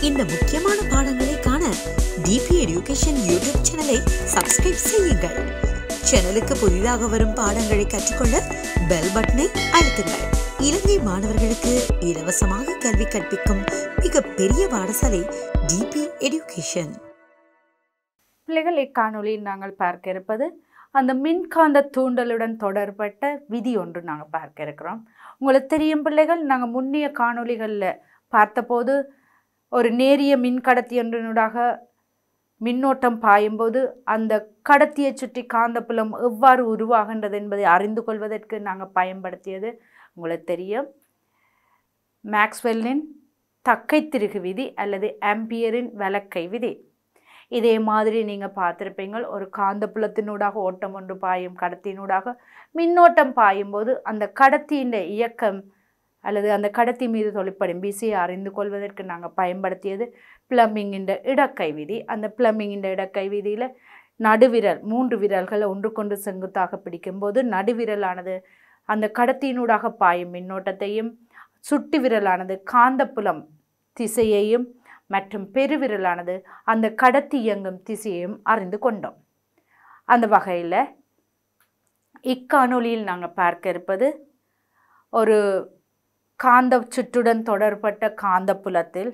இந்த முக்கியமான பாடங்களை காண டிபி எடியூகேஷன் யூடியூப் சேனலை சப்ஸ்கிரைப் செய்யுங்கள் சேனலுக்கு புதிதாக வரும் பாடங்களை கற்றுக்கொள்ள பெல் பட்டனை அழுத்துங்கள் இலங்கை மாணவர்களுக்கு இலவசமாக கல்வி கற்பிக்கும் மிக பெரிய பாடசாலை டிபி எடியூகேஷன் பிள்ளைகள் இக்காணொளியில் நாங்கள் பார்க்க இருப்பது அந்த மின்காந்த தூண்டலுடன் தொடர்பட்ட விதி ஒன்று நாங்கள் பார்க்க இருக்கிறோம் உங்களுக்கு தெரியும் பிள்ளைகள் நாங்கள் முன்னைய காணொளிகளில் பார்த்தபோது ஒரு நேரிய மின்கடத்தி ஒன்றினூடாக மின்னோட்டம் பாயும்போது அந்த கடத்தியை சுற்றி காந்தப்புலம் எவ்வாறு உருவாகின்றது என்பதை அறிந்து கொள்வதற்கு நாங்கள் பயன்படுத்தியது உங்களுக்கு தெரியும் மேக்ஸ்வெல்லின் தக்கை திருகு விதி அல்லது ஆம்பியரின் வலக்கை விதி இதே மாதிரி நீங்கள் பார்த்துருப்பீங்க ஒரு காந்தப்புலத்தினூடாக ஓட்டம் ஒன்று பாயும் கடத்தினூடாக மின்னோட்டம் பாயும்போது அந்த கடத்தியின் இயக்கம் அல்லது அந்த கடத்தி மீது தொழிற்படும் பிசியை அறிந்து கொள்வதற்கு நாங்கள் பயன்படுத்தியது பிளம்பிங்கின் இடக்கை விதி அந்த பிளம்பிங்கின் இடக்கை விதியில் நடுவிரல் மூன்று விரல்களை ஒன்றுக்கொண்டு செங்குத்தாக பிடிக்கும்போது நடுவிரலானது அந்த கடத்தியினூடாக பாயும் மின்னோட்டத்தையும் சுட்டு விரலானது காந்தப்புலம் திசையையும் மற்றும் பெருவிரலானது அந்த கடத்தி இயங்கும் திசையையும் அறிந்து கொண்டோம் அந்த வகையில் இக்காணொலியில் நாங்கள் பார்க்க இருப்பது ஒரு காந்த சுற்றுடன் தொடர்பட்ட காந்தப்புலத்தில்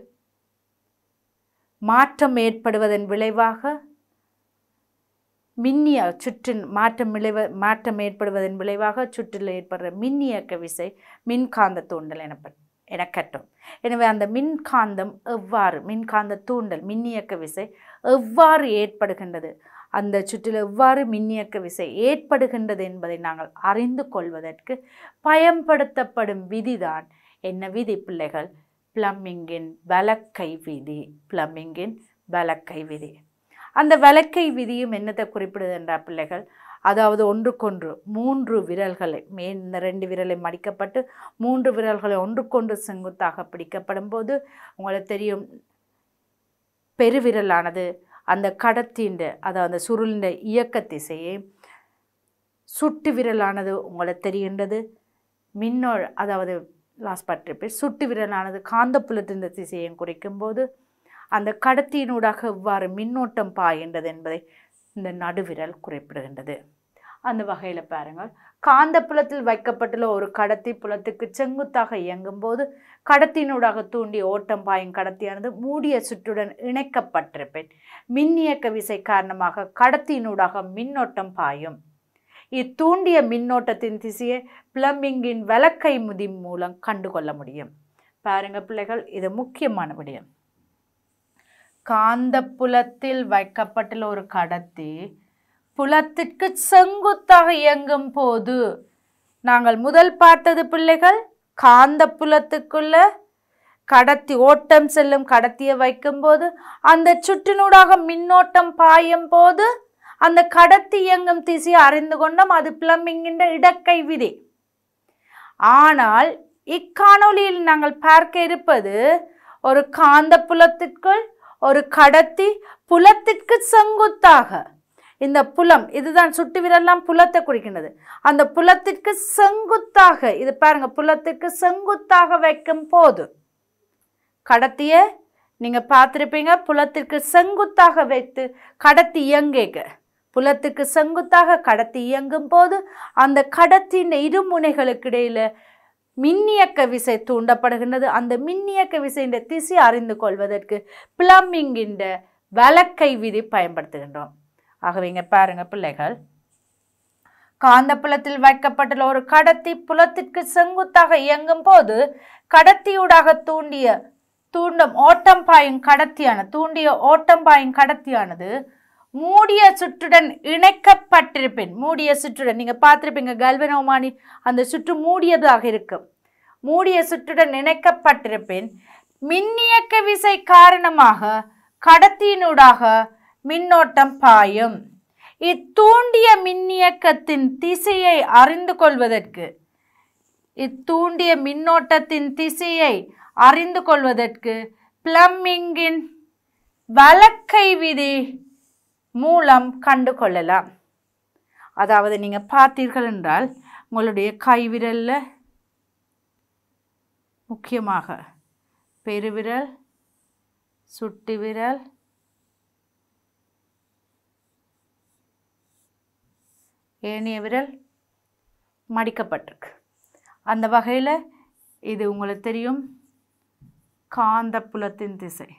மாற்றம் ஏற்படுவதன் விளைவாக மின்னிய சுற்றின் மாற்றம் விளைவ மாற்றம் ஏற்படுவதன் விளைவாக சுற்றில் ஏற்படுற மின்னியக்க விசை மின்காந்த தூண்டல் எனப்படும் எனக்கட்டும் எனவே அந்த மின்காந்தம் எவ்வாறு மின்காந்த தூண்டல் மின்னியக்க விசை எவ்வாறு ஏற்படுகின்றது அந்த சுற்றில் எவ்வாறு மின்னியக்க விசை ஏற்படுகின்றது என்பதை நாங்கள் அறிந்து கொள்வதற்கு பயன்படுத்தப்படும் விதிதான் என்ன விதி பிள்ளைகள் பிளம்பிங்கின் வலக்கை விதி பிளம்பிங்கின் வலக்கை விதி அந்த வலக்கை விதியும் என்னத்தை குறிப்பிடுது என்றால் பிள்ளைகள் அதாவது ஒன்றுக்கொன்று மூன்று விரல்களை மே இந்த ரெண்டு விரலை மடிக்கப்பட்டு மூன்று விரல்களை ஒன்றுக்கொன்று செங்குத்தாக பிடிக்கப்படும் போது உங்களுக்கு தெரியும் பெருவிரலானது அந்த கடத்தின் அதாவது அந்த சுருளின் இயக்க திசையை சுட்டு விரலானது உங்களுக்கு தெரிகின்றது மின்னோ அதாவது லாஸ்ட் பற்றிப்பி சுட்டு விரலானது காந்தப்புலத்தின் திசையை குறிக்கும்போது அந்த கடத்தியினூடாக எவ்வாறு மின்னோட்டம் பாய்கின்றது என்பதை இந்த நடுவிரல் குறிப்பிடுகின்றது அந்த வகையில் பாருங்கள் காந்தப்புலத்தில் வைக்கப்பட்டுள்ள ஒரு கடத்தி புலத்துக்கு செங்குத்தாக இயங்கும் போது கடத்தினூடாக தூண்டிய ஓட்டம் பாயும் கடத்தியானது மூடிய சுற்றுடன் இணைக்கப்பட்டிருப்பேன் மின்னியக்க விசை காரணமாக கடத்தியினூடாக மின்னோட்டம் பாயும் இத்தூண்டிய மின்னோட்டத்தின் திசையை பிளம்பிங்கின் வலக்கை முதி மூலம் கண்டுகொள்ள முடியும் பாருங்க பிள்ளைகள் இது முக்கியமான விடயம் காந்தப்புலத்தில் வைக்கப்பட்டுள்ள ஒரு கடத்தி புலத்திற்கு செங்குத்தாக இயங்கும் போது நாங்கள் முதல் பார்த்தது பிள்ளைகள் காந்த புலத்துக்குள்ள கடத்தி ஓட்டம் செல்லும் கடத்தியை வைக்கும்போது அந்த சுற்றினூடாக மின்னோட்டம் பாயும் போது அந்த கடத்தி இயங்கும் திசையை அறிந்து கொண்டோம் அது பிளம்பிங்கின்ற இடக்கை விதி ஆனால் இக்காணொலியில் நாங்கள் பார்க்க இருப்பது ஒரு காந்த புலத்திற்குள் ஒரு கடத்தி புலத்திற்கு செங்குத்தாக இந்த புலம் இதுதான் சுட்டு விரல்லாம் புலத்தை குறிக்கின்றது அந்த புலத்திற்கு செங்குத்தாக இது பாருங்க புலத்திற்கு செங்குத்தாக வைக்கும் போது கடத்திய நீங்க பார்த்துருப்பீங்க புலத்திற்கு செங்குத்தாக வைத்து கடத்தி இயங்கேக புலத்துக்கு செங்குத்தாக கடத்தி இயங்கும் போது அந்த கடத்தின் இரு முனைகளுக்கு இடையில மின்னியக்க விசை தூண்டப்படுகின்றது அந்த மின்னியக்க விசையின் திசை அறிந்து கொள்வதற்கு பிளம்பிங்கின் வலக்கை விதி பயன்படுத்துகின்றோம் ஆகவே இங்கே பாருங்க பிள்ளைகள் காந்தப்புலத்தில் வைக்கப்பட்டுள்ள ஒரு கடத்தி புலத்திற்கு செங்குத்தாக இயங்கும் போது கடத்தியூடாக தூண்டிய தூண்டும் ஓட்டம் பாயும் கடத்தியான தூண்டிய ஓட்டம் பாயும் கடத்தியானது மூடிய சுற்றுடன் இணைக்கப்பட்டிருப்பேன் மூடிய சுற்றுடன் நீங்கள் பார்த்துருப்பீங்க கல்வனோமானி அந்த சுற்று மூடியதாக இருக்கும் மூடிய சுற்றுடன் இணைக்கப்பட்டிருப்பேன் மின்னியக்க விசை காரணமாக கடத்தியினூடாக மின்னோட்டம் பாயும் இத்தூண்டிய மின்னியக்கத்தின் திசையை அறிந்து கொள்வதற்கு இத்தூண்டிய மின்னோட்டத்தின் திசையை அறிந்து கொள்வதற்கு பிளம்பிங்கின் வலக்கை விதி மூலம் கண்டு கொள்ளலாம் அதாவது நீங்கள் பார்த்தீர்கள் என்றால் உங்களுடைய கைவிரலில் முக்கியமாக பெருவிரல் சுட்டி விரல் ஏனைய விரல் மடிக்கப்பட்டிருக்கு அந்த வகையில் இது உங்களுக்கு தெரியும் காந்தப்புலத்தின் திசை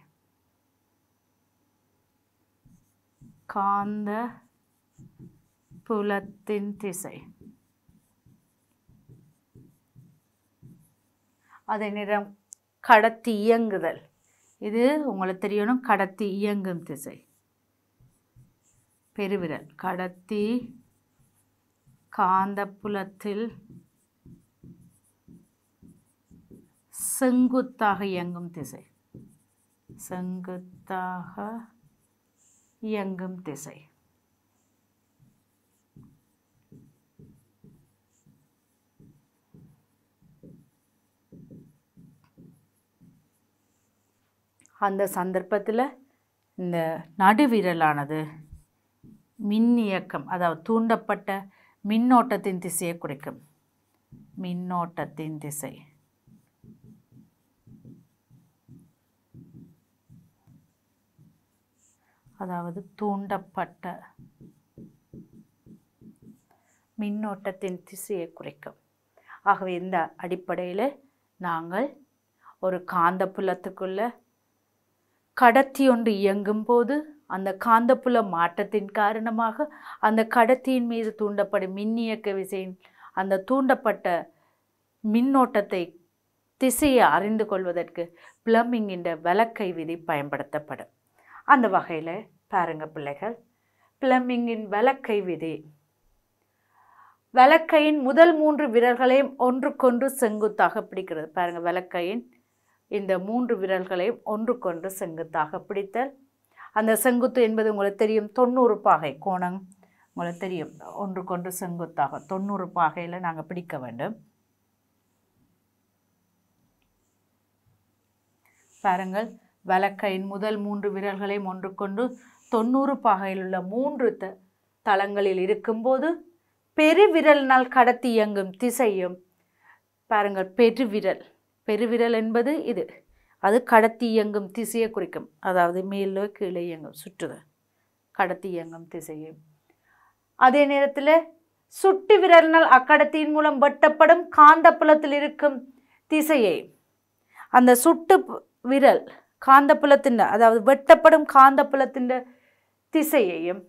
காந்த புலத்தின் திசை அதே நேரம் கடத்தி இயங்குதல் இது உங்களுக்கு தெரியணும் கடத்தி இயங்கும் திசை பெருவிரல் கடத்தி காந்தப்புலத்தில் செங்குத்தாக இயங்கும் திசை செங்குத்தாக இயங்கும் திசை அந்த சந்தர்ப்பத்தில் இந்த நடுவிரலானது மின் இயக்கம் அதாவது தூண்டப்பட்ட மின்னோட்டத்தின் திசையை குறிக்கும் மின்னோட்டத்தின் திசை அதாவது தூண்டப்பட்ட மின்னோட்டத்தின் திசையை குறைக்கும் ஆகவே இந்த அடிப்படையில் நாங்கள் ஒரு காந்தப்புலத்துக்குள்ள கடத்தி ஒன்று இயங்கும் போது அந்த காந்தப்புல மாற்றத்தின் காரணமாக அந்த கடத்தியின் மீது தூண்டப்படும் மின்னியக்க விசையின் அந்த தூண்டப்பட்ட மின்னோட்டத்தை திசையை அறிந்து கொள்வதற்கு பிளம்பிங் என்ற வலக்கை விதி பயன்படுத்தப்படும் அந்த வகையில் பாருங்க பிள்ளைகள் பிளம்பிங்கின் வலக்கை விதி வலக்கையின் முதல் மூன்று விரல்களையும் ஒன்றுக்கொன்று செங்குத்தாக பிடிக்கிறது பாருங்க வலக்கையின் இந்த மூன்று விரல்களையும் ஒன்றுக்கொன்று செங்குத்தாக பிடித்தல் அந்த செங்குத்து என்பது உங்களுக்கு தெரியும் தொண்ணூறு பாகை கோணம் உங்களுக்கு தெரியும் ஒன்றுக்கொன்று செங்குத்தாக தொண்ணூறு பாகையில் நாங்கள் பிடிக்க வேண்டும் பாருங்கள் வலக்கையின் முதல் மூன்று விரல்களையும் ஒன்றுக்கொண்டு தொண்ணூறு பாகையில் உள்ள மூன்று த தளங்களில் இருக்கும்போது பெருவிரலினால் கடத்தி இயங்கும் திசையும் பாருங்கள் பெருவிரல் பெருவிரல் என்பது இது அது கடத்தி இயங்கும் திசையை குறிக்கும் அதாவது மேலோ கீழே இயங்கும் சுற்றுதல் கடத்தி இயங்கும் திசையை அதே நேரத்தில் சுட்டி விரலினால் அக்கடத்தியின் மூலம் வெட்டப்படும் காந்தப்புலத்தில் இருக்கும் திசையை அந்த சுட்டு பு- விரல் காந்தப்புலத்தின் அதாவது வெட்டப்படும் காந்தப்புலத்தின் திசையையும்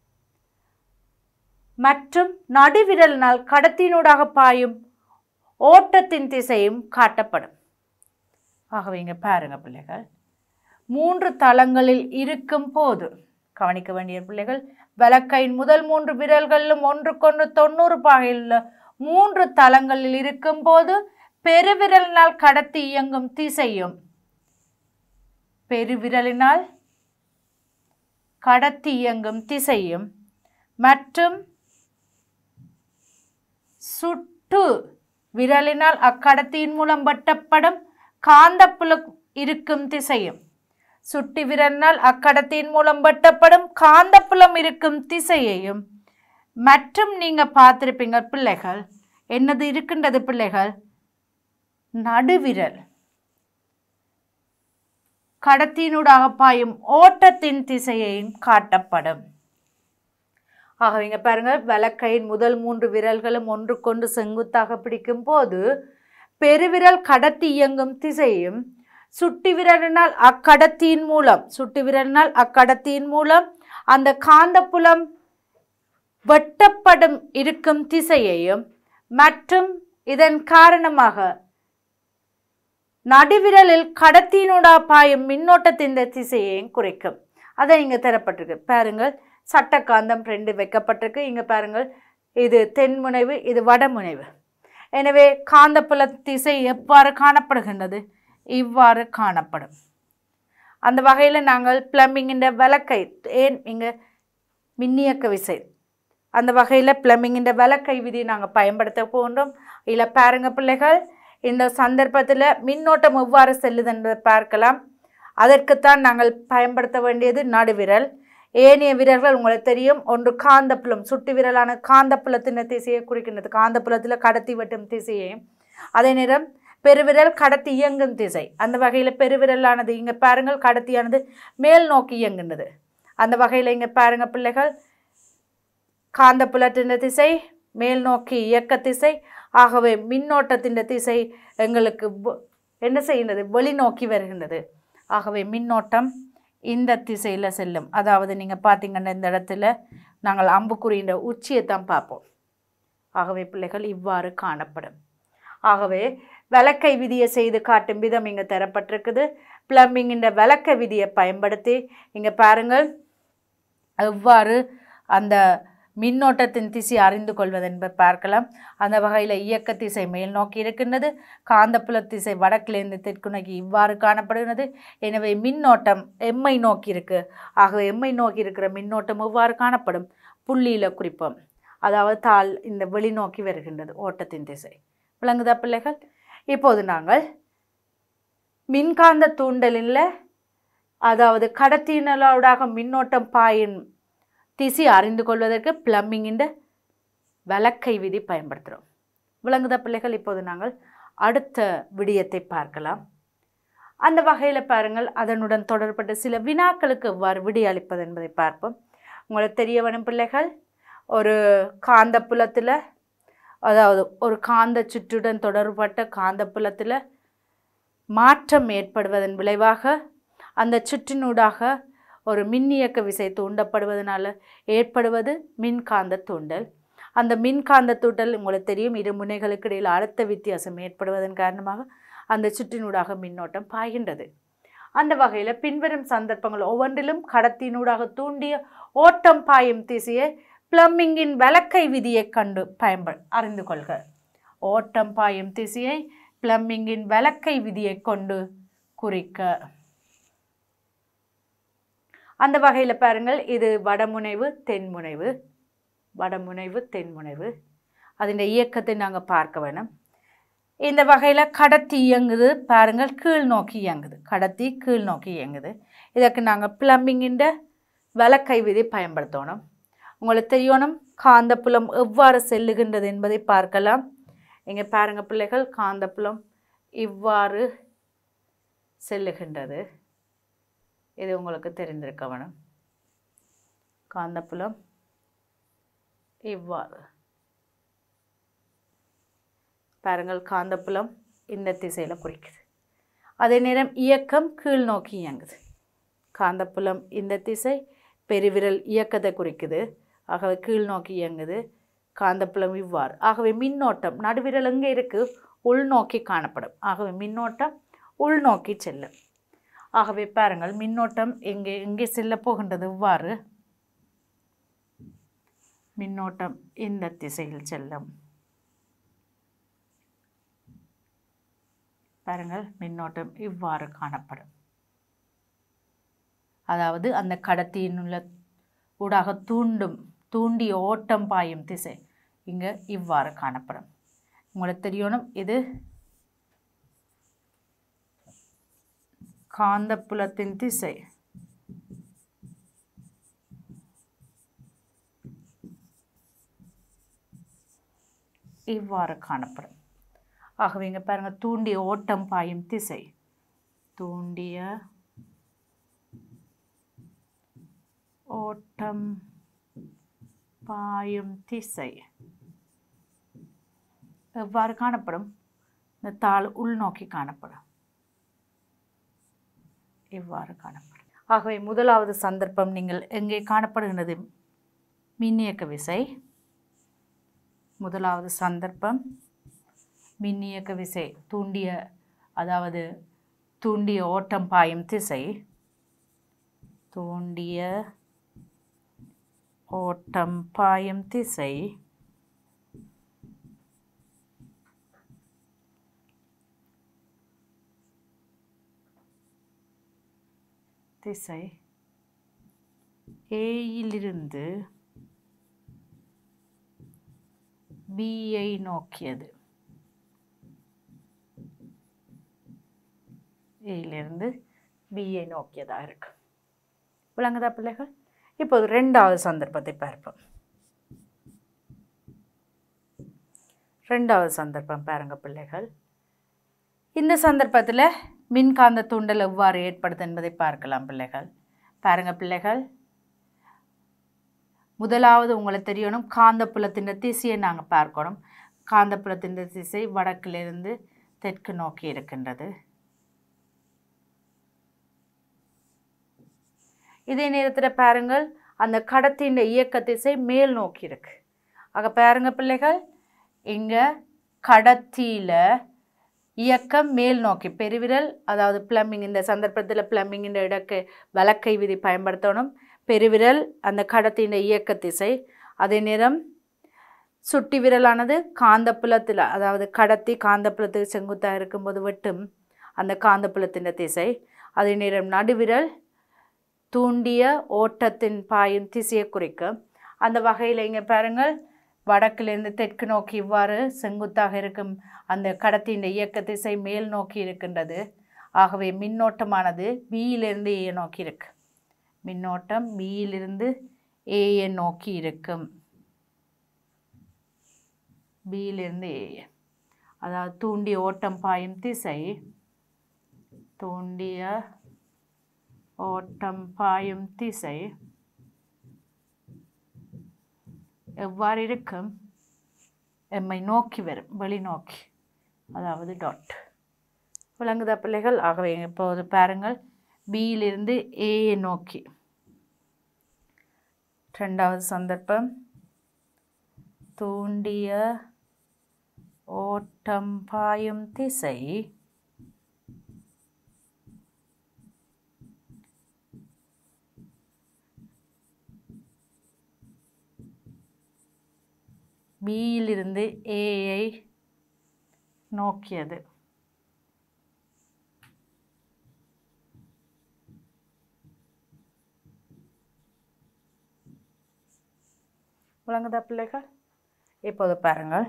மற்றும் நடுவிரலினால் கடத்தினூடாக பாயும் ஓட்டத்தின் திசையும் காட்டப்படும் ஆகவே இங்கே பாருங்க பிள்ளைகள் மூன்று தளங்களில் இருக்கும் போது கவனிக்க வேண்டிய பிள்ளைகள் வலக்கையின் முதல் மூன்று விரல்களிலும் ஒன்றுக்கொன்று தொண்ணூறு பாகையில் உள்ள மூன்று தளங்களில் இருக்கும் போது பெருவிரலினால் கடத்தி இயங்கும் திசையும் பெருவிரலினால் கடத்தி இயங்கும் திசையும் மற்றும் சுட்டு விரலினால் அக்கடத்தியின் மூலம் வெட்டப்படும் காந்தப்புல இருக்கும் திசையும் சுட்டி விரலினால் அக்கடத்தியின் மூலம் வெட்டப்படும் காந்தப்புலம் இருக்கும் திசையையும் மற்றும் நீங்க பார்த்திருப்பீங்க பிள்ளைகள் என்னது இருக்கின்றது பிள்ளைகள் நடுவிரல் கடத்தினூடாக பாயும் ஓட்டத்தின் திசையையும் காட்டப்படும் ஆகவே இங்க பாருங்க வலக்கையின் முதல் மூன்று விரல்களும் ஒன்றுக்கொண்டு செங்குத்தாக பிடிக்கும் போது பெருவிரல் கடத்தி இயங்கும் திசையும் சுட்டி விரலினால் அக்கடத்தியின் மூலம் சுட்டி விரலினால் அக்கடத்தியின் மூலம் அந்த காந்தப்புலம் வெட்டப்படும் இருக்கும் திசையையும் மற்றும் இதன் காரணமாக நடுவிரலில் கடத்தினூடா பாயும் மின்னோட்டத்தின் திசையையும் குறைக்கும் அதை இங்கே தரப்பட்டிருக்கு பாருங்கள் சட்டக்காந்தம் ரெண்டு வைக்கப்பட்டிருக்கு இங்கே பாருங்கள் இது தென்முனைவு இது வடமுனைவு எனவே காந்தப்புல திசை எவ்வாறு காணப்படுகின்றது இவ்வாறு காணப்படும் அந்த வகையில் நாங்கள் பிளம்பிங்கின்ற விளக்கை ஏன் இங்கே மின்னியக்க விசை அந்த வகையில் பிளம்பிங்கின்ற விளக்கை விதி நாங்கள் பயன்படுத்த போன்றோம் இல்லை பாருங்க பிள்ளைகள் இந்த சந்தர்ப்பத்தில் மின்னோட்டம் எவ்வாறு செல்லுது என்பதை பார்க்கலாம் அதற்குத்தான் நாங்கள் பயன்படுத்த வேண்டியது நடுவிரல் ஏனைய விரல்கள் உங்களுக்கு தெரியும் ஒன்று காந்தப்புலம் சுட்டு விரலான காந்தப்புலத்தின் திசையை குறிக்கின்றது காந்தப்புலத்தில் கடத்தி வெட்டும் திசையை அதே நேரம் பெருவிரல் கடத்தி இயங்கும் திசை அந்த வகையில் பெருவிரலானது இங்கே பாருங்கள் கடத்தியானது மேல் நோக்கி இயங்குனது அந்த வகையில் இங்கே பாருங்க பிள்ளைகள் காந்தப்புலத்தின் திசை மேல் நோக்கி இயக்க திசை ஆகவே மின்னோட்டத்தின் திசை எங்களுக்கு வ- என்ன செய்கின்றது வெளிநோக்கி வருகின்றது ஆகவே மின்னோட்டம் இந்த திசையில் செல்லும் அதாவது நீங்கள் பார்த்தீங்கன்னா இந்த இடத்துல நாங்கள் அம்புக்குறியின் உச்சியை தான் பார்ப்போம் ஆகவே பிள்ளைகள் இவ்வாறு காணப்படும் ஆகவே விளக்கை விதியை செய்து காட்டும் விதம் இங்கே தரப்பட்டிருக்குது பிளம்பிங்கின் விளக்க விதியை பயன்படுத்தி இங்கே பாருங்கள் எவ்வாறு அந்த மின்னோட்டத்தின் திசை அறிந்து கொள்வது என்பதை பார்க்கலாம் அந்த வகையில் இயக்க திசை மேல் நோக்கி இருக்கின்றது காந்தப்புல திசை வடக்கிலிருந்து தெற்கு நோக்கி இவ்வாறு காணப்படுகிறது எனவே மின்னோட்டம் எம்மை நோக்கி இருக்கு ஆகவே எம்மை நோக்கி இருக்கிற மின்னோட்டம் எவ்வாறு காணப்படும் புள்ளியில் குறிப்போம் அதாவது தாள் இந்த வெளிநோக்கி வருகின்றது ஓட்டத்தின் திசை விளங்குதா பிள்ளைகள் இப்போது நாங்கள் மின்காந்த தூண்டலில் அதாவது கடத்தினலோடாக மின்னோட்டம் பாயின் திசை அறிந்து கொள்வதற்கு பிளம்பிங்கின் விளக்கை விதி பயன்படுத்துகிறோம் விளங்குதா பிள்ளைகள் இப்போது நாங்கள் அடுத்த விடயத்தை பார்க்கலாம் அந்த வகையில் பாருங்கள் அதனுடன் தொடர்பட்ட சில வினாக்களுக்கு எவ்வாறு விடையளிப்பது என்பதை பார்ப்போம் உங்களுக்கு தெரிய வேணும் பிள்ளைகள் ஒரு காந்தப்புலத்தில் அதாவது ஒரு காந்த சுற்றுடன் தொடர்பட்ட காந்தப்புலத்தில் மாற்றம் ஏற்படுவதன் விளைவாக அந்த சுற்றினூடாக ஒரு மின்னியக்க விசை தூண்டப்படுவதனால ஏற்படுவது மின்காந்த தூண்டல் அந்த மின்காந்த தூண்டல் உங்களுக்கு தெரியும் இரு முனைகளுக்கு இடையில் அழுத்த வித்தியாசம் ஏற்படுவதன் காரணமாக அந்த சுற்றினூடாக மின்னோட்டம் பாய்கின்றது அந்த வகையில் பின்வரும் சந்தர்ப்பங்கள் ஒவ்வொன்றிலும் கடத்தினூடாக தூண்டிய ஓட்டம் பாயும் திசையை பிளம்பிங்கின் விளக்கை விதியை கண்டு பயன்ப அறிந்து கொள்க ஓட்டம் பாயும் திசையை பிளம்பிங்கின் விளக்கை விதியை கொண்டு குறிக்க அந்த வகையில் பாருங்கள் இது வடமுனைவு தென்முனைவு வடமுனைவு தென்முனைவு அதன் இயக்கத்தை நாங்கள் பார்க்க வேணும் இந்த வகையில் கடத்தி இயங்குது பாருங்கள் கீழ் நோக்கி இயங்குது கடத்தி கீழ் நோக்கி இயங்குது இதற்கு நாங்கள் பிளம்பிங்கின் விளக்கை விதி பயன்படுத்தணும் உங்களுக்கு தெரியணும் காந்தப்புலம் எவ்வாறு செல்லுகின்றது என்பதை பார்க்கலாம் இங்கே பாருங்க பிள்ளைகள் காந்தப்புலம் இவ்வாறு செல்லுகின்றது இது உங்களுக்கு தெரிந்திருக்க வேணும் காந்தப்புலம் இவ்வாறு பாருங்கள் காந்தப்புலம் இந்த திசையில் குறிக்குது அதே நேரம் இயக்கம் கீழ் நோக்கி இயங்குது காந்தப்புலம் இந்த திசை பெருவிரல் இயக்கத்தை குறிக்குது ஆகவே கீழ் நோக்கி இயங்குது காந்தப்புலம் இவ்வாறு ஆகவே மின்னோட்டம் நடுவிரல் எங்கே இருக்குது உள்நோக்கி காணப்படும் ஆகவே மின்னோட்டம் உள்நோக்கி செல்லும் ஆகவே பாருங்கள் மின்னோட்டம் எங்கே எங்கே செல்ல போகின்றது இவ்வாறு மின்னோட்டம் இந்த திசையில் செல்லும் பாருங்கள் மின்னோட்டம் இவ்வாறு காணப்படும் அதாவது அந்த கடத்தியின் உள்ள ஊடாக தூண்டும் தூண்டிய ஓட்டம் பாயும் திசை இங்கே இவ்வாறு காணப்படும் உங்களுக்கு தெரியணும் இது காந்தப்புலத்தின் திசை இவ்வாறு காணப்படும் ஆகவே இங்கே பாருங்கள் தூண்டிய ஓட்டம் பாயும் திசை தூண்டிய ஓட்டம் பாயும் திசை எவ்வாறு காணப்படும் இந்த தாள் உள்நோக்கி காணப்படும் இவ்வாறு காணப்படும் ஆகவே முதலாவது சந்தர்ப்பம் நீங்கள் எங்கே காணப்படுகின்றது மின்னியக்க விசை முதலாவது சந்தர்ப்பம் மின்னியக்க விசை தூண்டிய அதாவது தூண்டிய ஓட்டம் பாயும் திசை தூண்டிய ஓட்டம் பாயும் திசை திசை ஏயிலிருந்து பியை நோக்கியது ஏயிலிருந்து பியை நோக்கியதாக இருக்கு விளங்குதா பிள்ளைகள் இப்போது ரெண்டாவது சந்தர்ப்பத்தை பார்ப்போம் ரெண்டாவது சந்தர்ப்பம் பாருங்க பிள்ளைகள் இந்த சந்தர்ப்பத்தில் மின்காந்த தூண்டல் எவ்வாறு ஏற்படுது என்பதை பார்க்கலாம் பிள்ளைகள் பாருங்க பிள்ளைகள் முதலாவது உங்களுக்கு தெரியணும் காந்தப்புலத்தின் திசையை நாங்கள் பார்க்கணும் காந்தப்புலத்தின் திசை வடக்கிலிருந்து தெற்கு நோக்கி இருக்கின்றது இதே நேரத்தில் பாருங்கள் அந்த கடத்தின் இயக்க திசை மேல் நோக்கி இருக்கு ஆக பாருங்க பிள்ளைகள் இங்கே கடத்தியில் இயக்கம் மேல் நோக்கி பெருவிரல் அதாவது பிளம்பிங் இந்த சந்தர்ப்பத்தில் பிளம்பிங் இந்த இடக்கு வலக்கை விதி பயன்படுத்தணும் பெருவிரல் அந்த கடத்தின் இயக்க திசை அதே நேரம் சுட்டி விரலானது காந்தப்புலத்தில் அதாவது கடத்தி காந்தப்புலத்துக்கு செங்குத்தாக இருக்கும்போது வெட்டும் அந்த காந்தப்புலத்தின் திசை அதே நேரம் நடுவிரல் தூண்டிய ஓட்டத்தின் பாயும் திசையை குறிக்கும் அந்த வகையில் இங்கே பாருங்கள் வடக்கிலிருந்து தெற்கு நோக்கி இவ்வாறு செங்குத்தாக இருக்கும் அந்த கடத்தின் இயக்க திசை மேல் நோக்கி இருக்கின்றது ஆகவே மின்னோட்டமானது பியிலிருந்து ஏ நோக்கி இருக்கு மின்னோட்டம் பியிலிருந்து ஏயை நோக்கி இருக்கும் பியிலிருந்து ஏ அதாவது தூண்டிய ஓட்டம் பாயும் திசை தூண்டிய ஓட்டம் பாயும் திசை எவ்வாறு இருக்கும் எம்மை நோக்கி வரும் வெளிநோக்கி அதாவது டாட் விளங்குதா பிள்ளைகள் ஆகவே இப்போது பாருங்கள் பியிலிருந்து ஏயை நோக்கி ரெண்டாவது சந்தர்ப்பம் தூண்டிய ஓட்டம் பாயும் திசை பியிலிருந்து ஏயை நோக்கியது விளங்குதா பிள்ளைகள் இப்போது பாருங்கள்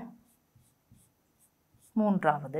மூன்றாவது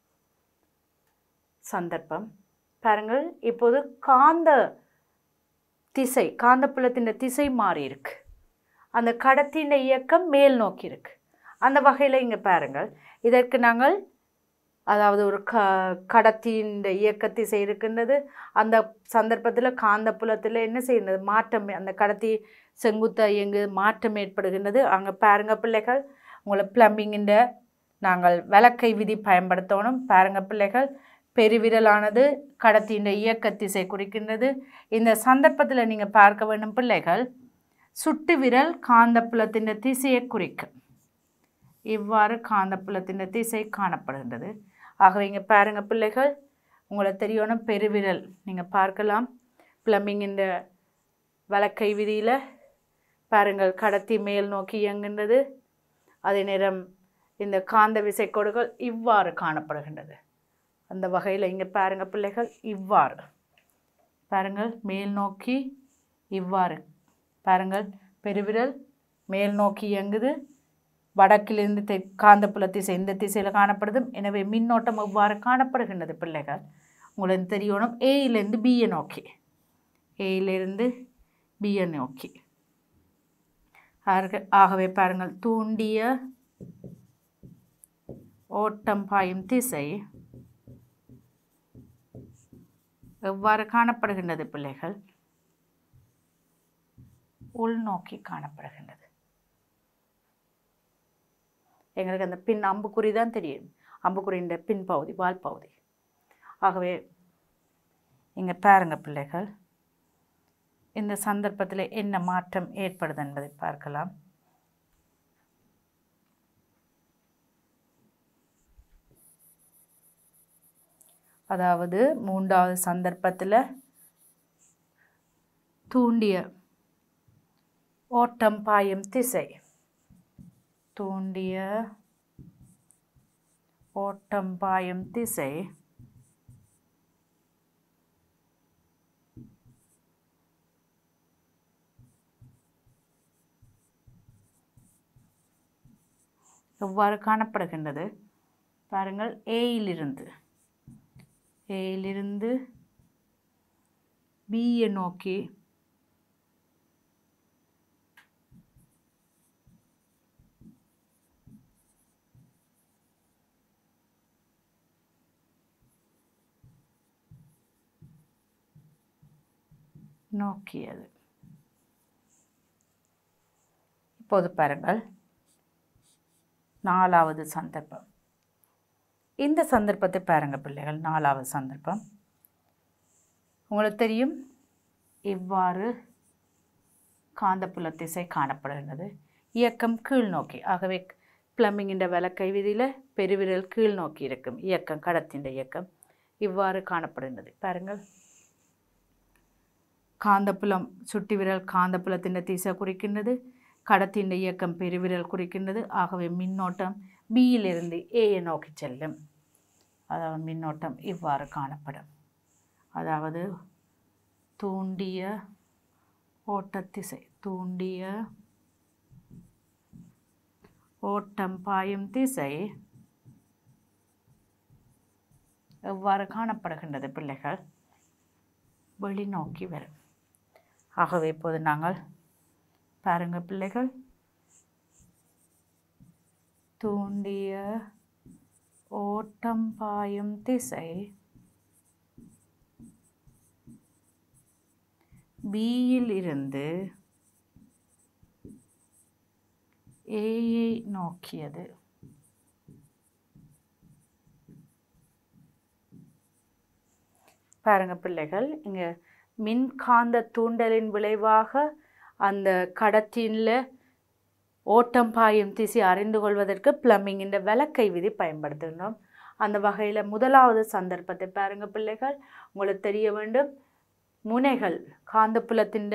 சந்தர்ப்பம் பாருங்கள் இப்போது காந்த திசை காந்தப்புலத்தின் திசை மாறி இருக்கு அந்த கடத்தின் இயக்கம் மேல் நோக்கி இருக்கு அந்த வகையில் இங்கே பாருங்கள் இதற்கு நாங்கள் அதாவது ஒரு க கடத்தின் இயக்க திசை இருக்கின்றது அந்த சந்தர்ப்பத்தில் காந்தப்புலத்தில் என்ன செய்யுന്നത് மாற்றம் அந்த கடத்தி செங்குத்த இயங்கு மாற்றம் ஏற்படுகின்றது அங்கே பாருங்க பிள்ளைகள் உங்களை பிளம்பிங்கின்ற நாங்கள் விளக்கை விதி பயன்படுத்தணும் பாருங்க பிள்ளைகள் பெருவிரலானது கடத்தியின் இயக்க திசை குறிக்கின்றது இந்த சந்தர்ப்பத்தில் நீங்கள் பார்க்க வேண்டும் பிள்ளைகள் சுட்டு விரல் காந்தப்புலத்தின் திசையை குறிக்கும் இவ்வாறு காந்தப்புலத்தின் திசை காணப்படுகின்றது ஆகவே இங்கே பாருங்க பிள்ளைகள் உங்களுக்கு தெரியணும் பெருவிரல் நீங்கள் பார்க்கலாம் பிளம்பிங்கின் வழக்கை விதியில் பாருங்கள் கடத்தி மேல் நோக்கி இயங்குகின்றது அதே நேரம் இந்த காந்த விசைக்கோடுகள் இவ்வாறு காணப்படுகின்றது அந்த வகையில் இங்கே பாருங்க பிள்ளைகள் இவ்வாறு பாருங்கள் மேல் நோக்கி இவ்வாறு பாருங்கள் பெருவிரல் மேல் நோக்கி இயங்குது வடக்கிலிருந்து தெ காந்தப்புல திசை இந்த திசையில் காணப்படுது எனவே மின்னோட்டம் எவ்வாறு காணப்படுகின்றது பிள்ளைகள் உங்களுக்கு தெரியணும் ஏயிலேருந்து பியை நோக்கி ஏயிலிருந்து பியை நோக்கி ஆக- ஆகவே பாருங்கள் தூண்டிய ஓட்டம் பாயும் திசை எவ்வாறு காணப்படுகின்றது பிள்ளைகள் உள்நோக்கி காணப்படுகின்றது எங்களுக்கு அந்த பின் அம்புக்குறி தான் தெரியும் அம்புக்குறியின் பின் பகுதி வால் பகுதி ஆகவே இங்கே பாருங்க பிள்ளைகள் இந்த சந்தர்ப்பத்தில் என்ன மாற்றம் ஏற்படுது என்பதை பார்க்கலாம் அதாவது மூன்றாவது சந்தர்ப்பத்தில் தூண்டிய ஓட்டம் பாயும் திசை தூண்டிய ஓட்டம் பாயும் திசை எவ்வாறு காணப்படுகின்றது பாருங்கள் ஏயிலிருந்து ஏயிலிருந்து பியை நோக்கி நோக்கியது இப்போது பாருங்கள் நாலாவது சந்தர்ப்பம் இந்த சந்தர்ப்பத்தை பாருங்க பிள்ளைகள் நாலாவது சந்தர்ப்பம் உங்களுக்கு தெரியும் இவ்வாறு காந்தப்புல திசை காணப்படுகின்றது இயக்கம் கீழ் நோக்கி ஆகவே பிளம்பிங்கின்ற விளக்கை விதியில் பெருவிரல் கீழ் நோக்கி இருக்கும் இயக்கம் கடத்தின் இயக்கம் இவ்வாறு காணப்படுகின்றது பாருங்கள் காந்தப்புலம் சுட்டி விரல் காந்தப்புலத்தின் திசை குறிக்கின்றது கடத்தின் இயக்கம் பெருவிரல் குறிக்கின்றது ஆகவே மின்னோட்டம் பியிலிருந்து ஏயை நோக்கி செல்லும் அதாவது மின்னோட்டம் இவ்வாறு காணப்படும் அதாவது தூண்டிய ஓட்டத்திசை தூண்டிய ஓட்டம் பாயும் திசை எவ்வாறு காணப்படுகின்றது பிள்ளைகள் வெளிநோக்கி வரும் ஆகவே இப்போது நாங்கள் பாருங்க பிள்ளைகள் தூண்டிய ஓட்டம் பாயும் திசை பியில் இருந்து ஏயை நோக்கியது பாருங்க பிள்ளைகள் இங்கே மின்காந்த தூண்டலின் விளைவாக அந்த கடத்தின்ல ஓட்டம் பாயும் திசை அறிந்து கொள்வதற்கு பிளம்பிங் என்ற விளக்கை விதி பயன்படுத்துகின்றோம் அந்த வகையில் முதலாவது சந்தர்ப்பத்தை பாருங்க பிள்ளைகள் உங்களுக்கு தெரிய வேண்டும் முனைகள் காந்தப்புலத்தின்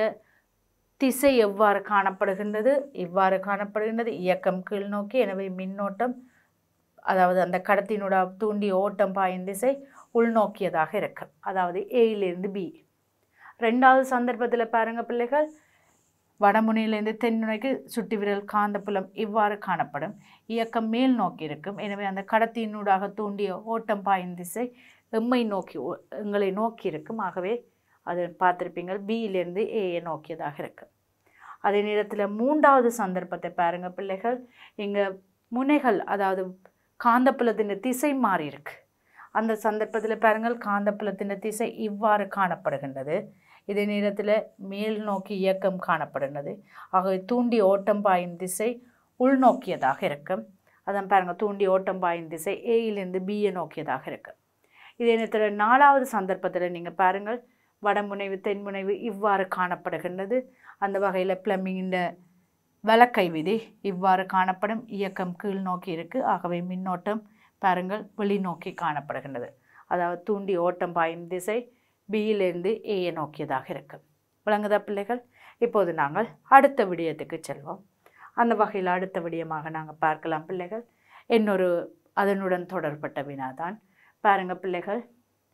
திசை எவ்வாறு காணப்படுகின்றது இவ்வாறு காணப்படுகின்றது இயக்கம் கீழ் நோக்கி எனவே மின்னோட்டம் அதாவது அந்த கடத்தினோட தூண்டி ஓட்டம் பாயும் திசை உள்நோக்கியதாக இருக்கும் அதாவது ஏயிலிருந்து பி ரெண்டாவது சந்தர்ப்பத்தில் பாருங்க பிள்ளைகள் வடமுனையிலிருந்து தென்முனைக்கு சுட்டி விரல் காந்தப்புலம் இவ்வாறு காணப்படும் இயக்கம் மேல் நோக்கி இருக்கும் எனவே அந்த கடத்தினூடாக தூண்டிய ஓட்டம் பாயும் திசை எம்மை நோக்கி ஒ- எங்களை நோக்கி இருக்கும் ஆகவே அது பார்த்துருப்பீங்க பியிலிருந்து ஏயை நோக்கியதாக இருக்கும் அதே நேரத்தில் மூன்றாவது சந்தர்ப்பத்தை பாருங்க பிள்ளைகள் இங்கே முனைகள் அதாவது காந்தப்புலத்தின் திசை மாறி இருக்கு அந்த சந்தர்ப்பத்தில் பாருங்கள் காந்தப்புலத்தின் திசை இவ்வாறு காணப்படுகின்றது இதே நேரத்தில் மேல் நோக்கி இயக்கம் காணப்படுகிறது ஆகவே தூண்டி ஓட்டம் பாயும் திசை உள்நோக்கியதாக இருக்கும் அதான் பாருங்கள் தூண்டி ஓட்டம் பாயும் திசை ஏயிலிருந்து பியை நோக்கியதாக இருக்கும் இதே நேரத்தில் நாலாவது சந்தர்ப்பத்தில் நீங்கள் பாருங்கள் வடமுனைவு தென்முனைவு இவ்வாறு காணப்படுகின்றது அந்த வகையில் பிளம்பிங்கின் விளக்கை விதி இவ்வாறு காணப்படும் இயக்கம் கீழ் நோக்கி இருக்குது ஆகவே மின்னோட்டம் பாருங்கள் வெளிநோக்கி காணப்படுகின்றது அதாவது தூண்டி ஓட்டம் பாயும் திசை பியிலிருந்து ஏயை நோக்கியதாக இருக்கும் விளங்குதா பிள்ளைகள் இப்போது நாங்கள் அடுத்த விடயத்துக்கு செல்வோம் அந்த வகையில் அடுத்த விடயமாக நாங்கள் பார்க்கலாம் பிள்ளைகள் இன்னொரு அதனுடன் தொடர்பட்ட வினாதான் பாருங்க பிள்ளைகள்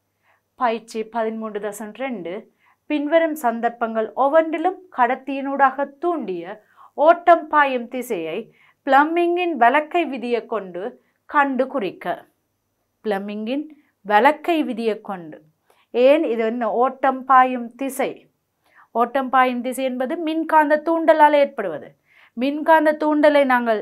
பயிற்சி பதிமூன்று தசம் ரெண்டு பின்வரும் சந்தர்ப்பங்கள் ஒவ்வொன்றிலும் கடத்தியினூடாக தூண்டிய ஓட்டம் பாயும் திசையை பிளம்பிங்கின் வலக்கை விதியை கொண்டு கண்டு குறிக்க பிளம்பிங்கின் வலக்கை விதியை கொண்டு ஏன் இது என்ன ஓட்டம் பாயும் திசை ஓட்டம் பாயும் திசை என்பது மின்காந்த தூண்டலால் ஏற்படுவது மின்காந்த தூண்டலை நாங்கள்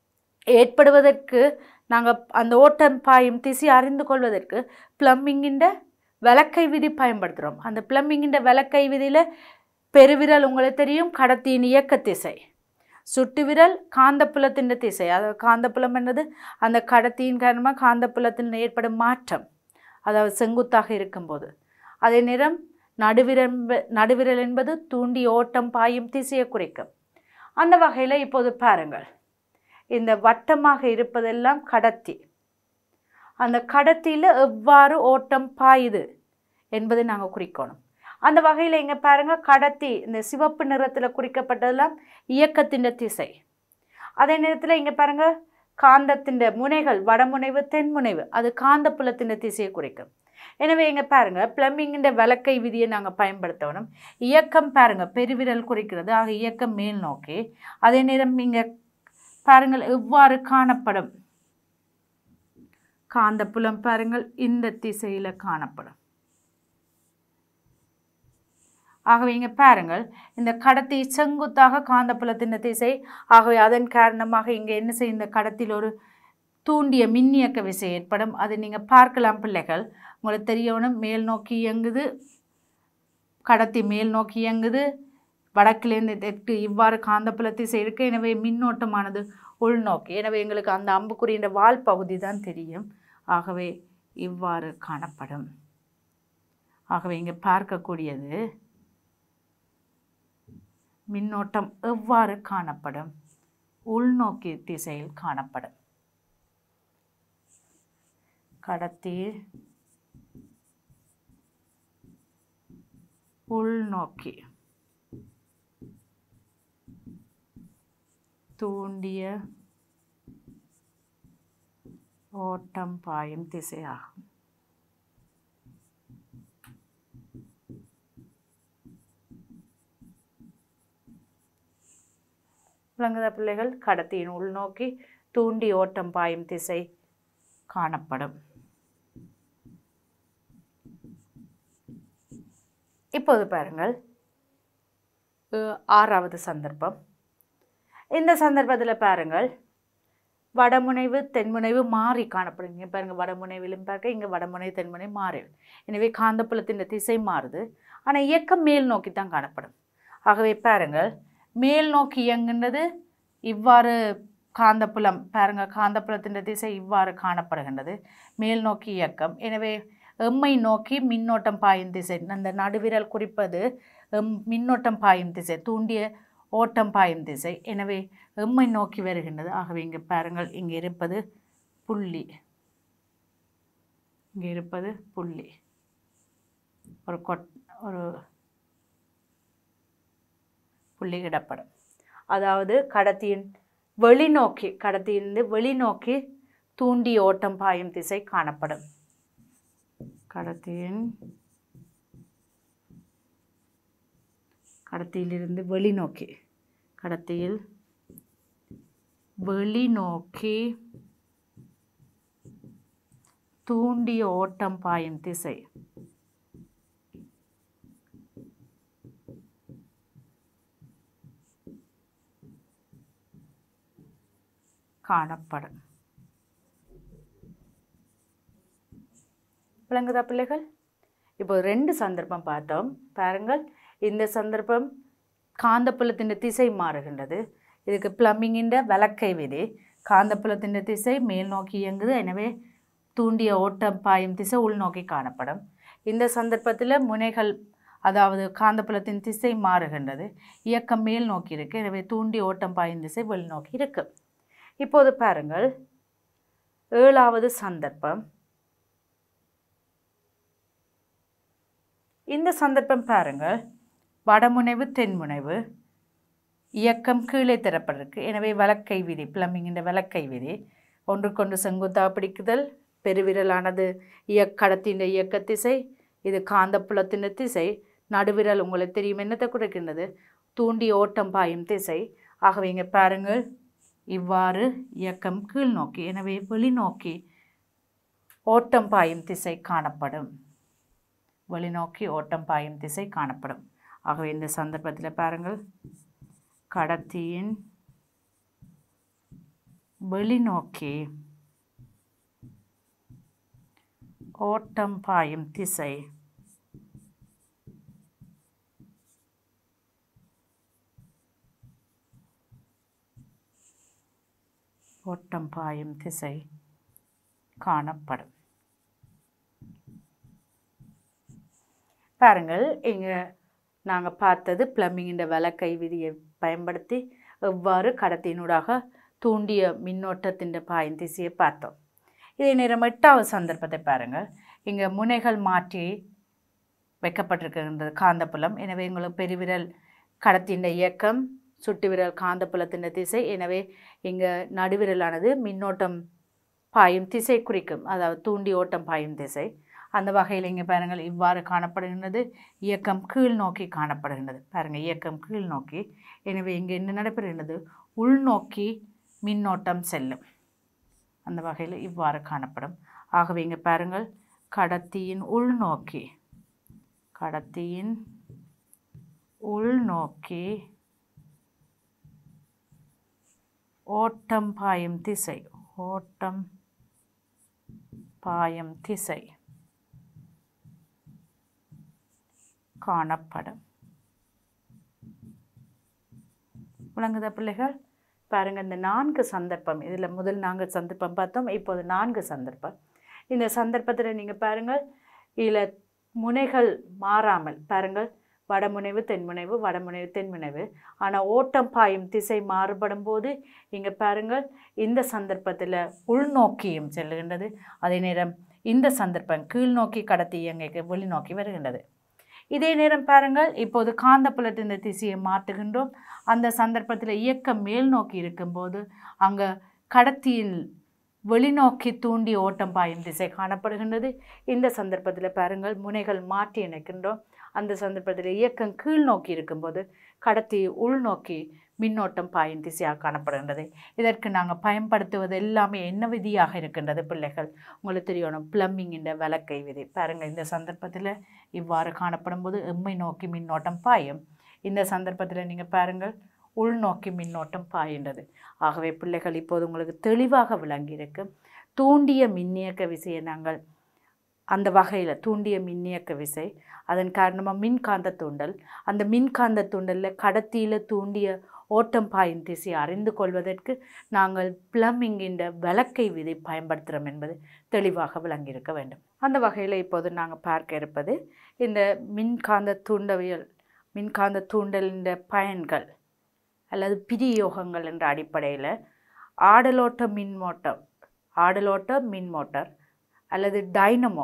ஏற்படுவதற்கு நாங்கள் அந்த ஓட்டம் பாயும் திசை அறிந்து கொள்வதற்கு பிளம்பிங்கின்ற விளக்கை விதி பயன்படுத்துகிறோம் அந்த பிளம்பிங்கின்ற விளக்கை விதியில் பெருவிரல் உங்களுக்கு தெரியும் கடத்தியின் இயக்க திசை சுட்டு விரல் காந்தப்புலத்தின் திசை அதாவது காந்தப்புலம் என்னது அந்த கடத்தியின் காரணமாக காந்தப்புலத்தில் ஏற்படும் மாற்றம் அதாவது செங்குத்தாக இருக்கும்போது அதே நேரம் நடுவிரல் நடுவிரல் என்பது தூண்டி ஓட்டம் பாயும் திசையை குறிக்கும் அந்த வகையில் இப்போது பாருங்கள் இந்த வட்டமாக இருப்பதெல்லாம் கடத்தி அந்த கடத்தியில் எவ்வாறு ஓட்டம் பாயுது என்பதை நாங்கள் குறிக்கணும் அந்த வகையில் இங்கே பாருங்கள் கடத்தி இந்த சிவப்பு நிறத்தில் குறிக்கப்பட்டதெல்லாம் இயக்கத்தின் திசை அதே நேரத்தில் இங்கே பாருங்கள் காந்தத்தின் முனைகள் வடமுனைவு தென்முனைவு அது காந்தப்புலத்தின் திசையை குறிக்கும் எனவே இங்கே பாருங்கள் பிளம்பிங்கின்ற விளக்கை விதியை நாங்கள் பயன்படுத்தணும் இயக்கம் பாருங்கள் பெருவிரல் குறிக்கிறது ஆக இயக்கம் மேல் நோக்கி அதே நேரம் இங்கே பாருங்கள் எவ்வாறு காணப்படும் காந்தப்புலம் பாருங்கள் இந்த திசையில் காணப்படும் ஆகவே இங்கே பாருங்கள் இந்த கடத்தி செங்குத்தாக காந்தப்புலத்தின் திசை ஆகவே அதன் காரணமாக இங்கே என்ன செய்யும் இந்த கடத்தில் ஒரு தூண்டிய மின்னியக்க விசை ஏற்படும் அதை நீங்கள் பார்க்கலாம் பிள்ளைகள் உங்களுக்கு தெரியணும் மேல் நோக்கி இயங்குது கடத்தி மேல் நோக்கி இயங்குது வடக்கிலேருந்து தெற்கு இவ்வாறு காந்தப்புல திசை இருக்கு எனவே மின்னோட்டமானது உள்நோக்கி எனவே எங்களுக்கு அந்த அம்புக்குறியின் வால் பகுதி தான் தெரியும் ஆகவே இவ்வாறு காணப்படும் ஆகவே இங்கே பார்க்கக்கூடியது மின்னோட்டம் எவ்வாறு காணப்படும் உள்நோக்கி திசையில் காணப்படும் கடத்தி உள்நோக்கி தூண்டிய ஓட்டம் பாயும் திசையாகும் விளங்குதா பிள்ளைகள் கடத்தியின் உள்நோக்கி தூண்டி ஓட்டம் பாயும் திசை காணப்படும் இப்போது பாருங்கள் அஹ், ஆறாவது சந்தர்ப்பம் இந்த சந்தர்ப்பத்தில் பாருங்கள் வடமுனைவு தென்முனைவு மாறி காணப்படும் இங்கே பாருங்க வடமுனைவிலும் பார்க்க இங்கே வடமுனை தென்முனை மாறி எனவே காந்தப்புலத்தின் திசை மாறுது ஆனால் இயக்கம் மேல் நோக்கி தான் காணப்படும் ஆகவே பாருங்கள் மேல் நோக்கி இயங்குகின்றது இவ்வாறு காந்தப்புலம் பாருங்க காந்தப்புலத்தின் திசை இவ்வாறு காணப்படுகின்றது மேல் நோக்கி இயக்கம் எனவே எம்மை நோக்கி மின்னோட்டம் பாயும் திசை அந்த நடுவிரல் குறிப்பது எம் மின்னோட்டம் பாயும் திசை தூண்டிய ஓட்டம் பாயும் திசை எனவே எம்மை நோக்கி வருகின்றது ஆகவே இங்கே பாருங்கள் இங்கே இருப்பது புள்ளி இங்கே இருப்பது புள்ளி ஒரு கொட் ஒரு புள்ளி இடப்படும் அதாவது கடத்தியின் வெளிநோக்கி கடத்தியிலிருந்து வெளிநோக்கி தூண்டி ஓட்டம் பாயும் திசை காணப்படும் கடத்தியின் கடத்தியிலிருந்து வெளிநோக்கி கடத்தியில் வெளிநோக்கி தூண்டிய ஓட்டம் பாயும் திசை காணப்படும் விளங்குதா பிள்ளைகள் இப்போ ரெண்டு சந்தர்ப்பம் பார்த்தோம் பாருங்கள் இந்த சந்தர்ப்பம் காந்தப்புலத்தின் திசை மாறுகின்றது இதுக்கு பிளம்பிங்கின் வலக்கை விதி காந்தப்புலத்தின் திசை மேல் நோக்கி இயங்குது எனவே தூண்டிய ஓட்டம் பாயும் திசை உள்நோக்கி காணப்படும் இந்த சந்தர்ப்பத்தில் முனைகள் அதாவது காந்தப்புலத்தின் திசை மாறுகின்றது இயக்கம் மேல் நோக்கி இருக்கு எனவே தூண்டி ஓட்டம் பாயும் திசை வெளிநோக்கி இருக்கு இப்போது பாருங்கள் ஏழாவது சந்தர்ப்பம் இந்த சந்தர்ப்பம் பாருங்கள் வடமுனைவு தென்முனைவு இயக்கம் கீழே தரப்பட்டிருக்கு எனவே வலக்கை விதி பிளம்பிங்கின்ற வலக்கை விதி ஒன்றுக்கொன்று செங்குத்தாக பிடிக்குதல் பெருவிரலானது இயக்கடத்தின் இயக்க திசை இது காந்தப்புலத்தின் திசை நடுவிரல் உங்களுக்கு தெரியும் என்னத்தை கொடுக்கின்றது தூண்டி ஓட்டம் பாயும் திசை ஆகவே இங்கே பாருங்கள் இவ்வாறு இயக்கம் கீழ் நோக்கி எனவே வெளிநோக்கி ஓட்டம் பாயும் திசை காணப்படும் வெளிநோக்கி ஓட்டம் பாயும் திசை காணப்படும் ஆகவே இந்த சந்தர்ப்பத்தில் பாருங்கள் கடத்தியின் வெளிநோக்கி ஓட்டம் பாயும் திசை ஓட்டம் பாயும் திசை காணப்படும் பாருங்கள் இங்கே நாங்கள் பார்த்தது பிளம்பிங்கின்ற விளக்கை விதியை பயன்படுத்தி எவ்வாறு கடத்தினூடாக தூண்டிய மின்னோட்டத்தின் பாயும் திசையை பார்த்தோம் இதே நேரம் எட்டாவது சந்தர்ப்பத்தை பாருங்கள் இங்கே முனைகள் மாற்றி வைக்கப்பட்டிருக்கின்றது காந்தப்புலம் எனவே உங்களுக்கு பெருவிரல் கடத்தின் இயக்கம் சுட்டு விரல் காந்தப்புலத்தின் திசை எனவே இங்கே நடுவிரலானது மின்னோட்டம் பாயும் திசை குறிக்கும் அதாவது தூண்டி ஓட்டம் பாயும் திசை அந்த வகையில் இங்கே பாருங்கள் இவ்வாறு காணப்படுகின்றது இயக்கம் கீழ் நோக்கி காணப்படுகின்றது பாருங்கள் இயக்கம் கீழ் நோக்கி எனவே இங்கே என்ன நடைபெறுகின்றது உள்நோக்கி மின்னோட்டம் செல்லும் அந்த வகையில் இவ்வாறு காணப்படும் ஆகவே இங்கே பாருங்கள் கடத்தியின் உள்நோக்கி கடத்தியின் உள்நோக்கி ஓட்டம் பாயும் திசை ஓட்டம் பாயும் திசை காணப்படும் விளங்குதா பிள்ளைகள் பாருங்க இந்த நான்கு சந்தர்ப்பம் இதில் முதல் நான்கு சந்தர்ப்பம் பார்த்தோம் இப்போது நான்கு சந்தர்ப்பம் இந்த சந்தர்ப்பத்தில் நீங்கள் பாருங்கள் இதில் முனைகள் மாறாமல் பாருங்கள் வடமுனைவு தென்முனைவு வடமுனைவு தென்முனைவு ஆனால் ஓட்டம் பாயும் திசை மாறுபடும் போது இங்கே பாருங்கள் இந்த சந்தர்ப்பத்தில் உள்நோக்கியும் செல்லுகின்றது அதே நேரம் இந்த சந்தர்ப்பம் கீழ்நோக்கி கடத்தி இயங்க வெளிநோக்கி வருகின்றது இதே நேரம் பாருங்கள் இப்போது காந்தப்புலத்தின் இந்த திசையை மாற்றுகின்றோம் அந்த சந்தர்ப்பத்தில் இயக்கம் மேல் நோக்கி இருக்கும்போது அங்கே கடத்தியில் வெளிநோக்கி தூண்டி ஓட்டம் பாயும் திசை காணப்படுகின்றது இந்த சந்தர்ப்பத்தில் பாருங்கள் முனைகள் மாற்றி இணைக்கின்றோம் அந்த சந்தர்ப்பத்தில் இயக்கம் கீழ் நோக்கி இருக்கும்போது கடத்தி உள்நோக்கி மின்னோட்டம் பாயும் திசையாக காணப்படுகின்றது இதற்கு நாங்கள் பயன்படுத்துவது எல்லாமே என்ன விதியாக இருக்கின்றது பிள்ளைகள் உங்களுக்கு தெரியணும் பிளம்பிங்கின்ற விளக்கை விதி பாருங்கள் இந்த சந்தர்ப்பத்தில் இவ்வாறு காணப்படும் போது எம்மை நோக்கி மின்னோட்டம் பாயும் இந்த சந்தர்ப்பத்தில் நீங்கள் பாருங்கள் உள்நோக்கி மின்னோட்டம் பாய்கின்றது ஆகவே பிள்ளைகள் இப்போது உங்களுக்கு தெளிவாக விளங்கியிருக்கும் தூண்டிய மின்னியக்க விசையை நாங்கள் அந்த வகையில் தூண்டிய மின்னியக்க விசை அதன் காரணமாக மின்காந்த தூண்டல் அந்த மின்காந்த தூண்டலில் கடத்தியில் தூண்டிய ஓட்டம் பாயும் திசையை அறிந்து கொள்வதற்கு நாங்கள் பிளம்பிங்கின்ற விளக்கை விதை பயன்படுத்துகிறோம் என்பது தெளிவாக விளங்கியிருக்க வேண்டும் அந்த வகையில் இப்போது நாங்கள் பார்க்க இருப்பது இந்த மின்காந்த தூண்டவியல் மின்காந்த தூண்டலின் பயன்கள் அல்லது பிரியோகங்கள் என்ற அடிப்படையில் ஆடலோட்ட மின்மோட்டம் ஆடலோட்ட மின்மோட்டார் அல்லது டைனமோ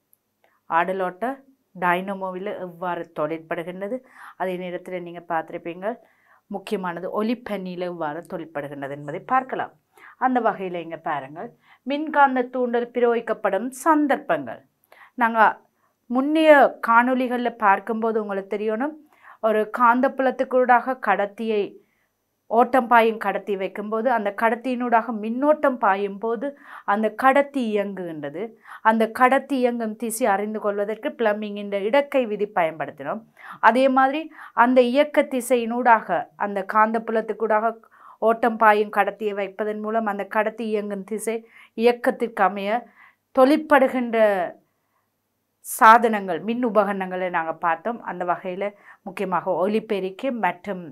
ஆடலோட்ட டைனமோவில் எவ்வாறு தொழிற்படுகின்றது அதே நேரத்தில் நீங்கள் பார்த்துருப்பீங்க முக்கியமானது ஒலிப்பண்ணியில் எவ்வாறு தொழிற்படுகின்றது என்பதை பார்க்கலாம் அந்த வகையில் இங்கே பாருங்கள் மின்காந்த தூண்டல் பிரயோகிக்கப்படும் சந்தர்ப்பங்கள் நாங்கள் முன்னைய காணொளிகளில் பார்க்கும்போது உங்களுக்கு தெரியணும் ஒரு காந்தப்புலத்துக்கூடாக கடத்தியை ஓட்டம் பாயும் கடத்தி வைக்கும்போது அந்த கடத்தியினூடாக மின்னோட்டம் பாயும் போது அந்த கடத்தி இயங்குகின்றது அந்த கடத்தி இயங்கும் திசை அறிந்து கொள்வதற்கு பிளம்பிங் இந்த இடக்கை விதி பயன்படுத்தினோம் அதே மாதிரி அந்த இயக்க திசையினூடாக அந்த காந்தப்புலத்துக்கூடாக ஓட்டம் பாயும் கடத்தியை வைப்பதன் மூலம் அந்த கடத்தி இயங்கும் திசை இயக்கத்திற்கு அமைய தொழிற்படுகின்ற சாதனங்கள் மின் உபகரணங்களை நாங்கள் பார்த்தோம் அந்த வகையில் முக்கியமாக ஒலிபெருக்கி மற்றும்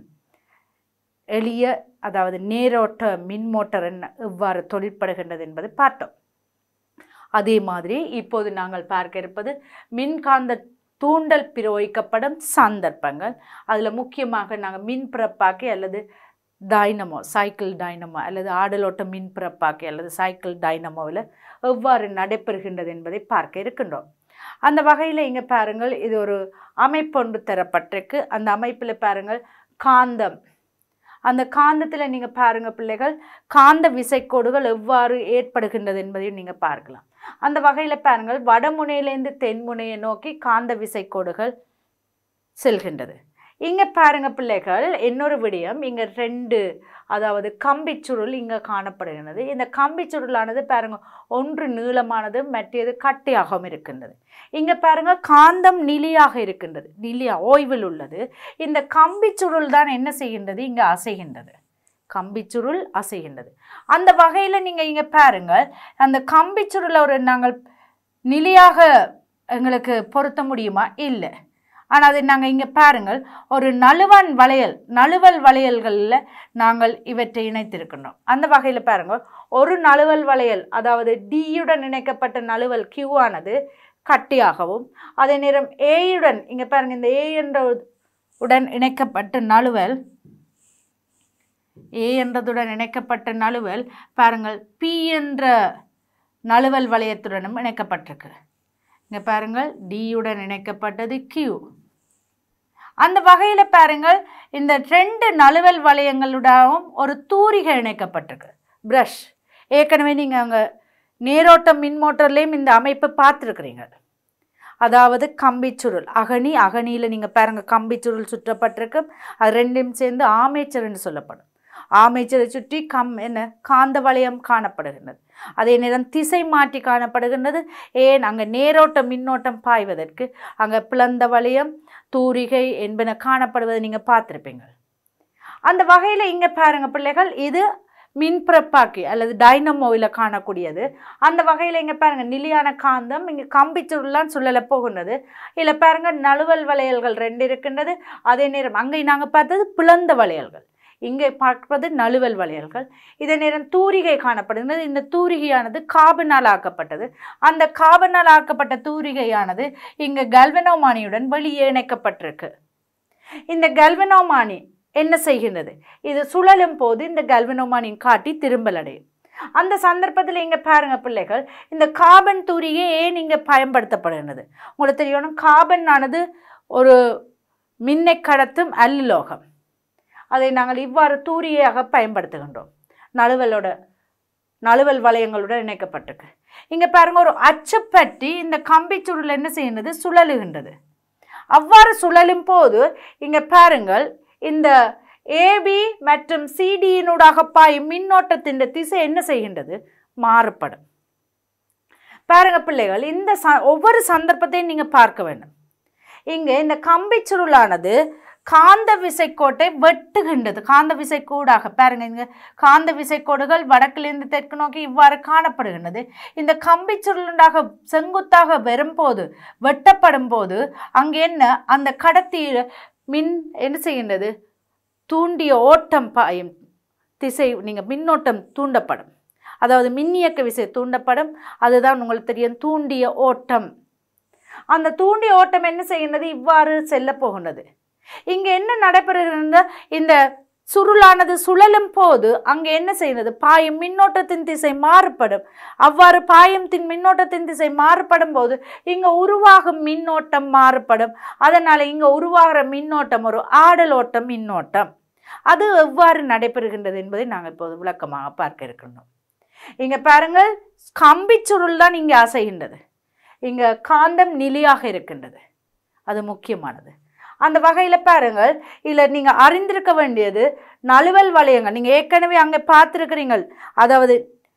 எளிய அதாவது நேரோட்ட மின் மோட்டார் என்ன எவ்வாறு தொழிற்படுகின்றது என்பதை பார்த்தோம் அதே மாதிரி இப்போது நாங்கள் பார்க்க இருப்பது மின்காந்த தூண்டல் பிரயோகிக்கப்படும் சந்தர்ப்பங்கள் அதில் முக்கியமாக நாங்கள் மின் பிறப்பாக்கி அல்லது டைனமோ சைக்கிள் டைனமோ அல்லது ஆடலோட்ட மின் பிறப்பாக்கி அல்லது சைக்கிள் டைனமோவில் எவ்வாறு நடைபெறுகின்றது என்பதை பார்க்க இருக்கின்றோம் அந்த வகையில் இங்கே பாருங்கள் இது ஒரு அமைப்பொன்று தரப்பட்டிருக்கு அந்த அமைப்பில் பாருங்கள் காந்தம் அந்த காந்தத்தில் நீங்கள் பாருங்கள் பிள்ளைகள் காந்த விசைக்கோடுகள் எவ்வாறு ஏற்படுகின்றது என்பதையும் நீங்கள் பார்க்கலாம் அந்த வகையில் பாருங்கள் வடமுனையிலேருந்து தென்முனையை நோக்கி காந்த விசைக்கோடுகள் செல்கின்றது இங்கே பாருங்க பிள்ளைகள் இன்னொரு விடயம் இங்கே ரெண்டு அதாவது கம்பிச்சுருள் இங்கே காணப்படுகின்றது இந்த கம்பிச்சுருளானது பாருங்க ஒன்று நீளமானது மற்றது கட்டியாகவும் இருக்கின்றது இங்கே பாருங்க காந்தம் நிலையாக இருக்கின்றது நிலையா ஓய்வில் உள்ளது இந்த கம்பிச்சுருள் தான் என்ன செய்கின்றது இங்கே அசைகின்றது கம்பிச்சுருள் அசைகின்றது அந்த வகையில் நீங்கள் இங்கே பாருங்கள் அந்த கம்பிச்சுருளை ஒரு நாங்கள் நிலையாக எங்களுக்கு பொருத்த முடியுமா இல்லை ஆனால் அதை நாங்கள் இங்கே பாருங்கள் ஒரு நழுவன் வளையல் நழுவல் வளையல்களில் நாங்கள் இவற்றை இணைத்திருக்கின்றோம் அந்த வகையில் பாருங்கள் ஒரு நழுவல் வளையல் அதாவது டியுடன் இணைக்கப்பட்ட நழுவல் Q ஆனது கட்டியாகவும் அதே நேரம் ஏயுடன் இங்கே பாருங்கள் இந்த ஏ என்ற உடன் இணைக்கப்பட்ட நழுவல் ஏ என்றதுடன் இணைக்கப்பட்ட நழுவல் பாருங்கள் பி என்ற நழுவல் வளையத்துடனும் இணைக்கப்பட்டிருக்கு இங்கே பாருங்கள் டியுடன் இணைக்கப்பட்டது Q அந்த வகையில் பாருங்கள் இந்த ரெண்டு நழுவல் வளையங்களுடாகவும் ஒரு தூரிகை இணைக்கப்பட்டிருக்கு ப்ரஷ் ஏற்கனவே நீங்கள் அங்கே நேரோட்டம் மின்மோட்டர்லேயும் இந்த அமைப்பை பார்த்துருக்குறீங்க அதாவது கம்பிச்சுருள் அகனி அகனியில் நீங்கள் பாருங்கள் கம்பிச்சுருள் சுற்றப்பட்டிருக்கு அது ரெண்டும் சேர்ந்து ஆமேச்சர்னு சொல்லப்படும் ஆமேச்சரை சுற்றி கம் என்ன காந்த வளையம் காணப்படுகின்றது அதே நேரம் திசை மாற்றி காணப்படுகின்றது ஏன் அங்கே நேரோட்டம் மின்னோட்டம் பாய்வதற்கு அங்கே பிளந்த வளையம் தூரிகை என்பன காணப்படுவதை நீங்கள் பார்த்துருப்பீங்க அந்த வகையில் இங்கே பாருங்க பிள்ளைகள் இது மின்பிறப்பாக்கி அல்லது டைனமோவில் காணக்கூடியது அந்த வகையில் இங்கே பாருங்க நிலையான காந்தம் இங்கே கம்பிச்சுருளான்னு சொல்லல போகின்றது இதில் பாருங்க நழுவல் வளையல்கள் ரெண்டு இருக்கின்றது அதே நேரம் அங்கே நாங்கள் பார்த்தது பிளந்த வளையல்கள் இங்கே பார்ப்பது நழுவல் வளையல்கள் இதே நேரம் தூரிகை காணப்படுகிறது இந்த தூரிகையானது காபனால் ஆக்கப்பட்டது அந்த காபனால் ஆக்கப்பட்ட தூரிகையானது இங்கே கல்வனோமானியுடன் வெளியே இணைக்கப்பட்டிருக்கு இந்த கல்வனோமானி என்ன செய்கின்றது இது சுழலும் போது இந்த கல்வனோமானின் காட்டி திரும்பல் அடையும் அந்த சந்தர்ப்பத்தில் இங்கே பாருங்க பிள்ளைகள் இந்த காபன் தூரிகை ஏன் இங்கே பயன்படுத்தப்படுகிறது உங்களுக்கு தெரியணும் காபன் ஆனது ஒரு மின்னை கடத்தும் அல்லுலோகம் அதை நாங்கள் இவ்வாறு தூரியாக பயன்படுத்துகின்றோம் நழுவலோட நழுவல் வளையங்களுடன் இணைக்கப்பட்டிருக்கு இங்கே பாருங்க ஒரு அச்சுப்பட்டி இந்த கம்பி சுருள் என்ன செய்கின்றது சுழலுகின்றது அவ்வாறு சுழலும் போது இங்கே பாருங்கள் இந்த ஏபி மற்றும் சிடியினூடாக பாயும் மின்னோட்டத்தின் திசை என்ன செய்கின்றது மாறுபடும் பாருங்க பிள்ளைகள் இந்த ச ஒவ்வொரு சந்தர்ப்பத்தையும் நீங்கள் பார்க்க வேண்டும் இங்கே இந்த கம்பி சுருளானது காந்த விசைக்கோட்டை வெட்டுகின்றது காந்த விசைக்கூடாக பாருங்க இங்க காந்த விசைக்கோடுகள் வடக்கிலிருந்து தெற்கு நோக்கி இவ்வாறு காணப்படுகின்றது இந்த கம்பி சுருளுண்டாக செங்குத்தாக வரும்போது வெட்டப்படும் போது அங்கே என்ன அந்த கடத்தியில் மின் என்ன செய்கின்றது தூண்டிய ஓட்டம் பாயும் திசை நீங்கள் மின்னோட்டம் தூண்டப்படும் அதாவது மின்னியக்க விசை தூண்டப்படும் அதுதான் உங்களுக்கு தெரியும் தூண்டிய ஓட்டம் அந்த தூண்டிய ஓட்டம் என்ன செய்கின்றது இவ்வாறு செல்ல போகின்றது இங்கே என்ன நடைபெறுகிறது இந்த சுருளானது சுழலும் போது அங்கே என்ன செய்கிறது பாயும் மின்னோட்டத்தின் திசை மாறுபடும் அவ்வாறு பாயும் தின் மின்னோட்டத்தின் திசை மாறுபடும் போது இங்கே உருவாகும் மின்னோட்டம் மாறுபடும் அதனால் இங்கே உருவாகிற மின்னோட்டம் ஒரு ஆடல் ஓட்டம் மின்னோட்டம் அது எவ்வாறு நடைபெறுகின்றது என்பதை நாங்கள் இப்போது விளக்கமாக பார்க்க இருக்கின்றோம் இங்கே பாருங்கள் கம்பி சுருள் தான் இங்கே அசைகின்றது இங்கே காந்தம் நிலையாக இருக்கின்றது அது முக்கியமானது அந்த வகையில் பாருங்கள் இதில் நீங்கள் அறிந்திருக்க வேண்டியது நழுவல் வளையங்கள் நீங்கள் ஏற்கனவே அங்கே பார்த்துருக்கிறீங்கள் அதாவது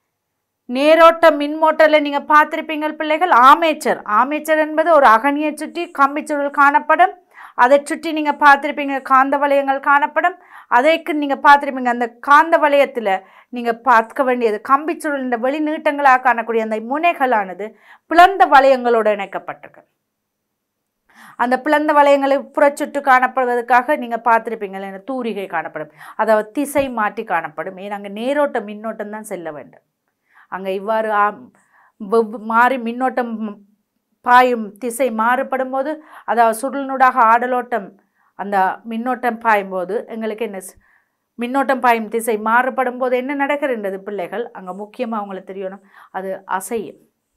நேரோட்ட மின்மோட்டரில் நீங்கள் பார்த்துருப்பீங்க பிள்ளைகள் ஆமேச்சர் ஆமேச்சர் என்பது ஒரு அகனியை சுற்றி கம்பிச்சுருள் காணப்படும் அதை சுற்றி நீங்கள் பார்த்துருப்பீங்க காந்த வளையங்கள் காணப்படும் அதைக்கு நீங்கள் பார்த்துருப்பீங்க அந்த காந்த வளையத்தில் நீங்கள் பார்க்க வேண்டியது கம்பிச்சுருள் இந்த வெளி நீட்டங்களாக காணக்கூடிய அந்த முனைகளானது பிளந்த வளையங்களோடு இணைக்கப்பட்டிருக்கு அந்த பிளந்த வளையங்களை புறச்சுற்று காணப்படுவதற்காக நீங்கள் பார்த்துருப்பீங்களே இந்த தூரிகை காணப்படும் அதாவது திசை மாற்றி காணப்படும் ஏன் அங்கே நேரோட்ட மின்னோட்டம் தான் செல்ல வேண்டும் அங்கே இவ்வாறு ஆ- வெவ்- மாறி மின்னோட்டம் பாயும் திசை மாறுபடும் போது அதாவது சுருளினூடாக ஆடலோட்டம் அந்த மின்னோட்டம் பாயும்போது எங்களுக்கு என்ன ஸ்- மின்னோட்டம் பாயும் திசை மாறுபடும் போது என்ன நடக்கிறது பிள்ளைகள் அங்கே முக்கியமாக அவங்களுக்கு தெரியணும் அது அசையும்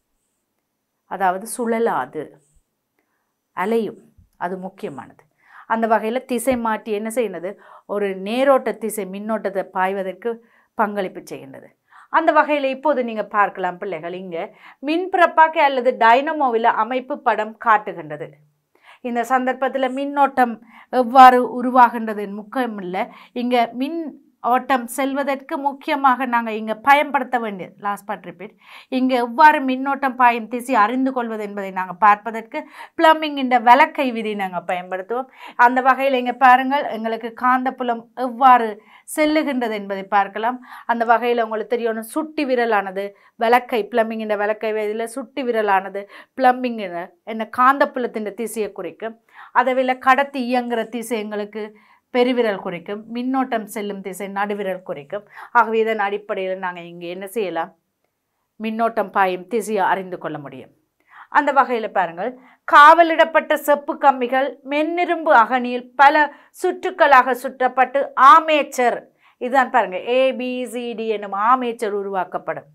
அதாவது சுழலாது அலையும் அது முக்கியமானது அந்த வகையில் திசை மாற்றி என்ன செய்யுന്നത് ஒரு நேரோட்ட திசை மின்னோட்டத்தை பாய்வதற்கு பங்களிப்பு செய்கின்றது அந்த வகையில் இப்போது நீங்கள் பார்க்கலாம் பிள்ளைகள் இங்கே மின்பிறப்பாக்கி அல்லது டைனமோவில் அமைப்பு படம் காட்டுகின்றது இந்த சந்தர்ப்பத்தில் மின்னோட்டம் எவ்வாறு உருவாகின்றது முக்கியம் இல்லை இங்கே மின் ஓட்டம் செல்வதற்கு முக்கியமாக நாங்கள் இங்கே பயன்படுத்த வேண்டியது லாஸ்ட் பார்ட் ரிப்பீட் இங்கே எவ்வாறு மின்னோட்டம் பாயும் திசை அறிந்து கொள்வது என்பதை நாங்கள் பார்ப்பதற்கு பிளம்பிங் இந்த விளக்கை விதி நாங்கள் பயன்படுத்துவோம் அந்த வகையில் இங்கே பாருங்கள் எங்களுக்கு காந்தப்புலம் எவ்வாறு செல்லுகின்றது என்பதை பார்க்கலாம் அந்த வகையில் உங்களுக்கு தெரியணும் சுட்டி விரலானது விளக்கை பிளம்பிங் இந்த விளக்கை இதில் சுட்டி விரலானது பிளம்பிங் என்ன காந்தப்புலத்தின் திசையை குறிக்கும் அதை கடத்தி இயங்குகிற திசை எங்களுக்கு பெருவிரல் குறிக்கும் மின்னோட்டம் செல்லும் திசை நடுவிரல் குறிக்கும் ஆகவே இதன் அடிப்படையில் நாங்கள் இங்கே என்ன செய்யலாம் மின்னோட்டம் பாயும் திசையை அறிந்து கொள்ள முடியும் அந்த வகையில் பாருங்கள் காவலிடப்பட்ட செப்பு கம்பிகள் மென்னிரும்பு அகனியில் பல சுற்றுக்களாக சுற்றப்பட்டு ஆமேச்சர் இதுதான் பாருங்க ஏபிசிடி என்னும் ஆமேச்சர் உருவாக்கப்படும்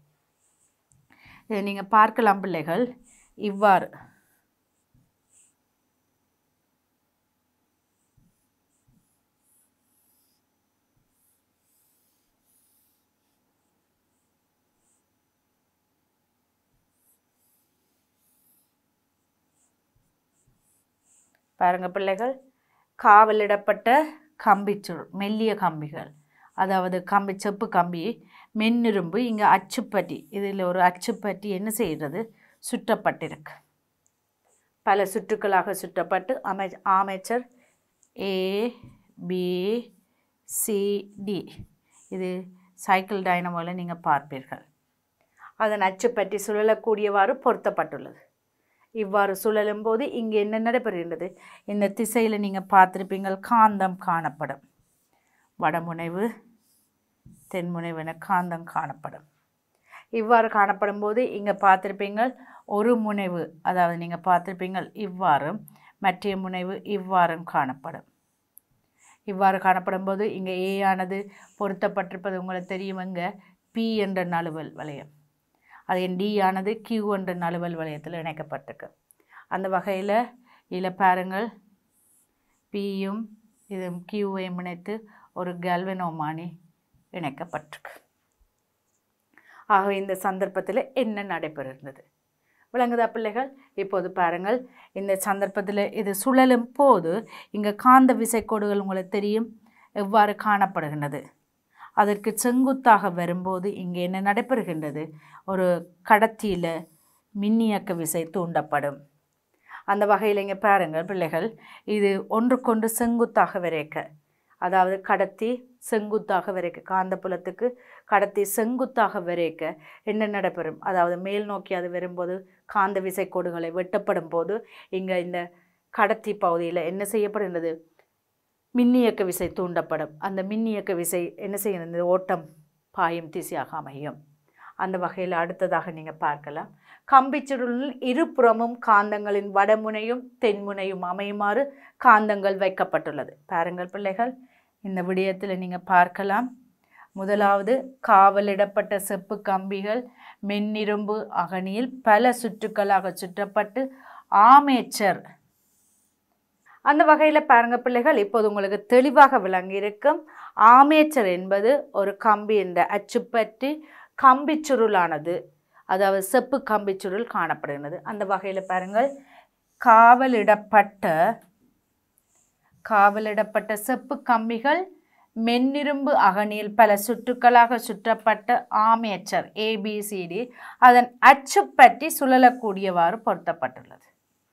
இதை நீங்கள் பார்க்கலாம் பிள்ளைகள் இவ்வாறு பாருங்க பிள்ளைகள் காவலிடப்பட்ட கம்பிச்சுருள் மெல்லிய கம்பிகள் அதாவது கம்பி செப்பு கம்பி மென்னிரும்பு இங்கே அச்சுப்பட்டி இதில் ஒரு அச்சுப்பட்டி என்ன செய்கிறது சுற்றப்பட்டிருக்கு பல சுற்றுக்களாக சுற்றப்பட்டு அமை அமைச்சர் ஏ பி சி டி இது சைக்கிள் டைனமோவில் நீங்கள் பார்ப்பீர்கள் அதன் அச்சு பற்றி சுழலக்கூடியவாறு பொருத்தப்பட்டுள்ளது இவ்வாறு சுழலும் போது இங்கே என்ன நடைபெறுகின்றது இந்த திசையில் நீங்கள் பார்த்துருப்பீங்கள் காந்தம் காணப்படும் வடமுனைவு தென்முனைவு என காந்தம் காணப்படும் இவ்வாறு காணப்படும் போது இங்கே பார்த்துருப்பீங்கள் ஒரு முனைவு அதாவது நீங்கள் பார்த்துருப்பீங்கள் இவ்வாறும் மற்ற முனைவு இவ்வாறும் காணப்படும் இவ்வாறு காணப்படும் போது இங்கே ஏ ஆனது பொருத்தப்பட்டிருப்பது உங்களுக்கு தெரியும் இங்கே பி என்ற நழுவல் வளையம் அது டி ஆனது கியூ என்ற நழுவல் வளையத்தில் இணைக்கப்பட்டிருக்கு அந்த வகையில் இதில் பாருங்கள் பியும் இதுவும் கியூவையும் இணைத்து ஒரு கல்வனோமானி இணைக்கப்பட்டிருக்கு ஆகவே இந்த சந்தர்ப்பத்தில் என்ன நடைபெறுகிறது விளங்குதா பிள்ளைகள் இப்போது பாருங்கள் இந்த சந்தர்ப்பத்தில் இது சுழலும் போது இங்கே காந்த விசைக்கோடுகள் உங்களுக்கு தெரியும் எவ்வாறு காணப்படுகின்றது அதற்கு செங்குத்தாக வரும்போது இங்கே என்ன நடைபெறுகின்றது ஒரு கடத்தியில் மின்னியக்க விசை தூண்டப்படும் அந்த வகையில் இங்கே பாருங்கள் பிள்ளைகள் இது ஒன்றுக்கொன்று செங்குத்தாக விரைக்க அதாவது கடத்தி செங்குத்தாக விரைக்க காந்தப்புலத்துக்கு கடத்தி செங்குத்தாக விரைக்க என்ன நடைபெறும் அதாவது மேல் நோக்கி அது வரும்போது காந்த விசைக்கோடுகளை வெட்டப்படும் போது இங்கே இந்த கடத்தி பகுதியில் என்ன செய்யப்படுகின்றது மின்னியக்க விசை தூண்டப்படும் அந்த மின்னியக்க விசை என்ன செய்கிறது ஓட்டம் பாயும் திசையாக அமையும் அந்த வகையில் அடுத்ததாக நீங்கள் பார்க்கலாம் கம்பிச்சுருளில் இருபுறமும் காந்தங்களின் வடமுனையும் தென்முனையும் அமையுமாறு காந்தங்கள் வைக்கப்பட்டுள்ளது பாருங்கள் பிள்ளைகள் இந்த விடயத்தில் நீங்கள் பார்க்கலாம் முதலாவது காவலிடப்பட்ட செப்பு கம்பிகள் மென்னிரும்பு அகனியில் பல சுற்றுக்களாக சுற்றப்பட்டு ஆமேச்சர் அந்த வகையில் பாருங்க பிள்ளைகள் இப்போது உங்களுக்கு தெளிவாக விளங்கியிருக்கும் ஆமேச்சர் என்பது ஒரு கம்பி என்ற அச்சுப்பற்றி கம்பிச்சுருளானது அதாவது செப்பு கம்பிச்சுருள் காணப்படுகிறது அந்த வகையில் பாருங்கள் காவலிடப்பட்ட காவலிடப்பட்ட செப்பு கம்பிகள் மென்னிரும்பு அகனியில் பல சுற்றுக்களாக சுற்றப்பட்ட ஆமேச்சர் ஏபிசிடி அதன் அச்சு பற்றி சுழலக்கூடியவாறு பொருத்தப்பட்டுள்ளது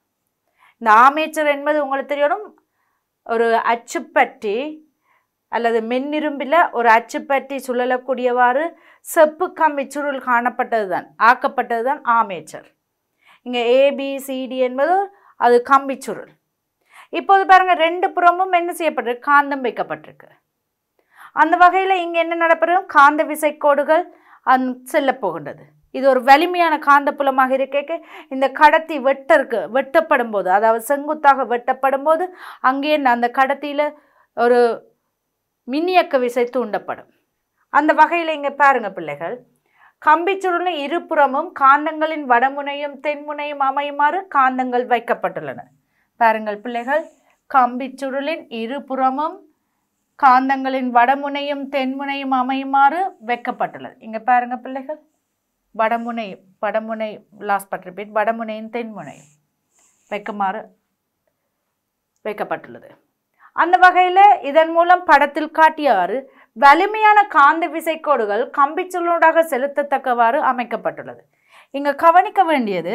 இந்த ஆமேச்சர் என்பது உங்களுக்கு தெரியணும் ஒரு அச்சுப்பற்றி அல்லது மென்னிரும்பில் ஒரு அச்சுப்பற்றி சுழலக்கூடியவாறு செப்பு கம்பி சுருள் காணப்பட்டது தான் ஆக்கப்பட்டது தான் ஆமேச்சர் இங்கே ஏபிசிடி என்பது அது கம்பி சுருள் இப்போது பாருங்கள் ரெண்டு புறமும் என்ன செய்யப்பட்டிருக்கு காந்தம் வைக்கப்பட்டிருக்கு அந்த வகையில் இங்கே என்ன நடைபெறும் காந்த விசைக்கோடுகள் அந் செல்ல போகின்றது இது ஒரு வலிமையான காந்தப்புலமாக இருக்க இந்த கடத்தி வெட்டருக்கு வெட்டப்படும் போது அதாவது செங்குத்தாக வெட்டப்படும் போது அங்கே அந்த கடத்தியில் ஒரு மின்னியக்க விசை தூண்டப்படும் அந்த வகையில் இங்கே பாருங்க பிள்ளைகள் கம்பிச்சுருளின் இருபுறமும் காந்தங்களின் வடமுனையும் தென்முனையும் அமையுமாறு காந்தங்கள் வைக்கப்பட்டுள்ளன பாருங்கள் பிள்ளைகள் கம்பிச்சுருளின் இருபுறமும் காந்தங்களின் வடமுனையும் தென்முனையும் அமையுமாறு வைக்கப்பட்டுள்ளது இங்கே பாருங்க பிள்ளைகள் வடமுனை வடமுனை லாஸ்ட் பட்டிருப்பேன் வடமுனையின் தென்முனையும் வைக்குமாறு வைக்கப்பட்டுள்ளது அந்த வகையில் இதன் மூலம் படத்தில் காட்டியவாறு வலிமையான காந்த விசைக்கோடுகள் கம்பிச்சுருளாக செலுத்தத்தக்கவாறு அமைக்கப்பட்டுள்ளது இங்கே கவனிக்க வேண்டியது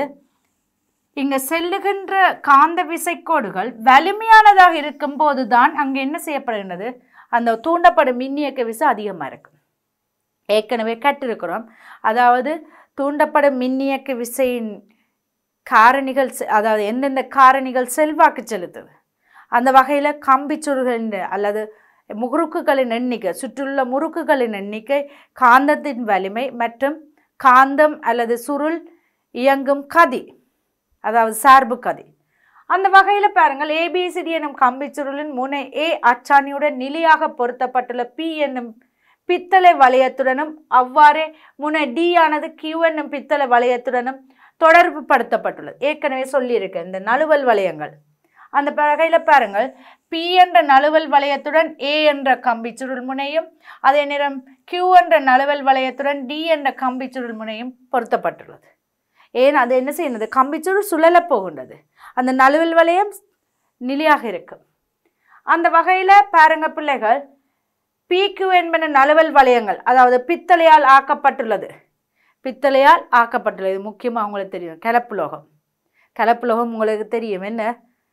இங்கே செல்லுகின்ற காந்த விசைக்கோடுகள் வலிமையானதாக இருக்கும்போது தான் அங்கே என்ன செய்யப்படுகின்றது அந்த தூண்டப்படும் மின்னியக்க விசை அதிகமாக இருக்கும் ஏற்கனவே கற்றிருக்கிறோம் அதாவது தூண்டப்படும் மின்னியக்க விசையின் காரணிகள் செ- அதாவது எந்தெந்த காரணிகள் செல்வாக்கு செலுத்துது அந்த வகையில் கம்பிச்சுருள்களின் அல்லது முறுக்குகளின் எண்ணிக்கை சுற்றியுள்ள முறுக்குகளின் எண்ணிக்கை காந்தத்தின் வலிமை மற்றும் காந்தம் அல்லது சுருள் இயங்கும் கதி அதாவது சார்பு கதி அந்த வகையில் பாருங்கள் ஏபிசிடி எனும் கம்பிச்சுருளின் முனை ஏ அச்சாணியுடன் நிலையாக பொருத்தப்பட்டுள்ள பி என்னும் பித்தளை வளையத்துடனும் அவ்வாறே முனை டி ஆனது கியூ என்னும் பித்தளை வளையத்துடனும் தொடர்பு படுத்தப்பட்டுள்ளது ஏற்கனவே சொல்லியிருக்கேன் இந்த நழுவல் வளையங்கள் அந்த வகையில் பாருங்கள் பி என்ற நழுவல் வளையத்துடன் ஏ என்ற கம்பிச்சுருள் முனையும் அதே நேரம் கியூ என்ற நழுவல் வளையத்துடன் டி என்ற கம்பிச்சுருள் முனையும் பொருத்தப்பட்டுள்ளது ஏன் அது என்ன செய்யுന്നത് கம்பிச்சுருள் சுழலப் போகின்றது அந்த நழுவல் வளையம் நிலையாக இருக்கும் அந்த வகையில் பாருங்க பிள்ளைகள் பிக்யூ என்பன நழுவல் வளையங்கள் அதாவது பித்தளையால் ஆக்கப்பட்டுள்ளது பித்தளையால் ஆக்கப்பட்டுள்ளது முக்கியமாக உங்களுக்கு தெரியும் கலப்புலோகம் கலப்புலோகம் உங்களுக்கு தெரியும் என்ன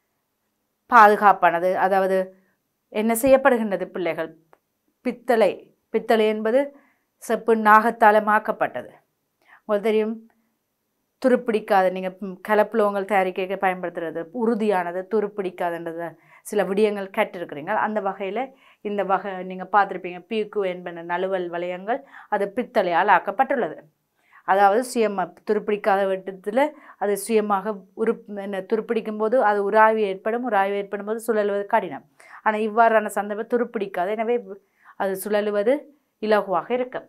பாதுகாப்பானது அதாவது என்ன செய்யப்படுகின்றது பிள்ளைகள் பித்தளை பித்தளை என்பது செப்பு நாகத்தால் மாக்கப்பட்டது உங்களுக்கு தெரியும் துருப்பிடிக்காத நீங்கள் கலப்புலவங்கள் தயாரிக்க பயன்படுத்துறது உறுதியானது துருப்பிடிக்காதுன்றத சில விடயங்கள் கேட்டிருக்கிறீங்க அந்த வகையில் இந்த வகை நீங்கள் பார்த்துருப்பீங்க பீக்கு என்பன நழுவல் வளையங்கள் அது பித்தளையால் ஆக்கப்பட்டுள்ளது அதாவது சுயமாக துருப்பிடிக்காத விட்டத்தில் அது சுயமாக உரு என்ன துருப்பிடிக்கும் போது அது உராய்வு ஏற்படும் உராய்வு ஏற்படும் போது சுழலுவது கடினம் ஆனால் இவ்வாறான சந்தர்ப்பம் துருப்பிடிக்காது எனவே அது சுழலுவது இலகுவாக இருக்கும்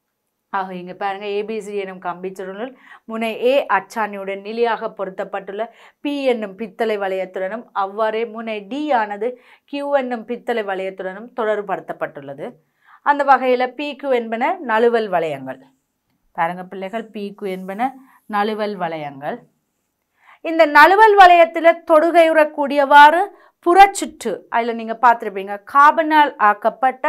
ஆக இங்கே பாருங்கள் ஏபிசி எனும் கம்பிச்சுருளில் முனை ஏ அச்சாணியுடன் நிலையாக பொருத்தப்பட்டுள்ள பி என்னும் பித்தளை வளையத்துடனும் அவ்வாறே முனை டி ஆனது கியூ என்னும் பித்தளை வளையத்துடனும் தொடர்படுத்தப்பட்டுள்ளது அந்த வகையில் பிக்யூ என்பன நழுவல் வளையங்கள் பாருங்க பிள்ளைகள் பிக்யூ என்பன நழுவல் வளையங்கள் இந்த நழுவல் வளையத்தில் தொடுகையுறக்கூடியவாறு புறச்சுற்று அதில் நீங்கள் பார்த்துருப்பீங்க காபனால் ஆக்கப்பட்ட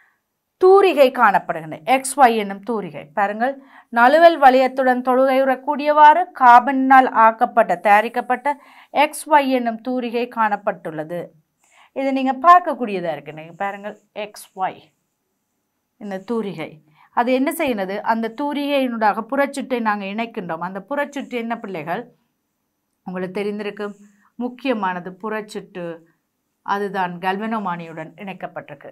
தூரிகை காணப்படுகின்றன எக்ஸ் ஒய் என்னும் தூரிகை பாருங்கள் நழுவல் வளையத்துடன் தொழுகையுறக்கூடியவாறு காபனால் ஆக்கப்பட்ட தயாரிக்கப்பட்ட எக்ஸ் ஒய் என்னும் தூரிகை காணப்பட்டுள்ளது இது நீங்கள் பார்க்கக்கூடியதாக இருக்கு நீங்கள் பாருங்கள் எக்ஸ் ஒய் இந்த தூரிகை அது என்ன செய்கிறது அந்த தூரிகையினூடாக புறச்சுட்டை நாங்கள் இணைக்கின்றோம் அந்த புறச்சுட்டு என்ன பிள்ளைகள் உங்களுக்கு தெரிந்திருக்கும் முக்கியமானது புறச்சுட்டு அதுதான் கல்வனோமானியுடன் இணைக்கப்பட்டிருக்கு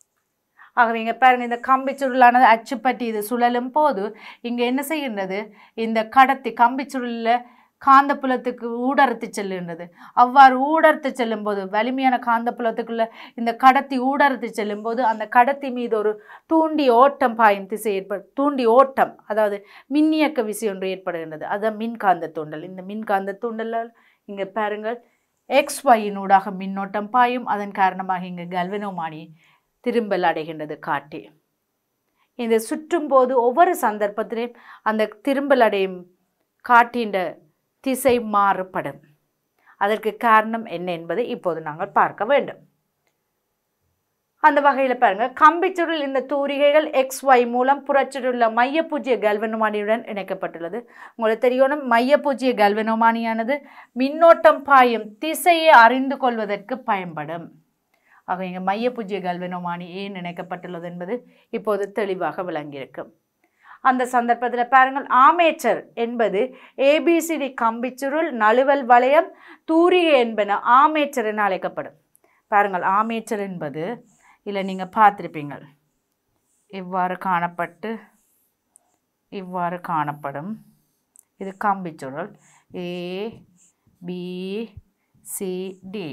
ஆகவே இங்கே பாருங்க இந்த கம்பி சுருளானது அச்சுப்பட்டி இது சுழலும் போது இங்கே என்ன செய்கின்றது இந்த கடத்தி கம்பி சுருளில் காந்தப்புலத்துக்கு ஊடறுத்து செல்லுகின்றது அவ்வாறு ஊடறுத்து செல்லும்போது வலிமையான காந்தப்புலத்துக்குள்ள இந்த கடத்தி ஊடறுத்து செல்லும்போது அந்த கடத்தி மீது ஒரு தூண்டி ஓட்டம் பாயும் திசை ஏற்ப தூண்டி ஓட்டம் அதாவது மின்னியக்க விசை ஒன்று ஏற்படுகின்றது அதுதான் மின்காந்த தூண்டல் இந்த மின்காந்த தூண்டலால் இங்கே பாருங்கள் எக்ஸ் ஒயினூடாக மின்னோட்டம் பாயும் அதன் காரணமாக இங்கே கல்வனோமானி திரும்பல் அடைகின்றது காட்டி இந்த சுற்றும் போது ஒவ்வொரு சந்தர்ப்பத்திலையும் அந்த திரும்பல் அடையும் காட்டின்ற திசை மாறுபடும் அதற்கு காரணம் என்ன என்பதை இப்போது நாங்கள் பார்க்க வேண்டும் அந்த வகையில் பாருங்கள் கம்பிச்சுருள் இந்த தூரிகைகள் எக்ஸ் ஒய் மூலம் புறச்சுருள்ள மையப்பூஜ்ய கல்வனோமானியுடன் இணைக்கப்பட்டுள்ளது உங்களுக்கு தெரியணும் மையப்பூஜ்ய கல்வனோமானியானது மின்னோட்டம் பாயும் திசையை அறிந்து கொள்வதற்கு பயன்படும் ஆக இங்கே மையப்பூஜ்ய கல்வனோமானி ஏன் இணைக்கப்பட்டுள்ளது என்பது இப்போது தெளிவாக விளங்கியிருக்கும் அந்த சந்தர்ப்பத்தில் பாருங்கள் ஆமேச்சர் என்பது ஏபிசிடி கம்பிச்சுருள் நழுவல் வளையம் தூரிகை என்பன ஆமேச்சர் என அழைக்கப்படும் பாருங்கள் ஆமேச்சர் என்பது இல்லை நீங்கள் பார்த்துருப்பீங்கள் இவ்வாறு காணப்பட்டு இவ்வாறு காணப்படும் இது கம்பிச்சுருள் ஏ பி சி டி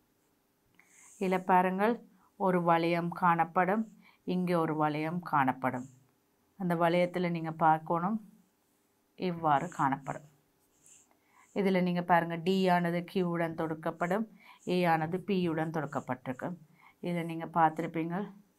இதில் பாருங்கள் ஒரு வளையம் காணப்படும் இங்கே ஒரு வளையம் காணப்படும் அந்த வளையத்தில் நீங்கள் பார்க்கணும் இவ்வாறு காணப்படும் இதில் நீங்கள் பாருங்கள் டி ஆனது கியூவுடன் தொடுக்கப்படும் ஏ ஆனது பியுடன் தொடுக்கப்பட்டிருக்கும் இதை நீங்கள் பார்த்துருப்பீங்க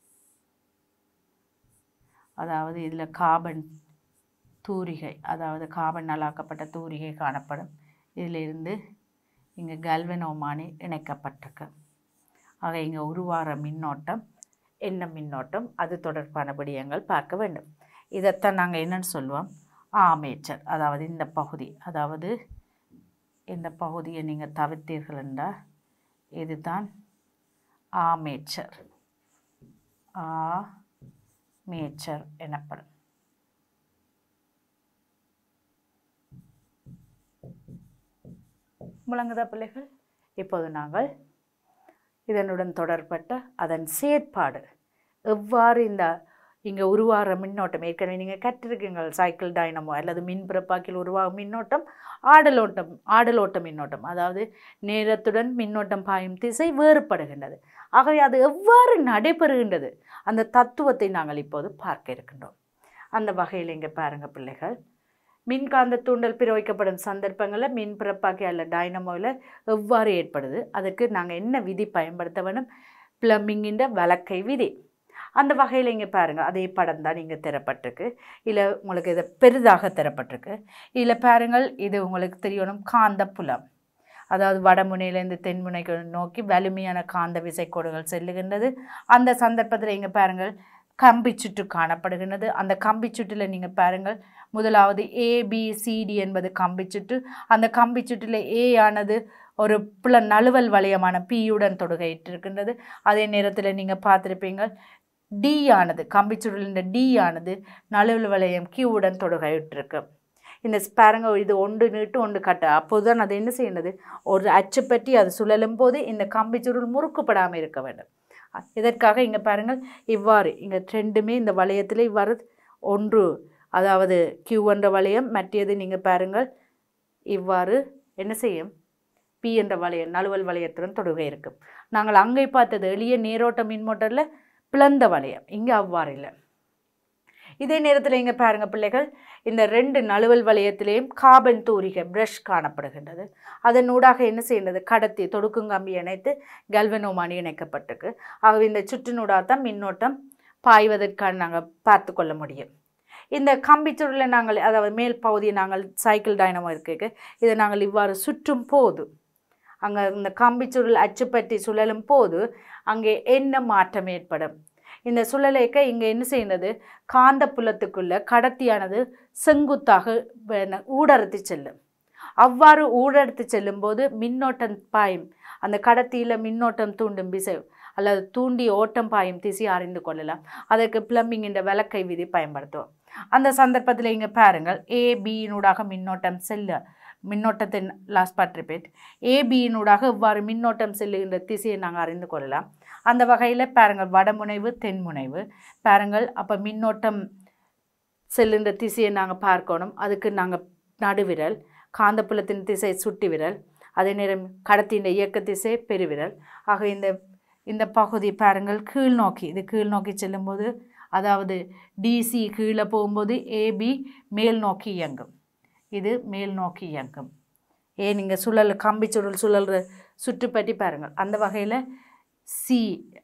அதாவது இதில் காபன் தூரிகை அதாவது காபன் நலாக்கப்பட்ட தூரிகை காணப்படும் இதிலிருந்து இங்கே கல்வனோமானி இணைக்கப்பட்டிருக்கு ஆக இங்கே உருவாகிற மின்னோட்டம் என்ன மின்னோட்டம் அது தொடர்பான விடயங்கள் பார்க்க வேண்டும் இதைத்தான் நாங்கள் என்னன்னு சொல்லுவோம் ஆமேச்சர் அதாவது இந்த பகுதி அதாவது இந்த பகுதியை நீங்கள் தவிர்த்தீர்கள் என்றால் இதுதான் ஆமேச்சர் ஆ மேச்சர் எனப்படும் முழங்குதா பிள்ளைகள் இப்போது நாங்கள் இதனுடன் தொடர்பட்ட அதன் செயற்பாடு எவ்வாறு இந்த இங்கே உருவாகிற மின்னோட்டம் ஏற்கனவே நீங்கள் கற்றிருக்கீங்கள் சைக்கிள் டைனமோ அல்லது மின் பிறப்பாக்கில் உருவாகும் மின்னோட்டம் ஆடலோட்டம் ஆடலோட்ட மின்னோட்டம் அதாவது நேரத்துடன் மின்னோட்டம் பாயும் திசை வேறுபடுகின்றது ஆகவே அது எவ்வாறு நடைபெறுகின்றது அந்த தத்துவத்தை நாங்கள் இப்போது பார்க்க இருக்கின்றோம் அந்த வகையில் இங்கே பாருங்கள் பிள்ளைகள் மின்காந்த தூண்டல் பிரயோகிக்கப்படும் சந்தர்ப்பங்களில் மின் பிறப்பாக்கி அல்ல டைனமோவில் எவ்வாறு ஏற்படுது அதுக்கு நாங்கள் என்ன விதி பயன்படுத்த வேணும் பிளம்பிங்கின்ற வழக்கை விதி அந்த வகையில் இங்கே பாருங்கள் அதே படம் தான் இங்கே தரப்பட்டிருக்கு இல்லை உங்களுக்கு இது பெரிதாக தரப்பட்டிருக்கு இதில் பாருங்கள் இது உங்களுக்கு தெரியணும் காந்த புலம் அதாவது வடமுனையிலேருந்து தென்முனைக்கு நோக்கி வலிமையான காந்த விசைக்கோடுகள் செல்லுகின்றது அந்த சந்தர்ப்பத்தில் இங்கே பாருங்கள் கம்பி சுற்று காணப்படுகின்றது அந்த கம்பி சுற்றில் நீங்கள் பாருங்கள் முதலாவது ஏபிசிடி என்பது கம்பி சுற்று அந்த கம்பி சுற்றில் ஏ ஆனது ஒரு புல நழுவல் வளையமான பியுடன் தொடுகையிட்டிருக்கின்றது அதே நேரத்தில் நீங்கள் பார்த்துருப்பீங்க டி ஆனது கம்பிச்சுருளின் டி ஆனது நழுவல் வளையம் கியூவுடன் தொடர்புற்றிருக்கு இந்த பாருங்க இது ஒன்று நீட்டு ஒன்று கட்ட அப்போதுதான் அது என்ன செய்யணுது ஒரு அச்சு பற்றி அது சுழலும் போது இந்த கம்பிச்சுருள் முறுக்குப்படாமல் இருக்க வேண்டும் அ- இதற்காக இங்கே பாருங்கள் இவ்வாறு இங்கே ரெண்டுமே இந்த வளையத்தில் இவ்வாறு ஒன்று அதாவது கியூ என்ற வளையம் மற்றது நீங்கள் பாருங்கள் இவ்வாறு என்ன செய்யும் பி என்ற வளையம் நழுவல் வளையத்துடன் தொடுகை இருக்கும் நாங்கள் அங்கே பார்த்தது எளிய நீரோட்ட மின்மோட்டரில் பிளந்த வளையம் இங்கே அவ்வாறு இல்லை இதே நேரத்தில் இங்கே பாருங்க பிள்ளைகள் இந்த ரெண்டு நழுவல் வளையத்திலேயும் கார்பன் தூரிகை பிரஷ் காணப்படுகின்றது அதன் ஊடாக என்ன செய்யறது கடத்தி தொடுக்குங்கம்பி இணைத்து கல்வனோமானி இணைக்கப்பட்டிருக்கு ஆகவே இந்த சுற்றினூடாக தான் மின்னோட்டம் பாய்வதற்கான நாங்கள் பார்த்து கொள்ள முடியும் இந்த கம்பிச்சுருளை நாங்கள் அதாவது மேல் பகுதியை நாங்கள் சைக்கிள் டைனமோ இருக்கு இதை நாங்கள் இவ்வாறு சுற்றும் போது அங்கே இந்த கம்பிச்சுருள் அச்சுப்பற்றி சுழலும் போது அங்கே என்ன மாற்றம் ஏற்படும் இந்த சுழலேக்க இங்கே என்ன செய்யறது காந்த புலத்துக்குள்ள கடத்தியானது செங்குத்தாக வேண- ஊடறுத்து செல்லும் அவ்வாறு ஊடறுத்து செல்லும்போது மின்னோட்டம் பாயும் அந்த கடத்தியில் மின்னோட்டம் தூண்டும் விசை அல்லது தூண்டி ஓட்டம் பாயும் திசை அறிந்து கொள்ளலாம் அதற்கு பிளம்பிங் என்ற விளக்கை விதி பயன்படுத்துவோம் அந்த சந்தர்ப்பத்தில் இங்கே பாருங்கள் ஏபியினூடாக மின்னோட்டம் செல்ல மின்னோட்டத்தின் லாஸ்ட் பார்ட் ரிப்பீட் ஏபியினூடாக இவ்வாறு மின்னோட்டம் செல்லுகின்ற திசையை நாங்கள் அறிந்து கொள்ளலாம் அந்த வகையில் பாருங்கள் வடமுனைவு தென்முனைவு பாருங்கள் அப்போ மின்னோட்டம் செல்லுகின்ற திசையை நாங்கள் பார்க்கணும் அதுக்கு நாங்கள் நடுவிரல் காந்தப்புலத்தின் திசை சுட்டி விரல் அதே நேரம் கடத்தின் இயக்க திசை பெருவிரல் ஆக இந்த இந்த பகுதி பாருங்கள் கீழ் நோக்கி இது கீழ் நோக்கி செல்லும்போது அதாவது டிசி கீழே போகும்போது ஏபி மேல் நோக்கி இயங்கும் இது மேல் நோக்கி இயங்கும் ஏன் நீங்கள் சுழல் கம்பி சுழல் சுழல்ற சுற்றுப்பற்றி பாருங்கள் அந்த வகையில் சி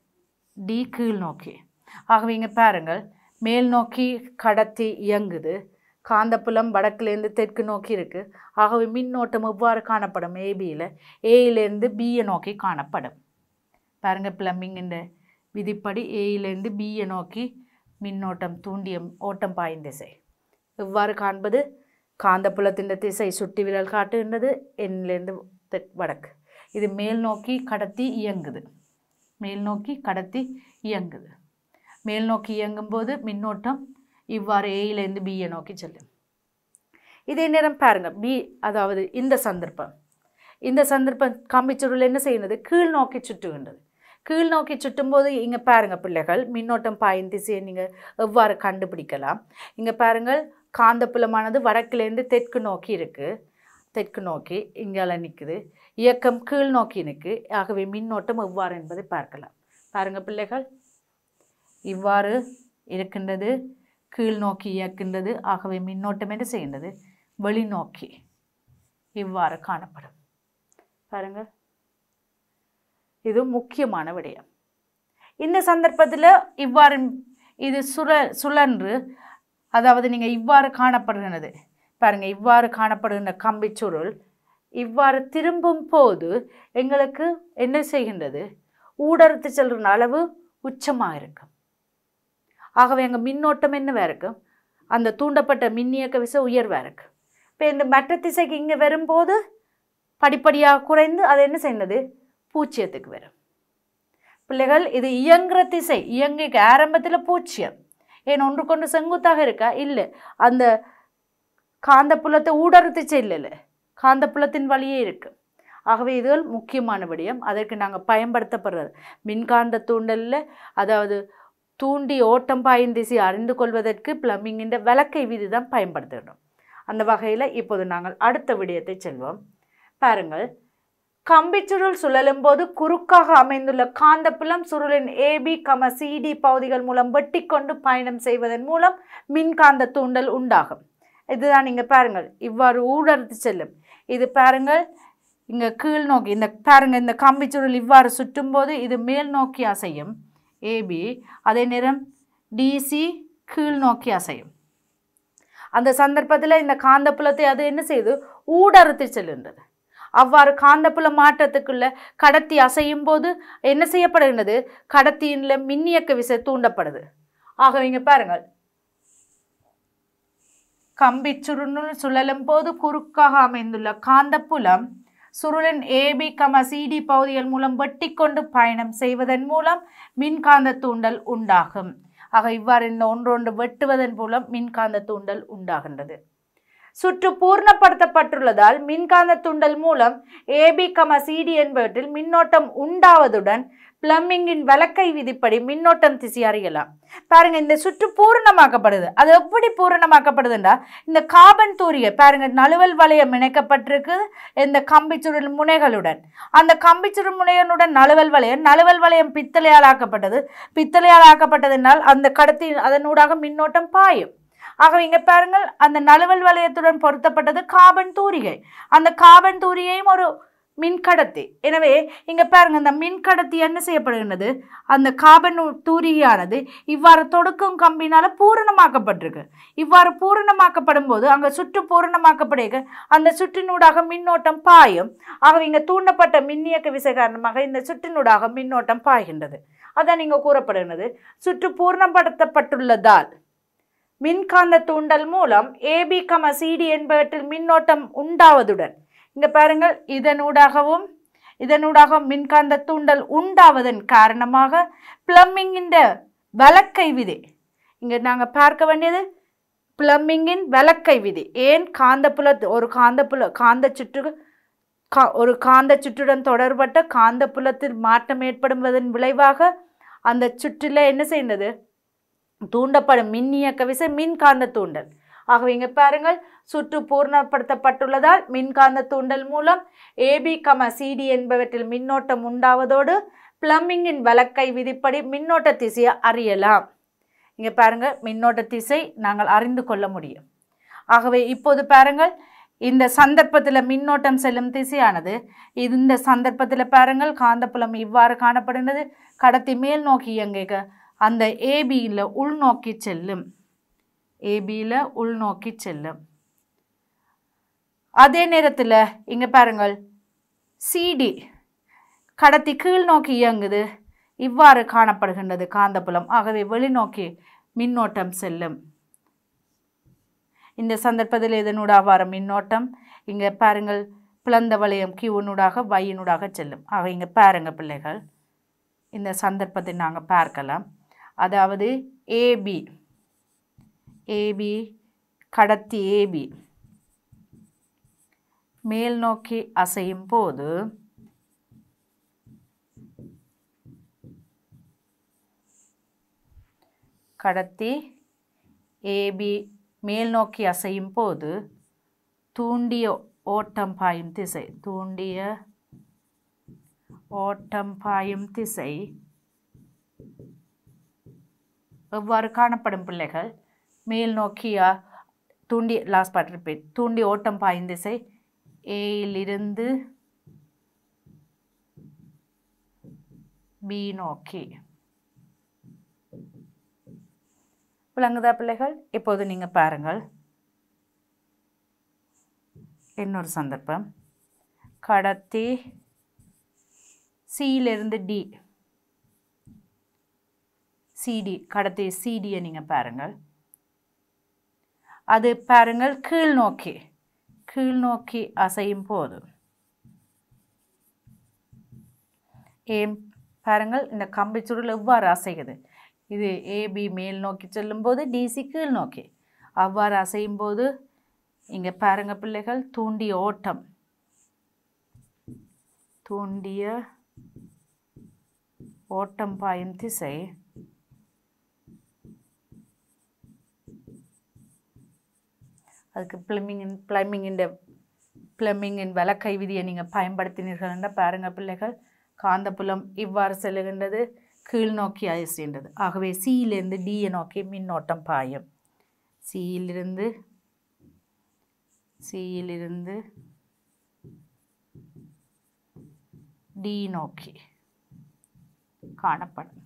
டி கீழ் நோக்கி ஆகவே இங்கே பாருங்கள் மேல் நோக்கி கடத்தி இயங்குது காந்தப்புலம் வடக்குலேருந்து தெற்கு நோக்கி இருக்குது ஆகவே மின்னோட்டம் எவ்வாறு காணப்படும் ஏபியில் ஏயிலேருந்து பியை நோக்கி காணப்படும் பாருங்கள் பிளம்பிங் இந்த விதிப்படி ஏயிலேருந்து பியை நோக்கி மின்னோட்டம் தூண்டிய ஓட்டம் பாயும் திசை எவ்வாறு காண்பது காந்தப்புலத்தின் திசை சுட்டி விரல் காட்டுகின்றது எண்ணிலேருந்து தெற் வடக்கு இது மேல் நோக்கி கடத்தி இயங்குது மேல் நோக்கி கடத்தி இயங்குது மேல் நோக்கி இயங்கும்போது மின்னோட்டம் இவ்வாறு ஏயிலேருந்து பியை நோக்கி செல்லும் இதே நேரம் பாருங்க பி அதாவது இந்த சந்தர்ப்பம் இந்த சந்தர்ப்பம் கம்பிச்சுருள் என்ன செய்யுന്നത് கீழ் நோக்கி சுற்றுகின்றது கீழ் நோக்கி சுற்றும்போது இங்கே பாருங்க பிள்ளைகள் மின்னோட்டம் பாயும் திசையை நீங்கள் எவ்வாறு கண்டுபிடிக்கலாம் இங்கே பாருங்கள் காந்தப்புலமானது வடக்குலேருந்து தெற்கு நோக்கி இருக்குது தெற்கு நோக்கி இங்கால நிற்குது இயக்கம் கீழ் நோக்கி நிற்கு ஆகவே மின்னோட்டம் எவ்வாறு என்பதை பார்க்கலாம் பாருங்க பிள்ளைகள் இவ்வாறு இருக்கின்றது கீழ் நோக்கி இயக்கின்றது ஆகவே மின்னோட்டம் என்ன செய்கின்றது வெளிநோக்கி இவ்வாறு காணப்படும் பாருங்க இது முக்கியமான விடயம் இந்த சந்தர்ப்பத்தில் இவ்வாறு இது சுழ சுழன்று அதாவது நீங்கள் இவ்வாறு காணப்படுகிறது பாருங்க இவ்வாறு காணப்படுகின்ற கம்பிச்சுருள் இவ்வாறு திரும்பும் போது எங்களுக்கு என்ன செய்கின்றது ஊடறுத்து செல்கிற அளவு உச்சமாக இருக்கும் ஆகவே அங்கே மின்னோட்டம் என்னவா இருக்கும் அந்த தூண்டப்பட்ட மின்னியக்க விசை உயர்வாக இருக்கு இப்போ இந்த மற்ற திசைக்கு இங்கே வரும்போது படிப்படியாக குறைந்து அது என்ன செய்யுது பூச்சியத்துக்கு வரும் பிள்ளைகள் இது இயங்குற திசை இயங்கிக்க ஆரம்பத்தில் பூச்சியம் ஏன் ஒன்று கொண்டு செங்குத்தாக இருக்கா இல்லை அந்த காந்தப்புலத்தை ஊடறுத்து செல்லல காந்தப்புலத்தின் வழியே இருக்கு ஆகவே இதுகள் முக்கியமான விடயம் அதற்கு நாங்கள் பயன்படுத்தப்படுறது மின்காந்த தூண்டலில் அதாவது தூண்டி ஓட்டம் பாயும் திசை அறிந்து கொள்வதற்கு பிளம்பிங்கின்ற விளக்கை விதி தான் பயன்படுத்துகிறோம் அந்த வகையில் இப்போது நாங்கள் அடுத்த விடயத்தை செல்வோம் பாருங்கள் கம்பிச்சுருள் சுழலும் போது குறுக்காக அமைந்துள்ள காந்தப்புலம் சுருளின் ஏபி கம சிடி பகுதிகள் மூலம் வெட்டி கொண்டு பயணம் செய்வதன் மூலம் மின்காந்த தூண்டல் உண்டாகும் இதுதான் நீங்க பாருங்கள் இவ்வாறு ஊடறுத்து செல்லும் இது பாருங்கள் இங்க கீழ் நோக்கி இந்த பாருங்க இந்த கம்பிச்சுருள் இவ்வாறு சுற்றும் போது இது மேல் நோக்கி அசையும் ஏபி அதே நேரம் டிசி கீழ் நோக்கி அசையும் அந்த சந்தர்ப்பத்தில் இந்த காந்தப்புலத்தை அது என்ன செய்யுது ஊடறுத்து செல்கின்றது அவ்வாறு காந்தப்புல மாற்றத்துக்குள்ள கடத்தி அசையும் போது என்ன செய்யப்படுகின்றது கடத்தியின்ல மின்னியக்க விசை தூண்டப்படுது ஆக இங்க பாருங்கள் கம்பி சுருணுள் சுழலும் போது குறுக்காக அமைந்துள்ள காந்தப்புலம் சுருளின் ஏபி கம சிடி பகுதிகள் மூலம் வெட்டிக்கொண்டு பயணம் செய்வதன் மூலம் மின்காந்த தூண்டல் உண்டாகும் ஆக இவ்வாறு இந்த ஒன்றொன்று வெட்டுவதன் மூலம் மின்காந்த தூண்டல் உண்டாகின்றது சுற்று பூர்ணப்படுத்தப்பட்டுள்ளதால் மின்காந்த தூண்டல் மூலம் ஏபி கம சிடி என்பவற்றில் மின்னோட்டம் உண்டாவதுடன் பிளம்பிங்கின் வலக்கை விதிப்படி மின்னோட்டம் திசை அறியலாம் பாருங்க இந்த சுற்று பூரணமாக்கப்படுது அது எப்படி பூரணமாக்கப்படுதுண்டா இந்த கார்பன் தூரிய பாருங்க நழுவல் வளையம் இணைக்கப்பட்டிருக்கு இந்த கம்பிச்சுருள் முனைகளுடன் அந்த கம்பிச்சுருள் முனையனுடன் நழுவல் வளையம் நழுவல் வளையம் பித்தளையால் ஆக்கப்பட்டது பித்தளையால் ஆக்கப்பட்டதனால் அந்த கடத்தி அதனூடாக மின்னோட்டம் பாயும் ஆக இங்க பாருங்கள் அந்த நழுவல் வளையத்துடன் பொருத்தப்பட்டது கார்பன் தூரிகை அந்த கார்பன் தூரிகையும் ஒரு மின்கடத்தி எனவே இங்க பாருங்க இந்த மின்கடத்தி என்ன செய்யப்படுகின்றது அந்த கார்பன் தூரிகையானது இவ்வாறு தொடுக்கும் கம்பினால பூரணமாக்கப்பட்டிருக்கு இவ்வாறு பூரணமாக்கப்படும் போது அங்க சுற்று பூரணமாக்கப்படுக அந்த சுற்றினூடாக மின்னோட்டம் பாயும் ஆகவே இங்க தூண்டப்பட்ட மின்னியக்க விசை காரணமாக இந்த சுற்றினூடாக மின்னோட்டம் பாய்கின்றது அதான் இங்க கூறப்படுகிறது சுற்று பூர்ணப்படுத்தப்பட்டுள்ளதால் மின்காந்த தூண்டல் மூலம் ஏபி கம சிடி என்பவற்றில் மின்னோட்டம் உண்டாவதுடன் இங்க பாருங்கள் இதனூடாகவும் இதனூடாக மின்காந்த தூண்டல் உண்டாவதன் காரணமாக பிளம்பிங்கின் வலக்கை விதி இங்க நாங்க பார்க்க வேண்டியது பிளம்பிங்கின் வலக்கை விதி ஏன் காந்தப்புல ஒரு காந்தப்புல காந்த சுற்று கா ஒரு காந்த சுற்றுடன் தொடர்பட்ட காந்தப்புலத்தில் மாற்றம் ஏற்படுவதன் விளைவாக அந்த சுற்றில் என்ன செய்தது தூண்டப்படும் மின்னியக்க விசை மின்காந்த தூண்டல் ஆகவே இங்க பாருங்கள் சுற்று பூர்ணப்படுத்தப்பட்டுள்ளதால் மின்காந்த தூண்டல் மூலம் ஏபி கம சிடி என்பவற்றில் மின்னோட்டம் உண்டாவதோடு பிளம்பிங்கின் வலக்கை விதிப்படி மின்னோட்ட திசையை அறியலாம் இங்க பாருங்க மின்னோட்ட திசை நாங்கள் அறிந்து கொள்ள முடியும் ஆகவே இப்போது பாருங்கள் இந்த சந்தர்ப்பத்தில் மின்னோட்டம் செல்லும் திசையானது இந்த சந்தர்ப்பத்தில் பாருங்கள் காந்தப்புலம் இவ்வாறு காணப்படுகிறது கடத்தி மேல் நோக்கி இயங்குக அந்த ஏபியில் உள்நோக்கி செல்லும் ஏபியில் உள்நோக்கி செல்லும் அதே நேரத்தில் இங்கே பாருங்கள் சிடி கடத்தி கீழ் நோக்கி இயங்குது இவ்வாறு காணப்படுகின்றது காந்தப்புலம் ஆகவே வெளிநோக்கி மின்னோட்டம் செல்லும் இந்த சந்தர்ப்பத்தில் இதனூடாக வர மின்னோட்டம் இங்கே பாருங்கள் பிளந்த வளையம் கியூனூடாக வையினூடாக செல்லும் ஆக இங்கே பாருங்க பிள்ளைகள் இந்த சந்தர்ப்பத்தை நாங்கள் பார்க்கலாம் அதாவது ஏபி ஏபி கடத்தி ஏபி மேல் நோக்கி அசையும் போது கடத்தி ஏபி மேல் நோக்கி அசையும் போது தூண்டிய ஓட்டம் பாயும் திசை தூண்டிய ஓட்டம் பாயும் திசை எவ்வாறு காணப்படும் பிள்ளைகள் மேல் நோக்கியா தூண்டி லாஸ்ட் பார்ட் ரிப்பீட் தூண்டி ஓட்டம் பாயும் திசை ஏயிலிருந்து பி நோக்கி விளங்குதா பிள்ளைகள் இப்போது நீங்கள் பாருங்கள் இன்னொரு சந்தர்ப்பம் கடத்தி சியிலிருந்து டி சிடி கடத்தி சிடியை நீங்கள் பாருங்கள் அது பாருங்கள் கீழ் நோக்கி கீழ் நோக்கி அசையும் போது ஏன் பாருங்கள் இந்த கம்பி சுருள் எவ்வாறு அசையுது இது ஏபி மேல் நோக்கி செல்லும்போது டிசி கீழ் நோக்கி அவ்வாறு அசையும் போது இங்கே பாருங்க பிள்ளைகள் தூண்டிய ஓட்டம் தூண்டிய ஓட்டம் பாயும் திசை அதுக்கு பிளம்பிங்கின் பிளம்பிங்கின் பிளம்பிங்கின் விளக்கை விதியை நீங்கள் பயன்படுத்தினீர்கள் என்ற பாருங்க பிள்ளைகள் காந்தப்புலம் இவ்வாறு செல்லுகின்றது கீழ் நோக்கி அயசுகின்றது ஆகவே சியிலிருந்து டியை நோக்கி மின்னோட்டம் பாயும் சியிலிருந்து சியிலிருந்து டி நோக்கி காணப்படும்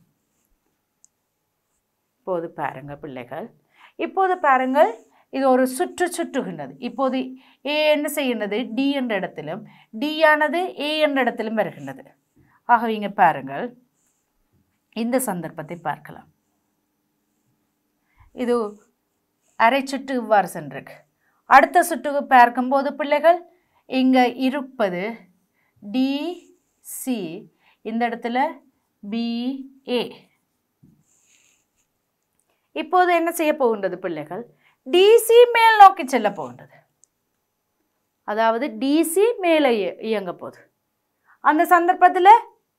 இப்போது பாருங்க பிள்ளைகள் இப்போது பாருங்கள் இது ஒரு சுற்று சுற்றுகின்றது இப்போது ஏ என்ன செய்கின்றது டி என்ற இடத்திலும் டி ஆனது ஏ என்ற இடத்திலும் வருகின்றது ஆகவே இங்கே பாருங்கள் இந்த சந்தர்ப்பத்தை பார்க்கலாம் இது அரை சுற்று இவ்வாறு சென்றிருக்கு அடுத்த சுற்றுக்கு பார்க்கும்போது பிள்ளைகள் இங்கே இருப்பது டிசி இந்த இடத்துல பிஏ இப்போது என்ன செய்ய போகின்றது பிள்ளைகள் டிசி மேல் நோக்கி செல்ல போகின்றது அதாவது டிசி மேலே இய- இயங்க போகுது அந்த சந்தர்ப்பத்தில்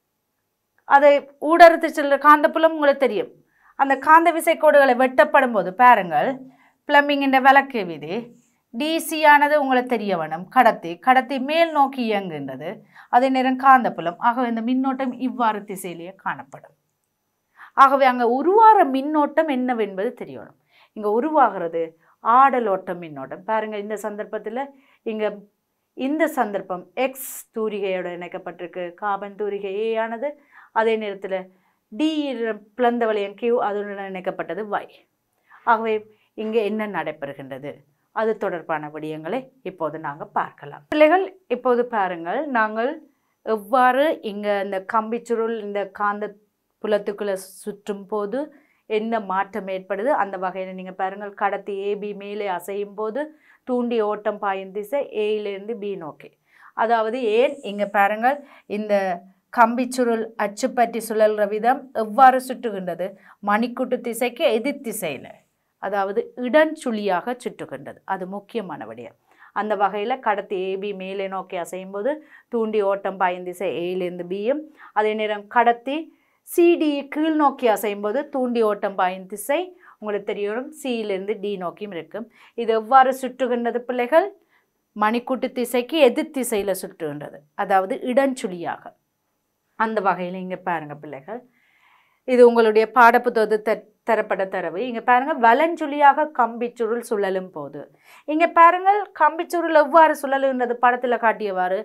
அதை ஊடறுத்து செல்ற காந்தப்புலம் உங்களுக்கு தெரியும் அந்த காந்த விசை கோடுகளை வெட்டப்படும் போது பாருங்கள் பிளம்பிங்கின் விளக்கு விதி டிசி ஆனது உங்களுக்கு தெரிய வேணும் கடத்தி கடத்தி மேல் நோக்கி இயங்குகின்றது அதே நேரம் காந்தப்புலம் ஆகவே இந்த மின்னோட்டம் இவ்வாறு திசையிலேயே காணப்படும் ஆகவே அங்கே உருவாகிற மின்னோட்டம் என்னவென்பது தெரியணும் இங்கே உருவாகிறது ஆடலோட்டம் மின்னோட்டம் பாருங்கள் இந்த சந்தர்ப்பத்தில் இங்கே இந்த சந்தர்ப்பம் எக்ஸ் தூரிகையோட இணைக்கப்பட்டிருக்கு கார்பன் தூரிகை ஏ ஆனது அதே நேரத்தில் டி பிளந்த வளையம் கியூ அதனுடன் இணைக்கப்பட்டது y ஆகவே இங்கே என்ன நடைபெறுகின்றது அது தொடர்பான விடயங்களை இப்போது நாங்கள் பார்க்கலாம் பிள்ளைகள் இப்போது பாருங்கள் நாங்கள் எவ்வாறு இங்கே இந்த கம்பிச்சுருள் இந்த காந்த புலத்துக்குள்ளே சுற்றும் போது என்ன மாற்றம் ஏற்படுது அந்த வகையில் நீங்கள் பாருங்கள் கடத்தி ஏபி மேலே அசையும் போது தூண்டி ஓட்டம் பாயும் திசை ஏயிலிருந்து பி நோக்கி அதாவது ஏன் இங்கே பாருங்கள் இந்த கம்பிச்சுருள் அச்சுப்பற்றி சுழல்ற விதம் எவ்வாறு சுற்றுகின்றது மணிக்கூட்டு திசைக்கு எதிர் திசையில் அதாவது இடஞ்சுழியாக சுற்றுகின்றது அது முக்கியமான விடயம் அந்த வகையில் கடத்தி ஏபி மேலே நோக்கி அசையும் போது தூண்டி ஓட்டம் பாயும் திசை ஏயிலிருந்து பியும் அதே நேரம் கடத்தி சிடி கீழ் நோக்கி அசையும் போது தூண்டி ஓட்டம் பாயும் திசை உங்களுக்கு தெரியும் சியிலிருந்து டி நோக்கியும் இருக்கும் இது எவ்வாறு சுற்றுகின்றது பிள்ளைகள் மணிக்கூட்டு திசைக்கு எதிர் திசையில் சுற்றுகின்றது அதாவது இடஞ்சுழியாக அந்த வகையில் இங்கே பாருங்கள் பிள்ளைகள் இது உங்களுடைய பாடப்புத்தகத்து த தரப்பட்ட தரவு இங்கே பாருங்கள் வலஞ்சுழியாக கம்பிச்சுருள் சுழலும் போது இங்கே பாருங்கள் கம்பிச்சுருள் எவ்வாறு சுழலுன்றது படத்தில் காட்டியவாறு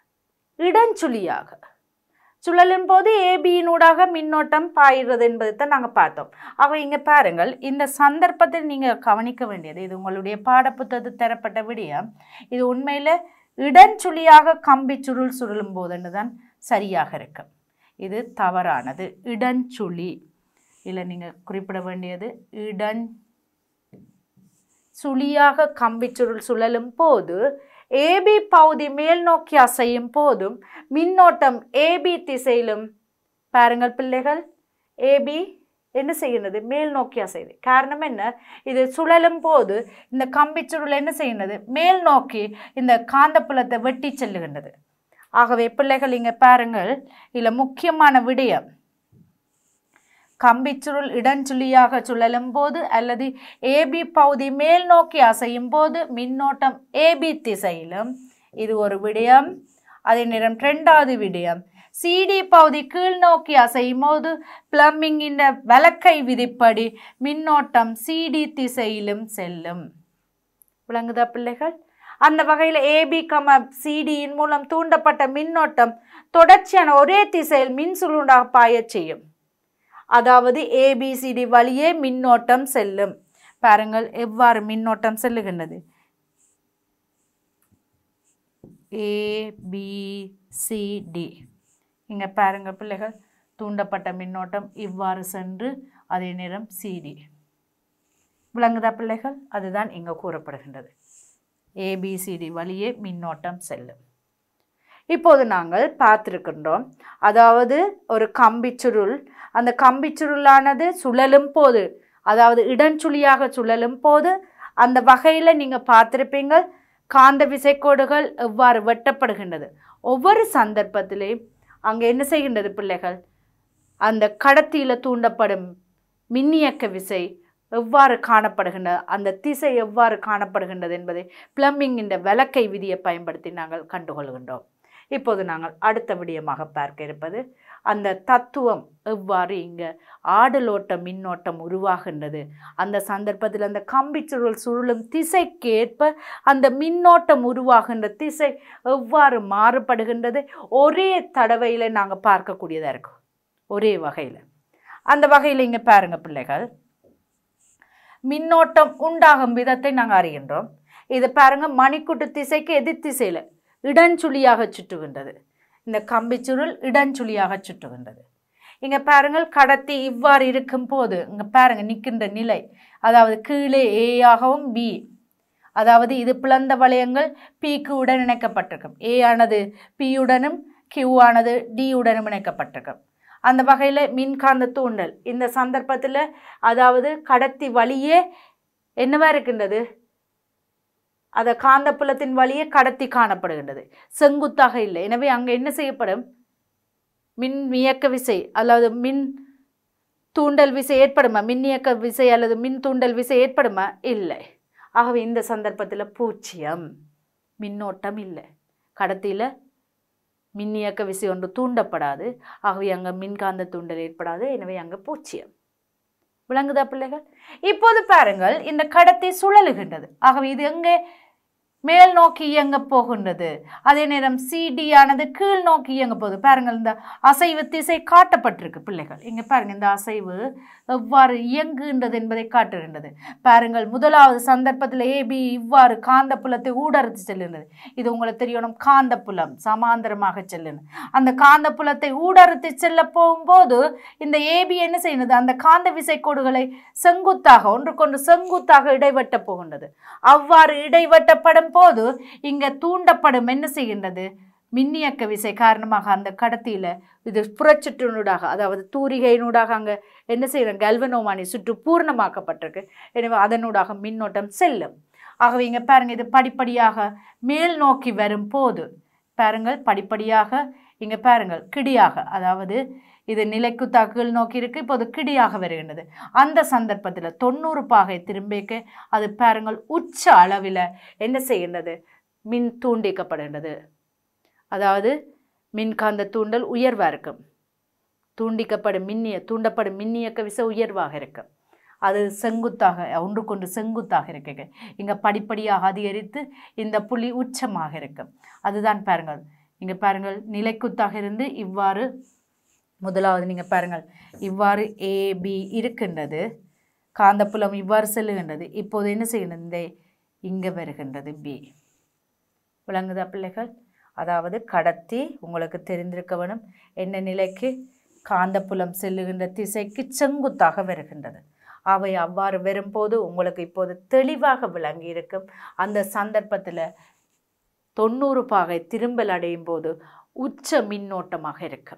இடஞ்சுழியாக சுழலும் போது ஏபியினூடாக மின்னோட்டம் பாய்கிறது என்பதை தான் நாங்கள் பார்த்தோம் ஆக இங்கே பாருங்கள் இந்த சந்தர்ப்பத்தில் நீங்கள் கவனிக்க வேண்டியது இது உங்களுடைய பாடப்புத்தகத்து தரப்பட்ட விடயம் இது உண்மையில் இடஞ்சுழியாக கம்பி சுருள் சுருளும் போதுன்னு தான் சரியாக இருக்கும் இது தவறானது இடஞ்சுழி இல்லை நீங்கள் குறிப்பிட வேண்டியது இடன் சுழியாக கம்பிச்சுருள் சுழலும் போது ஏபி பகுதி மேல் நோக்கி அசையும் போதும் மின்னோட்டம் ஏபி திசையிலும் பாருங்கள் பிள்ளைகள் ஏபி என்ன செய்கிறது மேல் நோக்கி அசையுது காரணம் என்ன இது சுழலும் போது இந்த கம்பிச்சுருள் என்ன செய்கிறது மேல் நோக்கி இந்த காந்தப்புலத்தை வெட்டி செல்லுகின்றது ஆகவே பிள்ளைகள் இங்கே பாருங்கள் இதில் முக்கியமான விடயம் கம்பிச்சுருள் இடஞ்சுழியாக சுழலும் போது அல்லது ஏபி பகுதி மேல் நோக்கி அசையும் போது மின்னோட்டம் ஏபி திசையிலும் இது ஒரு விடயம் அதே நேரம் ரெண்டாவது விடயம் சிடி பகுதி கீழ் நோக்கி அசையும் போது பிளம்பிங்கின் வலக்கை விதிப்படி மின்னோட்டம் சிடி திசையிலும் செல்லும் விளங்குதா பிள்ளைகள் அந்த வகையில் ஏபி கம சிடியின் மூலம் தூண்டப்பட்ட மின்னோட்டம் தொடர்ச்சியான ஒரே திசையில் மின் சுருண்டாக பாயச் செய்யும் அதாவது ஏபிசிடி வழியே மின்னோட்டம் செல்லும் பாருங்கள் எவ்வாறு மின்னோட்டம் செல்லுகின்றது ஏபிசிடி இங்கே பாருங்க பிள்ளைகள் தூண்டப்பட்ட மின்னோட்டம் இவ்வாறு சென்று அதே நேரம் சிடி விளங்குதா பிள்ளைகள் அதுதான் இங்கே கூறப்படுகின்றது ஏபிசிடி வழியே மின்னோட்டம் செல்லும் இப்போது நாங்கள் பார்த்துருக்கின்றோம் அதாவது ஒரு கம்பிச்சுருள் அந்த கம்பிச்சுருளானது சுழலும் போது அதாவது இடஞ்சுழியாக சுழலும் போது அந்த வகையில் நீங்கள் பார்த்துருப்பீங்க காந்த விசைக்கோடுகள் எவ்வாறு வெட்டப்படுகின்றது ஒவ்வொரு சந்தர்ப்பத்திலையும் அங்கே என்ன செய்கின்றது பிள்ளைகள் அந்த கடத்தியில் தூண்டப்படும் மின்னியக்க விசை எவ்வாறு காணப்படுகின்றது அந்த திசை எவ்வாறு காணப்படுகின்றது என்பதை பிளம்பிங் என்ற விளக்கை விதியை பயன்படுத்தி நாங்கள் கண்டுகொள்கின்றோம் இப்போது நாங்கள் அடுத்த விடயமாக பார்க்க இருப்பது அந்த தத்துவம் எவ்வாறு இங்கே ஆடலோட்ட மின்னோட்டம் உருவாகின்றது அந்த சந்தர்ப்பத்தில் அந்த கம்பிச்சுருள் சுருளும் திசைக்கு ஏற்ப அந்த மின்னோட்டம் உருவாகின்ற திசை எவ்வாறு மாறுபடுகின்றது ஒரே தடவையில் நாங்கள் பார்க்கக்கூடியதாக இருக்கும் ஒரே வகையில் அந்த வகையில் இங்கே பாருங்கள் பிள்ளைகள் மின்னோட்டம் உண்டாகும் விதத்தை நாங்கள் அறிகின்றோம் இது பாருங்க மணிக்கூட்டு திசைக்கு எதிர் திசையில் இடஞ்சுழியாக சுற்றுகின்றது இந்த கம்பிச்சுருள் இடஞ்சுழியாக சுற்றுகின்றது இங்கே பாருங்கள் கடத்தி இவ்வாறு இருக்கும் போது இங்கே பாருங்க நிற்கின்ற நிலை அதாவது கீழே ஏயாகவும் பி அதாவது இது பிளந்த வளையங்கள் பிக்கு உடன் இணைக்கப்பட்டிருக்கும் ஏ ஆனது பியுடனும் Q ஆனது D உடன் இணைக்கப்பட்டிருக்கும் அந்த வகையில் மின்காந்த தூண்டல் இந்த சந்தர்ப்பத்தில் அதாவது கடத்தி வழியே என்னவா இருக்கின்றது அந்த காந்தப்புலத்தின் வழியே கடத்தி காணப்படுகின்றது செங்குத்தாக இல்லை எனவே அங்கே என்ன செய்யப்படும் மின் இயக்க விசை அல்லது மின் தூண்டல் விசை ஏற்படுமா மின் இயக்க விசை அல்லது மின் தூண்டல் விசை ஏற்படுமா இல்லை ஆகவே இந்த சந்தர்ப்பத்தில் பூச்சியம் மின்னோட்டம் இல்லை கடத்தியில் மின் இயக்க விசை ஒன்று தூண்டப்படாது ஆகவே அங்கே மின்காந்த தூண்டல் ஏற்படாது எனவே அங்கே பூச்சியம் விளங்குதா பிள்ளைகள் இப்போது பாருங்கள் இந்த கடத்தி சுழலுகின்றது ஆகவே இது எங்கே மேல் நோக்கி இயங்க போகின்றது அதே நேரம் சிடி ஆனது கீழ் நோக்கி இயங்க போகுது பாருங்கள் இந்த அசைவு திசை காட்டப்பட்டிருக்கு பிள்ளைகள் இங்க பாருங்க இந்த அசைவு எவ்வாறு இயங்குகின்றது என்பதை காட்டுகின்றது பாருங்கள் முதலாவது சந்தர்ப்பத்தில் ஏபி இவ்வாறு காந்தப்புலத்தை ஊடறுத்து செல்லுகிறது இது உங்களுக்கு தெரியணும் காந்தப்புலம் சமாந்தரமாக செல்லுன்னு அந்த காந்தப்புலத்தை ஊடறுத்து செல்ல போகும்போது இந்த ஏபி என்ன செய்யணுது அந்த காந்த விசை கோடுகளை செங்குத்தாக ஒன்றுக்கொன்று செங்குத்தாக இடைவெட்ட போகின்றது அவ்வாறு இடைவெட்டப்படும் போது இங்க தூண்டப்படும் என்ன செய்கின்றது மின்னியக்க விசை காரணமாக அந்த கடத்தியில இது புறச்சுற்றினூடாக அதாவது தூரிகையினூடாக அங்க என்ன செய்யறோம் கல்வனோமானி சுற்று பூர்ணமாக்கப்பட்டிருக்கு எனவே அதனூடாக மின்னோட்டம் செல்லும் ஆகவே இங்க பாருங்க இது படிப்படியாக மேல் நோக்கி வரும் போது பாருங்கள் படிப்படியாக இங்க பாருங்கள் கிடியாக அதாவது இது நிலைக்கு கீழ் நோக்கி இருக்கு இப்போது கிடியாக வருகின்றது அந்த சந்தர்ப்பத்தில் தொண்ணூறு பாகை திரும்பிக்க அது பாருங்கள் உச்ச அளவில் என்ன செய்கின்றது மின் தூண்டிக்கப்படுகின்றது அதாவது மின்காந்த தூண்டல் உயர்வாக இருக்கும் தூண்டிக்கப்படும் மின்னிய தூண்டப்படும் மின்னியக்க விசை உயர்வாக இருக்கும் அது செங்குத்தாக ஒன்றுக்கொன்று செங்குத்தாக இருக்கு இங்கே படிப்படியாக அதிகரித்து இந்த புள்ளி உச்சமாக இருக்கும் அதுதான் பாருங்கள் இங்கே பாருங்கள் நிலைக்குத்தாக இருந்து இவ்வாறு முதலாவது நீங்கள் பாருங்கள் இவ்வாறு ஏபி இருக்கின்றது காந்தப்புலம் இவ்வாறு செல்லுகின்றது இப்போது என்ன செய்கின்றது இந்த இங்கே வருகின்றது பி விளங்குதா பிள்ளைகள் அதாவது கடத்தி உங்களுக்கு தெரிந்திருக்க வேணும் என்ன நிலைக்கு காந்தப்புலம் செல்லுகின்ற திசைக்கு செங்குத்தாக வருகின்றது அவை அவ்வாறு வரும்போது உங்களுக்கு இப்போது தெளிவாக விளங்கி இருக்கும் அந்த சந்தர்ப்பத்தில் தொண்ணூறு பாகை திரும்பல் அடையும் போது உச்ச மின்னோட்டமாக இருக்கும்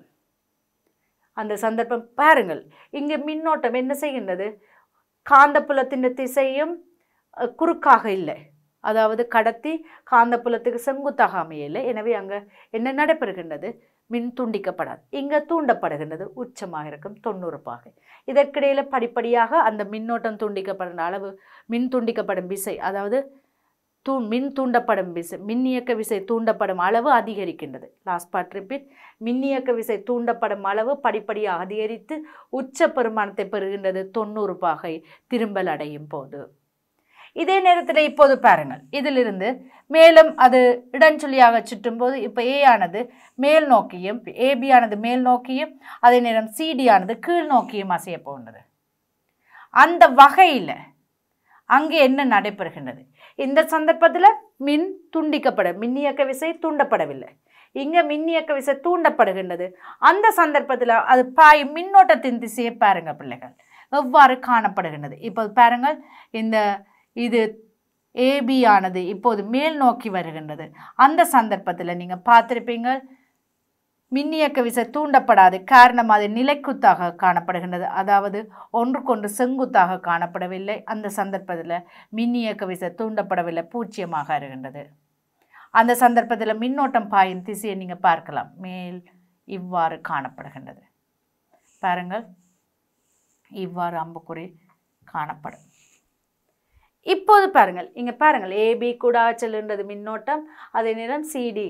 அந்த சந்தர்ப்பம் பாருங்கள் இங்கே மின்னோட்டம் என்ன செய்கின்றது காந்தப்புலத்தின் திசையும் அஹ், குறுக்காக இல்லை அதாவது கடத்தி காந்தப்புலத்துக்கு செங்குத்தாக அமையலை எனவே அங்கே என்ன நடைபெறுகின்றது மின் துண்டிக்கப்படாது இங்கே தூண்டப்படுகின்றது உச்சமாக இருக்கும் தொண்ணூறு பாகை இதற்கிடையில் படிப்படியாக அந்த மின்னோட்டம் துண்டிக்கப்படுற அளவு மின் துண்டிக்கப்படும் விசை அதாவது தூ மின் தூண்டப்படும் விசை மின் இயக்க விசை தூண்டப்படும் அளவு அதிகரிக்கின்றது லாஸ்ட் பார்ட் ரிப்பீட் மின் இயக்க விசை தூண்டப்படும் அளவு படிப்படியாக அதிகரித்து உச்ச பெருமானத்தை பெறுகின்றது தொண்ணூறு பாகை திரும்பல் அடையும் போது இதே நேரத்தில் இப்போது பாருங்கள் இதிலிருந்து மேலும் அது இடஞ்சொல்லியாக சுற்றும்போது இப்போ ஏ ஆனது மேல் நோக்கியும் ஏபி ஆனது மேல் நோக்கியும் அதே நேரம் சிடி ஆனது கீழ் நோக்கியும் அசைய போகின்றது அந்த வகையில் அங்கே என்ன நடைபெறுகின்றது இந்த சந்தர்ப்பத்தில் மின் துண்டிக்கப்பட மின்னியக்க விசை தூண்டப்படவில்லை இங்கே மின்னியக்க விசை தூண்டப்படுகின்றது அந்த சந்தர்ப்பத்தில் அது பாய் மின்னோட்டத்தின் திசையை பாருங்க பிள்ளைகள் எவ்வாறு காணப்படுகின்றது இப்போ பாருங்கள் இந்த இது ஏபி ஆனது இப்போது மேல் நோக்கி வருகின்றது அந்த சந்தர்ப்பத்தில் நீங்கள் பார்த்துருப்பீங்க மின்னியக்க விசை தூண்டப்படாது காரணம் அது நிலைக்குத்தாக காணப்படுகின்றது அதாவது ஒன்றுக்கொன்று செங்குத்தாக காணப்படவில்லை அந்த சந்தர்ப்பத்தில் மின்னியக்க விசை தூண்டப்படவில்லை பூஜ்ஜியமாக இருக்கின்றது அந்த சந்தர்ப்பத்தில் மின்னோட்டம் பாயும் திசையை நீங்கள் பார்க்கலாம் மேல் இவ்வாறு காணப்படுகின்றது பாருங்கள் இவ்வாறு அம்புக்குறி காணப்படும் இப்போது பாருங்கள் இங்கே பாருங்கள் ஏபி கூட செல்கின்றது மின்னோட்டம் அதே நேரம் சிடி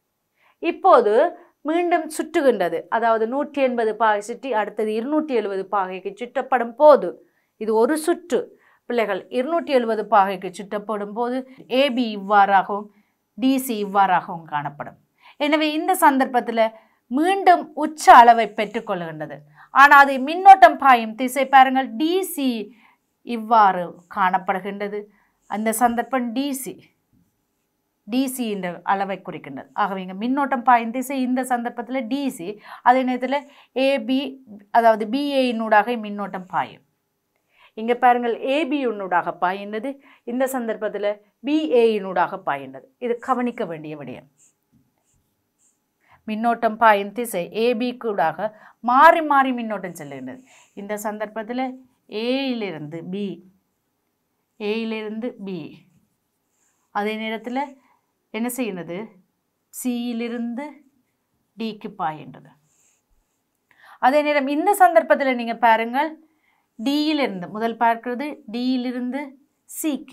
இப்போது மீண்டும் சுற்றுகின்றது அதாவது நூற்றி எண்பது பாகை சுற்றி அடுத்தது இருநூற்றி எழுபது பாகைக்கு சுற்றப்படும் போது இது ஒரு சுற்று பிள்ளைகள் இருநூற்றி எழுபது பாகைக்கு சுற்றப்படும் போது ஏபி இவ்வாறாகவும் டிசி இவ்வாறாகவும் காணப்படும் எனவே இந்த சந்தர்ப்பத்தில் மீண்டும் உச்ச அளவை பெற்றுக்கொள்கின்றது ஆனால் அது மின்னோட்டம் பாயும் திசை பாருங்கள் டிசி இவ்வாறு காணப்படுகின்றது அந்த சந்தர்ப்பம் டிசி டிசி என்ற அளவை குறிக்கின்றது ஆகவே இங்கே மின்னோட்டம் பாயும் திசை இந்த சந்தர்ப்பத்தில் டிசி அதே நேரத்தில் ஏபி அதாவது பிஏயினூடாக மின்னோட்டம் பாயும் இங்கே பாருங்கள் ஏபியினூடாக பாயினது இந்த சந்தர்ப்பத்தில் பிஏயினூடாக பாயினது இது கவனிக்க வேண்டிய விடயம் மின்னோட்டம் பாயும் திசை ஏபி கூடாக மாறி மாறி மின்னோட்டம் செல்லுகின்றது இந்த சந்தர்ப்பத்தில் ஏயிலிருந்து பி ஏயிலிருந்து பி அதே நேரத்தில் என்ன செய்யுന്നത് சியிலிருந்து டிக்கு பாயின்றது அதே நேரம் இந்த சந்தர்ப்பத்தில் நீங்கள் பாருங்கள் டியிலிருந்து முதல் பார்க்கிறது டியிலிருந்து சிக்கு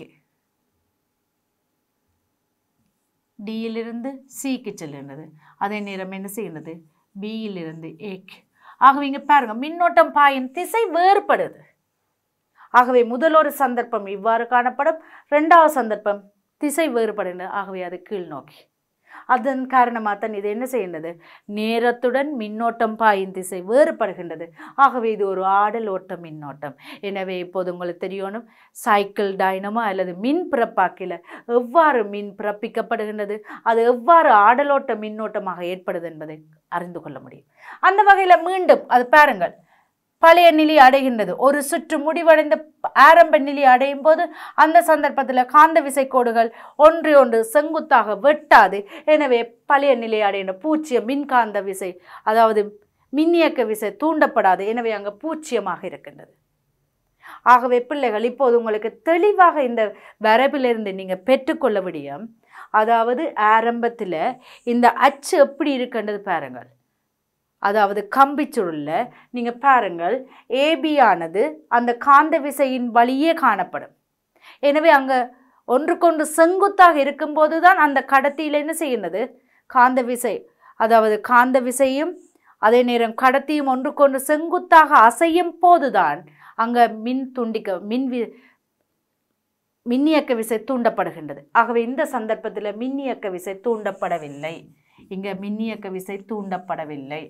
டியிலிருந்து சிக்கு செல்லுகிறது அதே நேரம் என்ன செய்யுന്നത് பியிலிருந்து ஏக்கு ஆகவே இங்கே பாருங்க மின்னோட்டம் பாயும் திசை வேறுபடுது ஆகவே முதலொரு சந்தர்ப்பம் இவ்வாறு காணப்படும் ரெண்டாவது சந்தர்ப்பம் திசை வேறுபடுகிறது ஆகவே அது கீழ் நோக்கி அதன் காரணமாக தான் இது என்ன செய்கின்றது நேரத்துடன் மின்னோட்டம் பாயும் திசை வேறுபடுகின்றது ஆகவே இது ஒரு ஆடல் ஓட்ட மின்னோட்டம் எனவே இப்போது உங்களுக்கு தெரியணும் சைக்கிள் டைனமோ அல்லது மின் பிறப்பாக்கில் எவ்வாறு மின் பிறப்பிக்கப்படுகின்றது அது எவ்வாறு ஆடலோட்ட மின்னோட்டமாக ஏற்படுது என்பதை அறிந்து கொள்ள முடியும் அந்த வகையில் மீண்டும் அது பாருங்கள் பழைய நிலை அடைகின்றது ஒரு சுற்று முடிவடைந்த ஆரம்ப நிலை அடையும் போது அந்த சந்தர்ப்பத்தில் காந்த விசை கோடுகள் ஒன்று ஒன்று செங்குத்தாக வெட்டாது எனவே பழைய நிலை அடைகின்ற பூச்சியம் மின்காந்த விசை அதாவது மின்னியக்க விசை தூண்டப்படாது எனவே அங்கே பூச்சியமாக இருக்கின்றது ஆகவே பிள்ளைகள் இப்போது உங்களுக்கு தெளிவாக இந்த வரப்பிலிருந்து நீங்கள் பெற்றுக்கொள்ள முடியும் அதாவது ஆரம்பத்தில் இந்த அச்சு எப்படி இருக்கின்றது பாருங்கள் அதாவது கம்பிச்சுருளில் நீங்கள் பாருங்கள் ஏபி ஆனது அந்த காந்த விசையின் வழியே காணப்படும் எனவே அங்கே ஒன்றுக்கொன்று செங்குத்தாக இருக்கும்போது தான் அந்த கடத்தியில் என்ன செய்யுന്നത് காந்த விசை அதாவது காந்த விசையும் அதே நேரம் கடத்தியும் ஒன்றுக்கொன்று செங்குத்தாக அசையும் போதுதான் அங்கே மின் துண்டிக்க மின் வி மின்னியக்க விசை தூண்டப்படுகின்றது ஆகவே இந்த சந்தர்ப்பத்தில் மின்னியக்க விசை தூண்டப்படவில்லை இங்கே மின்னியக்க விசை தூண்டப்படவில்லை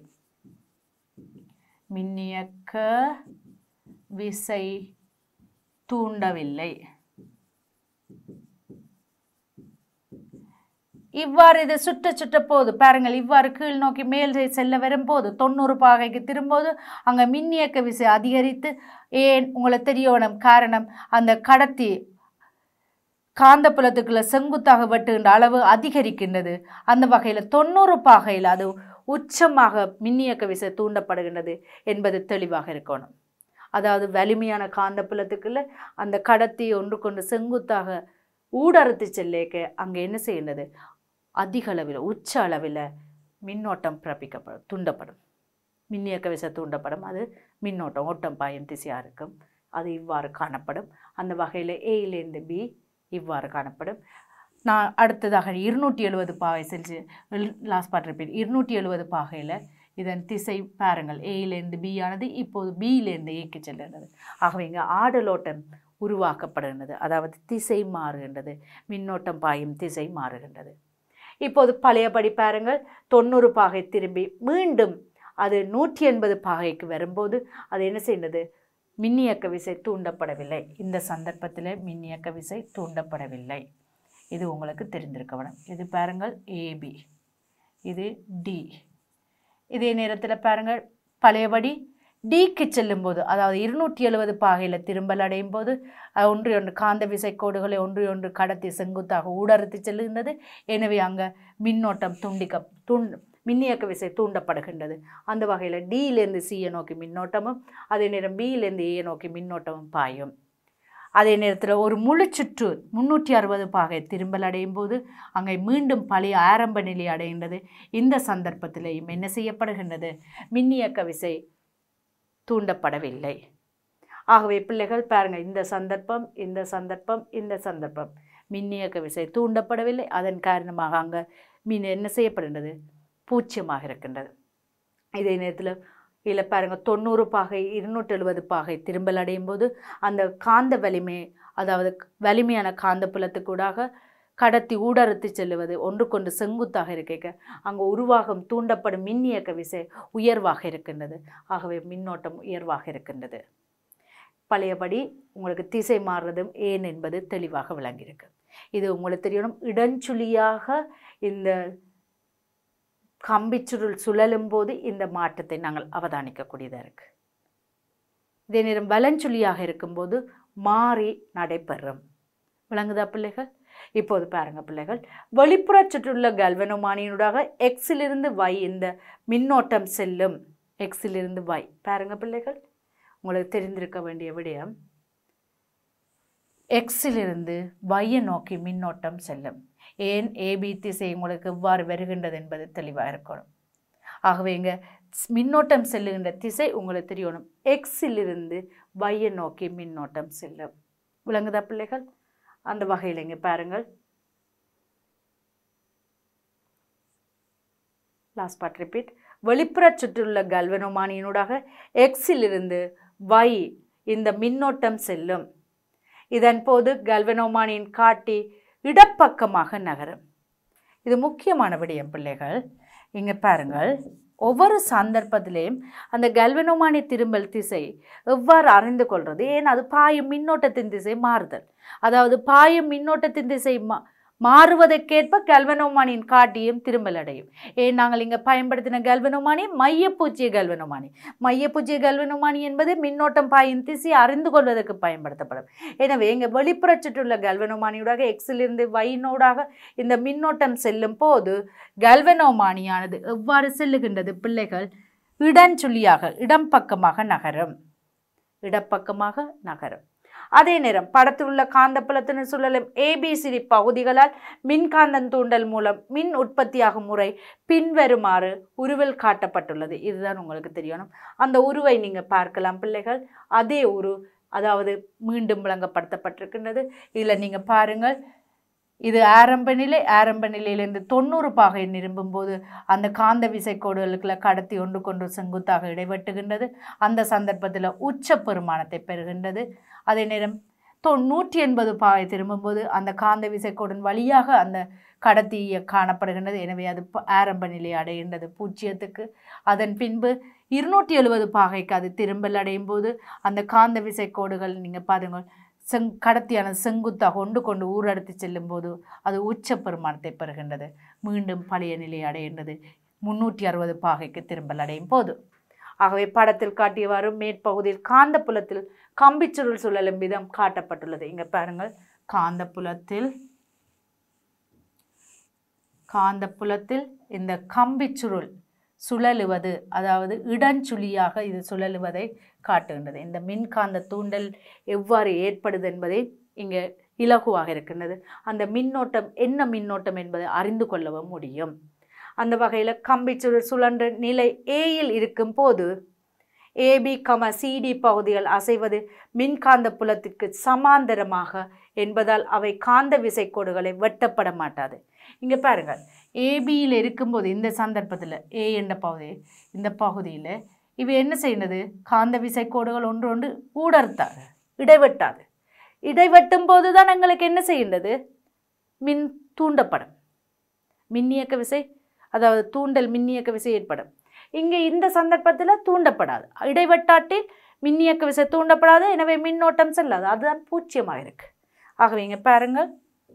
மின்னியக்க விசை தூண்டவில்லை இவ்வாறு இது சுட்ட சுட்ட போது பாருங்கள் இவ்வாறு கீழ் நோக்கி மேல் செல்ல வரும்போது தொண்ணூறு பாகைக்கு திரும்போது அங்கே மின்னியக்க விசை அதிகரித்து ஏன் உங்களுக்கு தெரியணும் காரணம் அந்த கடத்தி காந்தப்புலத்துக்குள்ள செங்குத்தாக வெட்டுகின்ற அளவு அதிகரிக்கின்றது அந்த வகையில் தொண்ணூறு பாகையில் அது உச்சமாக மின்னியக்க விசை தூண்டப்படுகின்றது என்பது தெளிவாக இருக்கணும் அதாவது வலிமையான காந்தப்புலத்துக்குள்ள அந்த கடத்தி ஒன்று கொண்டு செங்குத்தாக ஊடறுத்து செல்லேக்க அங்கே என்ன செய்கின்றது அதிக அளவில் உச்ச அளவில் மின்னோட்டம் பிறப்பிக்கப்படும் தூண்டப்படும் மின்னியக்க விசை தூண்டப்படும் அது மின்னோட்டம் ஓட்டம் பாயும் திசையாக இருக்கும் அது இவ்வாறு காணப்படும் அந்த வகையில் ஏயிலேருந்து பி இவ்வாறு காணப்படும் நான் அடுத்ததாக இருநூற்றி எழுபது பாகை செஞ்சு லாஸ்ட் பார்ட் ரிப்பீட் இருநூற்றி எழுபது பாகையில் இதன் திசை பாருங்கள் ஏயிலேருந்து பி ஆனது இப்போது பியிலேருந்து ஏக்கு செல்லுகிறது ஆகவே இங்கே ஆடலோட்டம் உருவாக்கப்படுகின்றது அதாவது திசை மாறுகின்றது மின்னோட்டம் பாயும் திசை மாறுகின்றது இப்போது பழையபடி பாருங்கள் தொண்ணூறு பாகை திரும்பி மீண்டும் அது நூற்றி எண்பது பாகைக்கு வரும்போது அது என்ன செய்கிறது மின்னியக்க விசை தூண்டப்படவில்லை இந்த சந்தர்ப்பத்தில் மின்னியக்க விசை தூண்டப்படவில்லை இது உங்களுக்கு தெரிந்திருக்க வேணும் இது பாருங்கள் ஏபி இது டி இதே நேரத்தில் பாருங்கள் பழையபடி டிக்கு செல்லும்போது அதாவது இருநூற்றி எழுபது பாகையில் திரும்பல் அடையும் போது அஹ், ஒன்று ஒன்று காந்த விசை கோடுகளை ஒன்று ஒன்று கடத்தி செங்குத்தாக ஊடறுத்து செல்லுகின்றது எனவே அங்கே மின்னோட்டம் துண்டிக்க தூண் மின்னியக்க விசை தூண்டப்படுகின்றது அந்த வகையில் டியிலேருந்து சியை நோக்கி மின்னோட்டமும் அதே நேரம் பியிலேருந்து ஏ நோக்கி மின்னோட்டமும் பாயும் அதே நேரத்தில் ஒரு முழு சுற்று முன்னூற்றி அறுபது பாகை திரும்பல் அடையும் போது அங்கே மீண்டும் பழைய ஆரம்ப நிலை அடைகின்றது இந்த சந்தர்ப்பத்திலேயும் என்ன செய்யப்படுகின்றது மின்னியக்க விசை தூண்டப்படவில்லை ஆகவே பிள்ளைகள் பாருங்கள் இந்த சந்தர்ப்பம் இந்த சந்தர்ப்பம் இந்த சந்தர்ப்பம் மின்னியக்க விசை தூண்டப்படவில்லை அதன் காரணமாக அங்கே மீன் என்ன செய்யப்படுகின்றது பூச்சியமாக இருக்கின்றது இதே நேரத்தில் இதில் பாருங்கள் தொண்ணூறு பாகை இருநூற்றி எழுபது பாகை திரும்பல் அடையும் போது அந்த காந்த வலிமை அதாவது வலிமையான காந்த புலத்துக்கூடாக கடத்தி ஊடறுத்து செல்லுவது ஒன்றுக்கொண்டு செங்குத்தாக இருக்க அங்கே உருவாகும் தூண்டப்படும் மின்னியக்க விசை உயர்வாக இருக்கின்றது ஆகவே மின்னோட்டம் உயர்வாக இருக்கின்றது பழையபடி உங்களுக்கு திசை மாறுறதும் ஏன் என்பது தெளிவாக விளங்கியிருக்கு இது உங்களுக்கு தெரியணும் இடஞ்சுழியாக இந்த கம்பிச்சுருள் சுழலும் போது இந்த மாற்றத்தை நாங்கள் அவதானிக்கக்கூடியதாக இருக்குது இதே நேரம் வலஞ்சுழியாக இருக்கும்போது மாறி நடைபெறும் விளங்குதா பிள்ளைகள் இப்போது பாருங்க பிள்ளைகள் வெளிப்புற சுற்றுள்ள கல்வனோமானியினூடாக எக்ஸிலிருந்து வை இந்த மின்னோட்டம் செல்லும் எக்ஸிலிருந்து வை பாருங்க பிள்ளைகள் உங்களுக்கு தெரிந்திருக்க வேண்டிய விடயம் எக்ஸிலிருந்து வையை நோக்கி மின்னோட்டம் செல்லும் ஏன் ஏபி திசை உங்களுக்கு எவ்வாறு வருகின்றது என்பது தெளிவாக இருக்கணும் ஆகவே இங்கே மின்னோட்டம் செல்லுகின்ற திசை உங்களுக்கு தெரியணும் எக்ஸிலிருந்து வையை நோக்கி மின்னோட்டம் செல்லும் விளங்குதா பிள்ளைகள் அந்த வகையில் இங்கே பாருங்கள் லாஸ்ட் பார்ட் ரிப்பீட் வெளிப்புற சுற்றியுள்ள கல்வனோமானியினூடாக எக்ஸிலிருந்து வை இந்த மின்னோட்டம் செல்லும் இதன் போது கல்வனோமானியின் காட்டி இடப்பக்கமாக நகரும் இது முக்கியமான விடயம் பிள்ளைகள் இங்கே பாருங்கள் ஒவ்வொரு சந்தர்ப்பத்திலையும் அந்த கல்வனோமானி திரும்பல் திசை எவ்வாறு அறிந்து கொள்வது ஏன் அது பாயும் மின்னோட்டத்தின் திசை மாறுதல் அதாவது பாயும் மின்னோட்டத்தின் திசை மா மாறுவதற்கேற்ப கல்வனோமானியின் காட்டியும் திரும்பல் அடையும் ஏன் நாங்கள் இங்கே பயன்படுத்தின கல்வனோமானி மையப்பூச்சிய கல்வனோமானி மையப்பூச்சிய கல்வனோமானி என்பது மின்னோட்டம் பாயும் திசை அறிந்து கொள்வதற்கு பயன்படுத்தப்படும் எனவே இங்கே வெளிப்புற சுற்றுள்ள கல்வனோமானியூடாக எக்ஸிலிருந்து வைனோடாக இந்த மின்னோட்டம் செல்லும் போது கல்வனோமானியானது எவ்வாறு செல்லுகின்றது பிள்ளைகள் இடஞ்சுழியாக இடம் பக்கமாக நகரும் இடப்பக்கமாக நகரும் அதே நேரம் படத்தில் உள்ள காந்தப்புலத்தின் சுழலும் ஏபிசிடி பகுதிகளால் மின்காந்தன் தூண்டல் மூலம் மின் உற்பத்தியாகும் முறை பின்வருமாறு உருவில் காட்டப்பட்டுள்ளது இதுதான் உங்களுக்கு தெரியணும் அந்த உருவை நீங்கள் பார்க்கலாம் பிள்ளைகள் அதே உரு அதாவது மீண்டும் விளங்கப்படுத்தப்பட்டிருக்கின்றது இதில் நீங்கள் பாருங்கள் இது ஆரம்ப நிலை ஆரம்ப நிலையிலிருந்து தொண்ணூறு பாகை நிரும்பும்போது அந்த காந்த விசைக்கோடுகளுக்குள்ள கடத்தி ஒன்று கொண்டு செங்குத்தாக இடைவெட்டுகின்றது அந்த சந்தர்ப்பத்தில் உச்ச பெருமானத்தை பெறுகின்றது அதே நேரம் தொ நூற்றி எண்பது பாகை திரும்பும்போது அந்த காந்த விசைக்கோடின் வழியாக அந்த கடத்தி காணப்படுகின்றது எனவே அது ப- ஆரம்ப நிலை அடைகின்றது பூஜ்ஜியத்துக்கு அதன் பின்பு இருநூற்றி எழுபது பாகைக்கு அது திரும்பல் அடையும் போது அந்த காந்த விசைக்கோடுகள் நீங்கள் பாருங்கள் செங் கடத்தியான செங்குத்தாக கொண்டு கொண்டு ஊரடுத்து செல்லும்போது அது உச்ச பெருமானத்தை பெறுகின்றது மீண்டும் பழைய நிலை அடைகின்றது முன்னூற்றி அறுபது பாகைக்கு திரும்பல் அடையும் போது ஆகவே படத்தில் காட்டியவாறு மேற்பகுதியில் காந்தப்புலத்தில் கம்பிச்சுருள் சுழலும் விதம் காட்டப்பட்டுள்ளது இங்க பாருங்கள் காந்தப்புலத்தில் காந்தப்புலத்தில் இந்த கம்பிச்சுருள் சுழலுவது அதாவது இடஞ்சுழியாக இது சுழலுவதை காட்டுகின்றது இந்த மின்காந்த தூண்டல் எவ்வாறு ஏற்படுது என்பதை இங்கே இலகுவாக இருக்கின்றது அந்த மின்னோட்டம் என்ன மின்னோட்டம் என்பதை அறிந்து கொள்ளவும் முடியும் அந்த வகையில் கம்பிச்சுருள் சுழன்ற நிலை ஏயில் இருக்கும் போது ஏபி கம சிடி பகுதிகள் அசைவது மின்காந்த புலத்திற்கு சமாந்தரமாக என்பதால் அவை காந்த விசைக்கோடுகளை வெட்டப்பட மாட்டாது இங்கே பாருங்கள் ஏபியில் இருக்கும்போது இந்த சந்தர்ப்பத்தில் ஏ என்ற பகுதி இந்த பகுதியில் இவை என்ன செய்யறது காந்த விசைக்கோடுகள் ஒன்று ஒன்று ஊடர்த்தாது இடைவெட்டாது இடைவெட்டும் போது தான் எங்களுக்கு என்ன செய்கின்றது மின் தூண்டப்படும் மின்னியக்க விசை அதாவது தூண்டல் மின்னியக்க விசை ஏற்படும் இங்கே இந்த சந்தர்ப்பத்தில் தூண்டப்படாது இடைவெட்டாட்டில் மின்னியக்க விசை தூண்டப்படாது எனவே மின்னோட்டம் செல்லாது அதுதான் பூச்சியமாக இருக்கு ஆகவே இங்கே பாருங்கள்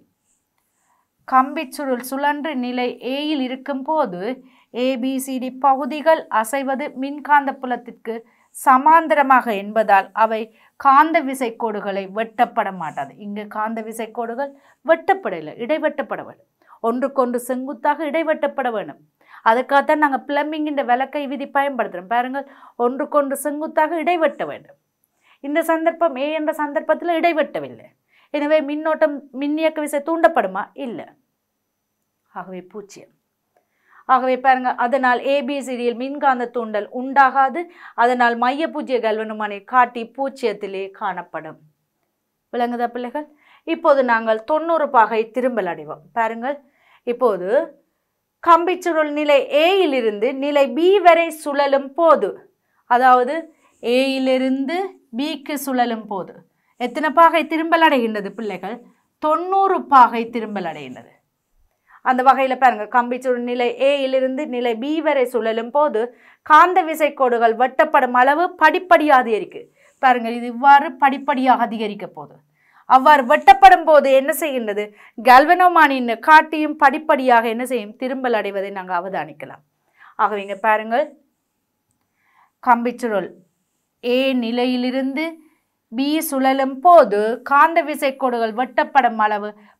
கம்பிச்சுருள் சுழன்று நிலை ஏயில் இருக்கும்போது ஏபிசிடி பகுதிகள் அசைவது மின்காந்த புலத்திற்கு சமாந்தரமாக என்பதால் அவை காந்த விசைக்கோடுகளை வெட்டப்பட மாட்டாது இங்கு காந்த விசைக்கோடுகள் வெட்டப்படவில்லை இடைவெட்டப்பட வேண்டும் ஒன்றுக்கொன்று செங்குத்தாக இடைவெட்டப்பட வேண்டும் அதுக்காகத்தான் நாங்கள் பிளம்பிங்கின்ற விளக்கை விதி பயன்படுத்துகிறோம் பாருங்கள் ஒன்றுக்கொன்று செங்குத்தாக இடைவெட்ட வேண்டும் இந்த சந்தர்ப்பம் ஏ என்ற சந்தர்ப்பத்தில் இடைவெட்டவில்லை எனவே மின்னோட்டம் மின்னியக்க விசை தூண்டப்படுமா இல்லை ஆகவே பூஜ்ஜியம் ஆகவே பாருங்க அதனால் ஏபிசிடியில் மின்காந்த தூண்டல் உண்டாகாது அதனால் மைய பூஜ்ய கல்வனுமனை காட்டி பூஜ்ஜியத்திலே காணப்படும் விளங்குதா பிள்ளைகள் இப்போது நாங்கள் தொண்ணூறு பாகை திரும்பல் அடைவோம் பாருங்கள் இப்போது கம்பிச்சுருள் நிலை ஏயிலிருந்து நிலை பி வரை சுழலும் போது அதாவது ஏயிலிருந்து பிக்கு சுழலும் போது எத்தனை பாகை திரும்பல் அடைகின்றது பிள்ளைகள் தொண்ணூறு பாகை திரும்பல் அடைகின்றது அந்த வகையில் பாருங்க கம்பிச்சுருள் நிலை ஏயிலிருந்து நிலை பி வரை சுழலும் போது காந்த விசைக்கோடுகள் வெட்டப்படும் அளவு படிப்படியாக அதிகரிக்கு பாருங்க இது இவ்வாறு படிப்படியாக அதிகரிக்க போகுது அவ்வாறு வெட்டப்படும் போது என்ன செய்கின்றது கல்வனோமானின் காட்டியும் படிப்படியாக என்ன செய்யும் திரும்பல் அடைவதை நாங்கள் அவதானிக்கலாம் ஆகவே இங்க பாருங்கள் கம்பிச்சுருள் ஏ நிலையிலிருந்து பி சுழலும் போது காந்த விசைக்கோடுகள் வெட்டப்படும் அளவு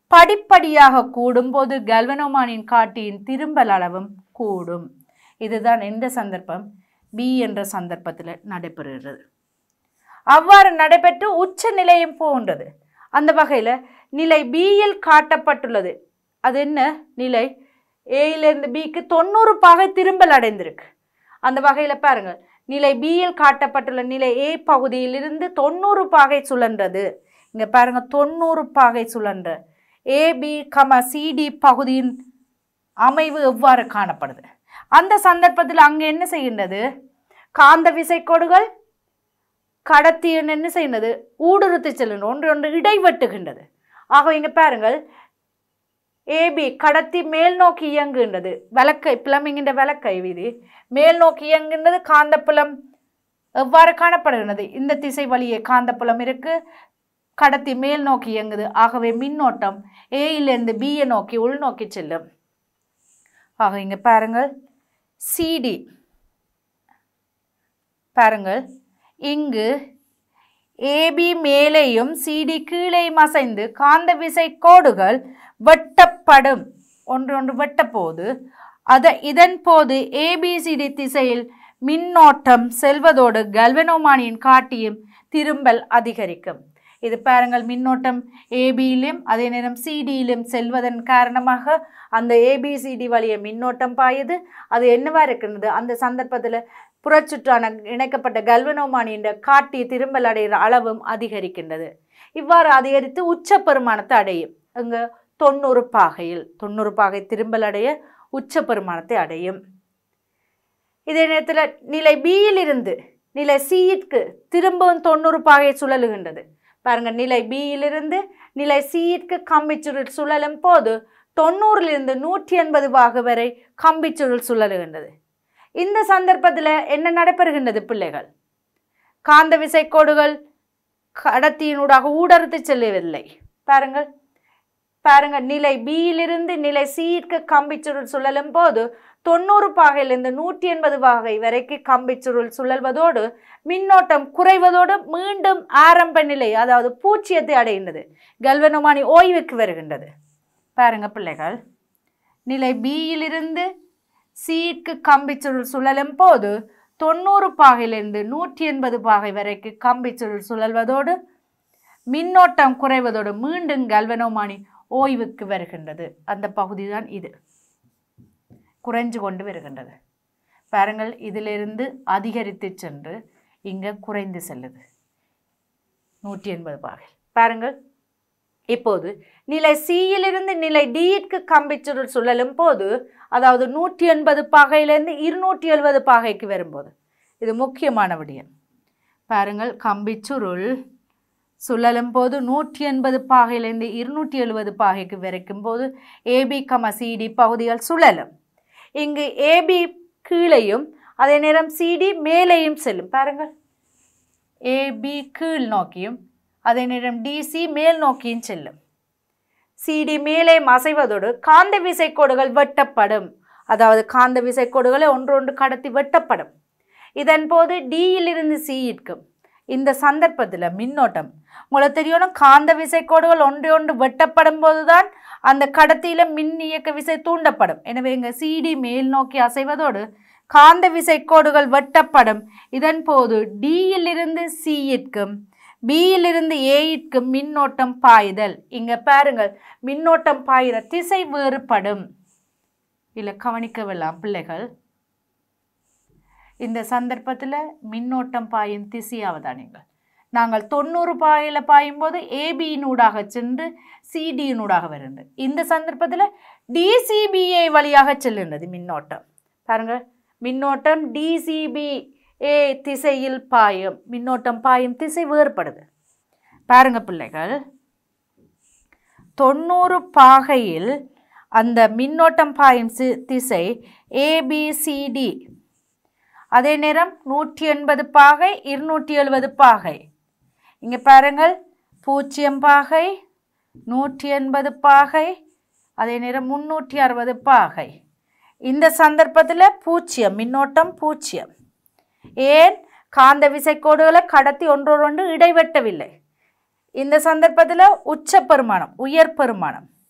படிப்படியாக கூடும்போது கல்வனோமானின் காட்டியின் திரும்பல் அளவும் கூடும் இதுதான் எந்த சந்தர்ப்பம் பி என்ற சந்தர்ப்பத்தில் நடைபெறுகிறது அவ்வாறு நடைபெற்று உச்ச நிலையம் போன்றது அந்த வகையில் நிலை பியில் காட்டப்பட்டுள்ளது அது என்ன நிலை ஏயிலிருந்து பிக்கு தொண்ணூறு பாகை திரும்பல் அடைந்திருக்கு அந்த வகையில் பாருங்கள் நிலை பியில் காட்டப்பட்டுள்ள நிலை ஏ பகுதியிலிருந்து தொண்ணூறு பாகை சுழன்றது இங்கே பாருங்க தொண்ணூறு பாகை சுழன்ற ஏபி கம சிடி பகுதியின் அமைவு எவ்வாறு காணப்படுது அந்த சந்தர்ப்பத்தில் அங்கே என்ன செய்கின்றது காந்த விசைக்கோடுகள் கடத்தியின் என்ன செய்கிறது ஊடுருத்தி செல்லுகின்ற ஒன்று ஒன்று இடைவெட்டுகின்றது ஆக இங்கே பாருங்கள் ஏபி கடத்தி மேல் நோக்கி இயங்குகின்றது விளக்கை பிளமிங்கின்ற விளக்கை விதி மேல் நோக்கி இயங்குகின்றது காந்தப்புலம் எவ்வாறு காணப்படுகின்றது இந்த திசை வழியே காந்தப்புலம் இருக்கு கடத்தி மேல் நோக்கி இயங்குது ஆகவே மின்னோட்டம் ஏயிலிருந்து பியை நோக்கி உள்நோக்கி செல்லும் ஆக இங்க பாருங்கள் சிடி பாருங்கள் இங்கு ஏபி மேலேயும் சிடி கீழேயும் அசைந்து காந்த விசை கோடுகள் வெட்டப்படும் ஒன்று ஒன்று வெட்டப்போது அத இதன் போது ஏபிசிடி திசையில் மின்னோட்டம் செல்வதோடு கல்வனோமானியின் காட்டியும் திரும்பல் அதிகரிக்கும் இது பாருங்கள் மின்னோட்டம் ஏபியிலும் அதே நேரம் சிடியிலும் செல்வதன் காரணமாக அந்த ஏபிசிடி வழிய மின்னோட்டம் பாயுது அது என்னவா இருக்கின்றது அந்த சந்தர்ப்பத்தில் புறச்சுற்றான இணைக்கப்பட்ட கல்வனோமானியின் காட்டி திரும்பல் அடைகிற அளவும் அதிகரிக்கின்றது இவ்வாறு அதிகரித்து உச்ச பெருமானத்தை அடையும் அங்கே தொண்ணூறு பாகையில் தொண்ணூறு பாகை திரும்பல் அடைய உச்ச பெருமானத்தை அடையும் இதே நேரத்தில் நிலை பியில் இருந்து நிலை சியிற்கு திரும்பவும் தொண்ணூறு பாகை சுழலுகின்றது பாருங்க நிலை பியிலிருந்து நிலை சியிற்கு கம்பிச்சுருள் சுழலும் போது தொண்ணூறிலிருந்து நூற்றி எண்பது பாகு வரை கம்பிச்சுருள் சுழலுகின்றது இந்த சந்தர்ப்பத்தில் என்ன நடைபெறுகின்றது பிள்ளைகள் காந்த விசைக்கோடுகள் கடத்தியினூடாக ஊடறுத்து செல்லவில்லை பாருங்கள் பாருங்க நிலை பியிலிருந்து நிலை சியிற்கு கம்பிச்சுருள் சுழலும் போது தொண்ணூறு பாகையிலிருந்து நூற்றி எண்பது பாகை வரைக்கும் கம்பிச்சுருள் சுழல்வதோடு மின்னோட்டம் குறைவதோடு மீண்டும் ஆரம்ப நிலை அதாவது பூச்சியத்தை அடைகின்றது கல்வனோமானி ஓய்வுக்கு வருகின்றது பாருங்க பிள்ளைகள் நிலை பியிலிருந்து சீட்கு கம்பிச்சுருள் சுழலும் போது தொண்ணூறு பாகையிலிருந்து நூற்றி எண்பது பாகை வரைக்கும் கம்பிச்சுருள் சுழல்வதோடு மின்னோட்டம் குறைவதோடு மீண்டும் கல்வனோமானி ஓய்வுக்கு வருகின்றது அந்த பகுதி தான் இது குறைஞ்சு கொண்டு வருகின்றது பாருங்கள் இதிலிருந்து அதிகரித்து சென்று இங்கே குறைந்து செல்லுது நூற்றி எண்பது பாகை பாருங்கள் இப்போது நிலை சியிலிருந்து நிலை டியிற்கு கம்பிச்சுருள் சுழலும் போது அதாவது நூற்றி எண்பது பாகையிலேருந்து இருநூற்றி எழுபது பாகைக்கு வரும்போது இது முக்கியமான விடயம் பாருங்கள் கம்பிச்சுருள் சுழலும் போது நூற்றி எண்பது பாகையிலேருந்து இருநூற்றி எழுபது பாகைக்கு வரைக்கும் போது ஏபி கம சிடி பகுதிகள் சுழலும் இங்கு ஏபி கீழையும் அதே நேரம் சிடி மேலேயும் செல்லும் பாருங்கள் ஏபி கீழ் நோக்கியும் அதே நேரம் டிசி மேல் நோக்கியும் செல்லும் சிடி மேலே அசைவதோடு காந்த விசைக்கோடுகள் வெட்டப்படும் அதாவது காந்த விசைக்கோடுகளை ஒன்றொன்று கடத்தி வெட்டப்படும் இதன் போது டியிலிருந்து சியிற்கும் இந்த சந்தர்ப்பத்தில் மின்னோட்டம் உங்களுக்கு தெரியணும் காந்த விசைக்கோடுகள் ஒன்று ஒன்று வெட்டப்படும் போதுதான் அந்த கடத்தியில மின் இயக்க விசை தூண்டப்படும் எனவே இங்க சிடி மேல் நோக்கி அசைவதோடு காந்த விசைக்கோடுகள் வெட்டப்படும் இதன் போது டியிலிருந்து சியிற்கும் பியிலிருந்து ஏயிற்கும் மின்னோட்டம் பாய்தல் இங்க பாருங்கள் மின்னோட்டம் பாயிற திசை வேறுபடும் இல்லை கவனிக்கவெல்லாம் பிள்ளைகள் இந்த சந்தர்ப்பத்தில் மின்னோட்டம் பாயும் திசையாவதா நீங்கள் நாங்கள் தொண்ணூறு பாயில் பாயும்போது ஏபியினூடாக சென்று சிடியினூடாக வருகின்றது இந்த சந்தர்ப்பத்தில் டிசிபிஏ வழியாக செல்லுகின்றது மின்னோட்டம் பாருங்கள் மின்னோட்டம் டிசிபி ஏ திசையில் பாயும் மின்னோட்டம் பாயும் திசை வேறுபடுது பாருங்க பிள்ளைகள் தொண்ணூறு பாகையில் அந்த மின்னோட்டம் பாயும் சி- திசை ஏபிசிடி அதே நேரம் நூற்றி எண்பது பாகை இருநூற்றி எழுபது பாகை இங்கே பாருங்கள் பூஜ்ஜியம் பாகை நூற்றி எண்பது பாகை அதே நேரம் முந்நூற்றி அறுபது பாகை இந்த சந்தர்ப்பத்தில் பூஜ்ஜியம் மின்னோட்டம் பூஜ்ஜியம் ஏன் காந்த விசைக்கோடுகளை கடத்தி ஒன்றோடொன்று இடைவெட்டவில்லை இந்த சந்தர்ப்பத்தில் உச்ச பெருமானம் உயர் பெருமானம்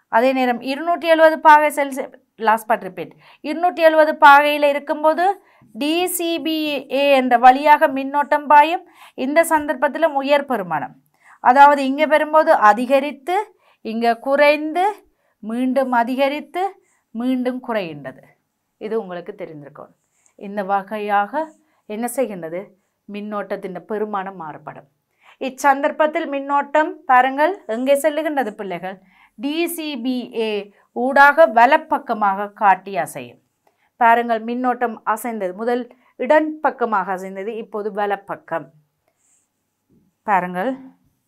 அதே நேரம் இருநூற்றி எழுபது பாகை செல் லாஸ்ட் பார்ட் ரிப்பீட் இருநூற்றி எழுபது பாகையில் இருக்கும்போது டிசிபிஏ என்ற வழியாக மின்னோட்டம் பாயும் இந்த சந்தர்ப்பத்தில் உயர் பெருமானம் அதாவது இங்கே வரும்போது அதிகரித்து இங்கே குறைந்து மீண்டும் அதிகரித்து மீண்டும் குறைகின்றது இது உங்களுக்கு தெரிந்திருக்கும் இந்த வகையாக என்ன செய்கின்றது மின்னோட்டத்தின் பெருமானம் மாறுபடும் இச்சந்தர்ப்பத்தில் மின்னோட்டம் பாருங்கள் எங்கே செல்லுகின்றது பிள்ளைகள் டிசிபிஏ ஊடாக வலப்பக்கமாக காட்டி அசையும் பாருங்கள் மின்னோட்டம் அசைந்தது முதல் இடன் பக்கமாக அசைந்தது இப்போது வலப்பக்கம் பாருங்கள்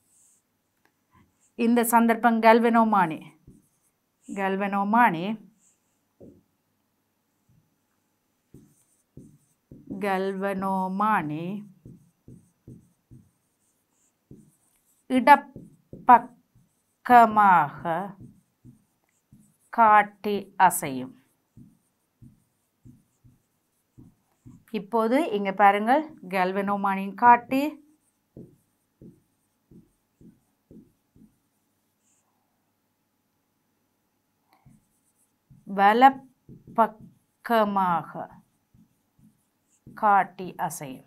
இந்த சந்தர்ப்பம் கல்வெனோமானி கல்வெனோமானி கல்வனோமானி இடப்பக்கமாக காட்டி அசையும் இப்போது இங்கே பாருங்கள் கல்வனோமானின் காட்டி வலப்பக்கமாக காட்டி அசையும்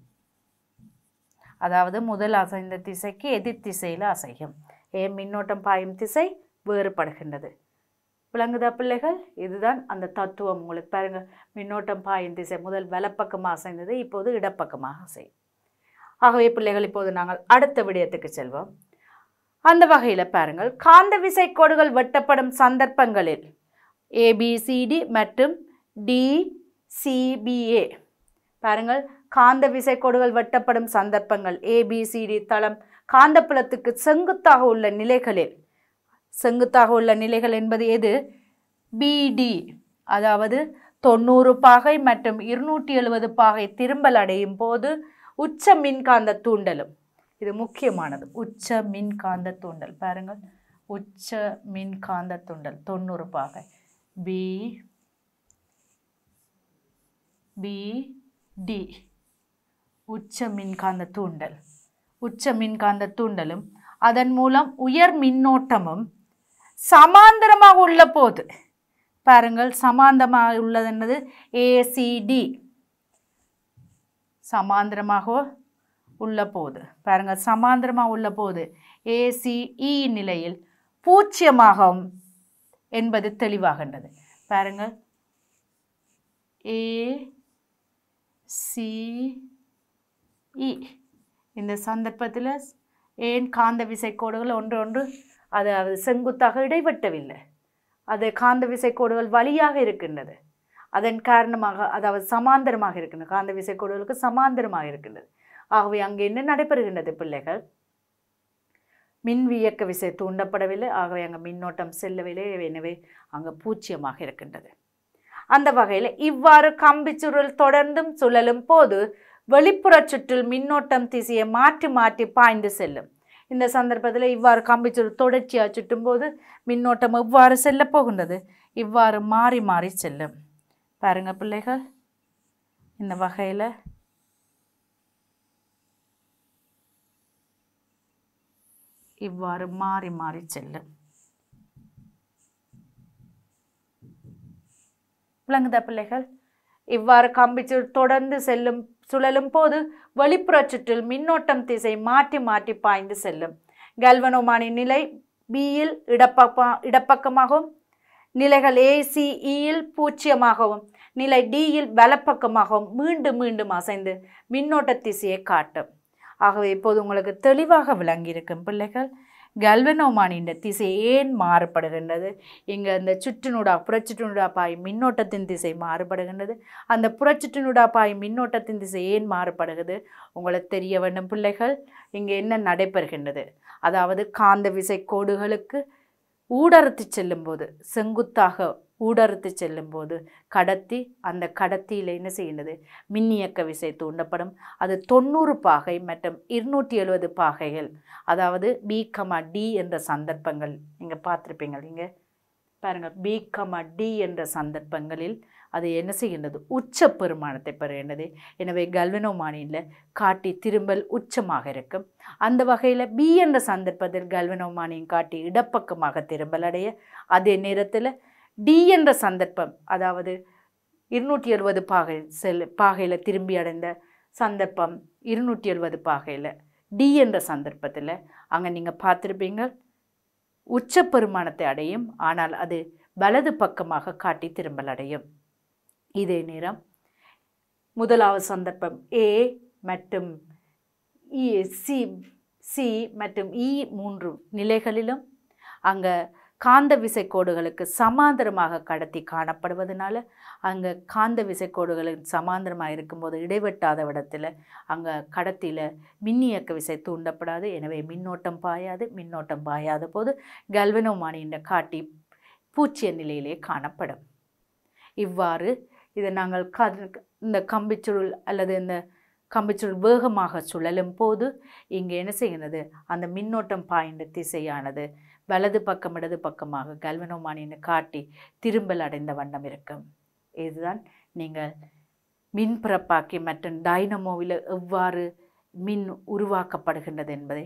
அதாவது முதல் அசைந்த திசைக்கு எதிர் திசையில் அசையும் ஏன் மின்னோட்டம் பாயும் திசை வேறுபடுகின்றது விளங்குதா பிள்ளைகள் இதுதான் அந்த தத்துவம் உங்களுக்கு பாருங்க மின்னோட்டம் பாயும் திசை முதல் வலப்பக்கமாக அசைந்தது இப்போது இடப்பக்கமாக அசையும் ஆகவே பிள்ளைகள் இப்போது நாங்கள் அடுத்த விடயத்துக்கு செல்வோம் அந்த வகையில் பாருங்கள் காந்த விசைக்கோடுகள் வெட்டப்படும் சந்தர்ப்பங்களில் ஏபிசிடி மற்றும் டிசிபிஏ பாருங்கள் காந்த விசைக்கோடுகள் வெட்டப்படும் சந்தர்ப்பங்கள் ஏபிசிடி தளம் காந்தப்புலத்துக்கு செங்குத்தாக உள்ள நிலைகளில் செங்குத்தாக உள்ள நிலைகள் என்பது எது பிடி அதாவது தொண்ணூறு பாகை மற்றும் இருநூற்றி எழுபது பாகை திரும்பல் அடையும் போது உச்ச மின்காந்த தூண்டலும் இது முக்கியமானது உச்ச மின்காந்த தூண்டல் பாருங்கள் உச்ச மின்காந்த தூண்டல் தொண்ணூறு பாகை பி பி டி உச்ச மின்காந்த தூண்டல் உச்ச மின்காந்த தூண்டலும் அதன் மூலம் உயர் மின்னோட்டமும் சமாந்தரமாக உள்ள போது பாருங்கள் சமாந்தரமாக உள்ளது என்னது ஏசிடி சமாந்தரமாக உள்ள போது பாருங்கள் சமாந்தரமாக உள்ள போது ஏசிஇ நிலையில் பூச்சியமாகும் என்பது தெளிவாகின்றது பாருங்கள் ஏ சி இ இந்த சந்தர்ப்பத்தில் ஏன் காந்த விசைக்கோடுகள் ஒன்று ஒன்று அது அது செங்குத்தாக இடைவெட்டவில்லை அது காந்த விசைக்கோடுகள் வழியாக இருக்கின்றது அதன் காரணமாக அதாவது சமாந்தரமாக இருக்கின்றது காந்த விசைக்கோடுகளுக்கு சமாந்தரமாக இருக்கின்றது ஆகவே அங்கே என்ன நடைபெறுகின்றது பிள்ளைகள் மின்வியக்க விசை தூண்டப்படவில்லை ஆகவே அங்கே மின்னோட்டம் செல்லவில்லை எனவே அங்கே பூச்சியமாக இருக்கின்றது அந்த வகையில் இவ்வாறு கம்பி சுருள் தொடர்ந்தும் சுழலும் போது வெளிப்புற சுற்றில் மின்னோட்டம் திசையை மாற்றி மாற்றி பாய்ந்து செல்லும் இந்த சந்தர்ப்பத்தில் இவ்வாறு கம்பி சுருள் தொடர்ச்சியாக சுட்டும் போது மின்னோட்டம் எவ்வாறு செல்ல போகின்றது இவ்வாறு மாறி மாறி செல்லும் பாருங்க பிள்ளைகள் இந்த வகையில் இவ்வாறு மாறி மாறி செல்லும் விளங்குதா பிள்ளைகள் இவ்வாறு கம்பிச்சு தொடர்ந்து செல்லும் சுழலும் போது வெளிப்புற சுற்றில் மின்னோட்டம் திசை மாற்றி மாற்றி பாய்ந்து செல்லும் கல்வனோமானின் நிலை பியில் இடப்பக்க இடப்பக்கமாகவும் நிலைகள் ஏசிஇயில் பூச்சியமாகவும் நிலை டியில் வலப்பக்கமாகவும் மீண்டும் மீண்டும் அசைந்து மின்னோட்ட திசையை காட்டும் ஆகவே இப்போது உங்களுக்கு தெளிவாக விளங்கியிருக்கும் பிள்ளைகள் கல்வனோமானின் திசை ஏன் மாறுபடுகின்றது இங்கே அந்த சுற்றினூடா புறச்சுற்றினூடா பாயும் மின்னோட்டத்தின் திசை மாறுபடுகின்றது அந்த புறச்சுற்றினூடா பாயும் மின்னோட்டத்தின் திசை ஏன் மாறுபடுகிறது உங்களுக்கு தெரிய வேண்டும் பிள்ளைகள் இங்கே என்ன நடைபெறுகின்றது அதாவது காந்த விசை கோடுகளுக்கு ஊடறுத்து செல்லும்போது செங்குத்தாக ஊடறுத்து செல்லும்போது கடத்தி அந்த கடத்தியில் என்ன செய்கின்றது மின்னியக்க விசை தூண்டப்படும் அது தொண்ணூறு பாகை மற்றும் இருநூற்றி எழுபது பாகைகள் அதாவது பி கமா டி என்ற சந்தர்ப்பங்கள் நீங்கள் பார்த்துருப்பீங்க இங்கே பாருங்கள் பி கமா டி என்ற சந்தர்ப்பங்களில் அது என்ன செய்கின்றது உச்ச பெருமானத்தை பெறுகின்றது எனவே கல்வனோமானியில் காட்டி திரும்பல் உச்சமாக இருக்கும் அந்த வகையில் பி என்ற சந்தர்ப்பத்தில் கல்வனோமானியின் காட்டி இடப்பக்கமாக திரும்பல் அடைய அதே நேரத்தில் டி என்ற சந்தர்ப்பம் அதாவது இருநூற்றி எழுபது பாகை செல் பாகையில் திரும்பி அடைந்த சந்தர்ப்பம் இருநூற்றி எழுபது பாகையில் டி என்ற சந்தர்ப்பத்தில் அங்கே நீங்கள் பார்த்துருப்பீங்க உச்ச பெருமானத்தை அடையும் ஆனால் அது வலது பக்கமாக காட்டி திரும்பல் அடையும் இதே நேரம் முதலாவது சந்தர்ப்பம் ஏ மற்றும் இ சி சி மற்றும் இ மூன்று நிலைகளிலும் அங்கே காந்த விசை கோடுகளுக்கு சமாந்தரமாக கடத்தி காணப்படுவதனால அங்கே காந்த விசை கோடுகளுக்கு சமாந்தரமாக இருக்கும்போது இடைவெட்டாத இடத்துல அங்கே கடத்தியில் மின்னியக்க விசை தூண்டப்படாது எனவே மின்னோட்டம் பாயாது மின்னோட்டம் பாயாத போது கல்வனோமானியின் காட்டி பூச்சிய நிலையிலே காணப்படும் இவ்வாறு இதை நாங்கள் க இந்த கம்பிச்சுருள் அல்லது இந்த கம்பிச்சுருள் வேகமாக சுழலும் போது இங்கே என்ன செய்கிறது அந்த மின்னோட்டம் பாய்ந்த திசையானது வலது பக்கம் இடது பக்கமாக கல்வனோமானின்னு காட்டி திரும்பல் அடைந்த வண்ணம் இருக்கும் இதுதான் நீங்கள் மின் பிறப்பாக்கி மற்றும் டைனமோவில் எவ்வாறு மின் உருவாக்கப்படுகின்றது என்பதை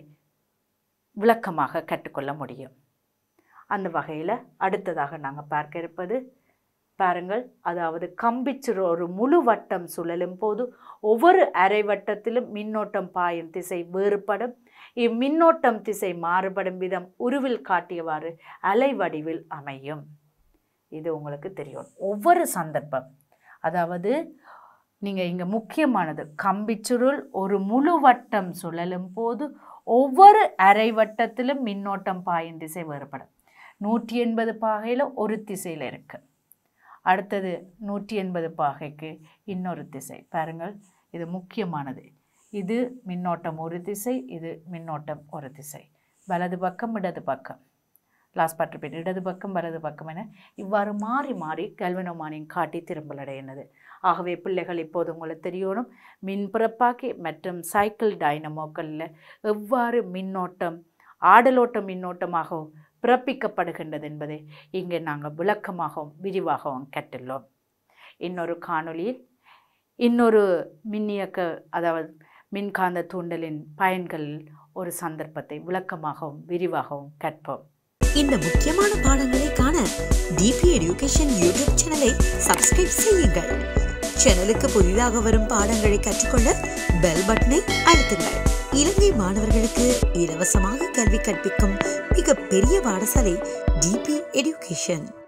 விளக்கமாக கற்றுக்கொள்ள முடியும் அந்த வகையில் அடுத்ததாக நாங்கள் பார்க்க இருப்பது பாருங்கள் அதாவது கம்பிச்சுரு ஒரு முழு வட்டம் சுழலும் போது ஒவ்வொரு அரை வட்டத்திலும் மின்னோட்டம் பாயும் திசை வேறுபடும் இம்மின்னோட்டம் திசை மாறுபடும் விதம் உருவில் காட்டியவாறு அலை வடிவில் அமையும் இது உங்களுக்கு தெரியும் ஒவ்வொரு சந்தர்ப்பம் அதாவது நீங்கள் இங்கே முக்கியமானது கம்பிச்சுருள் ஒரு முழு வட்டம் சுழலும் போது ஒவ்வொரு அரை வட்டத்திலும் மின்னோட்டம் பாயும் திசை வேறுபடும் நூற்றி எண்பது பாகையில் ஒரு திசையில் இருக்கு அடுத்தது நூற்றி எண்பது பாகைக்கு இன்னொரு திசை பாருங்கள் இது முக்கியமானது இது மின்னோட்டம் ஒரு திசை இது மின்னோட்டம் ஒரு திசை வலது பக்கம் இடது பக்கம் லாஸ்ட் பற்றுப்பேன் இடது பக்கம் வலது பக்கம் என இவ்வாறு மாறி மாறி கல்வனோமானின் காட்டி திரும்பலடையினது ஆகவே பிள்ளைகள் இப்போது உங்களுக்கு தெரியணும் மின் பிறப்பாக்கி மற்றும் சைக்கிள் டைனமோக்களில் எவ்வாறு மின்னோட்டம் ஆடலோட்ட மின்னோட்டமாகவும் பிறப்பிக்கப்படுகின்றது என்பதை இங்கே நாங்கள் விளக்கமாகவும் விரிவாகவும் கற்றுள்ளோம் இன்னொரு காணொளியில் இன்னொரு மின்னியக்க அதாவது மின்காந்த தூண்டலின் பயன்களில் ஒரு சந்தர்ப்பத்தை விளக்கமாகவும் விரிவாகவும் கற்போம் இந்த முக்கியமான பாடங்களை காண டிபி எடியூகேஷன் யூடியூப் சேனலை சப்ஸ்கிரைப் செய்யுங்கள் சேனலுக்கு புதிதாக வரும் பாடங்களை கற்றுக்கொள்ள பெல் பட்டனை அழுத்துங்கள் இலங்கை மாணவர்களுக்கு இலவசமாக கல்வி கற்பிக்கும் மிக பெரிய பாடசாலை டிபி எடியூகேஷன்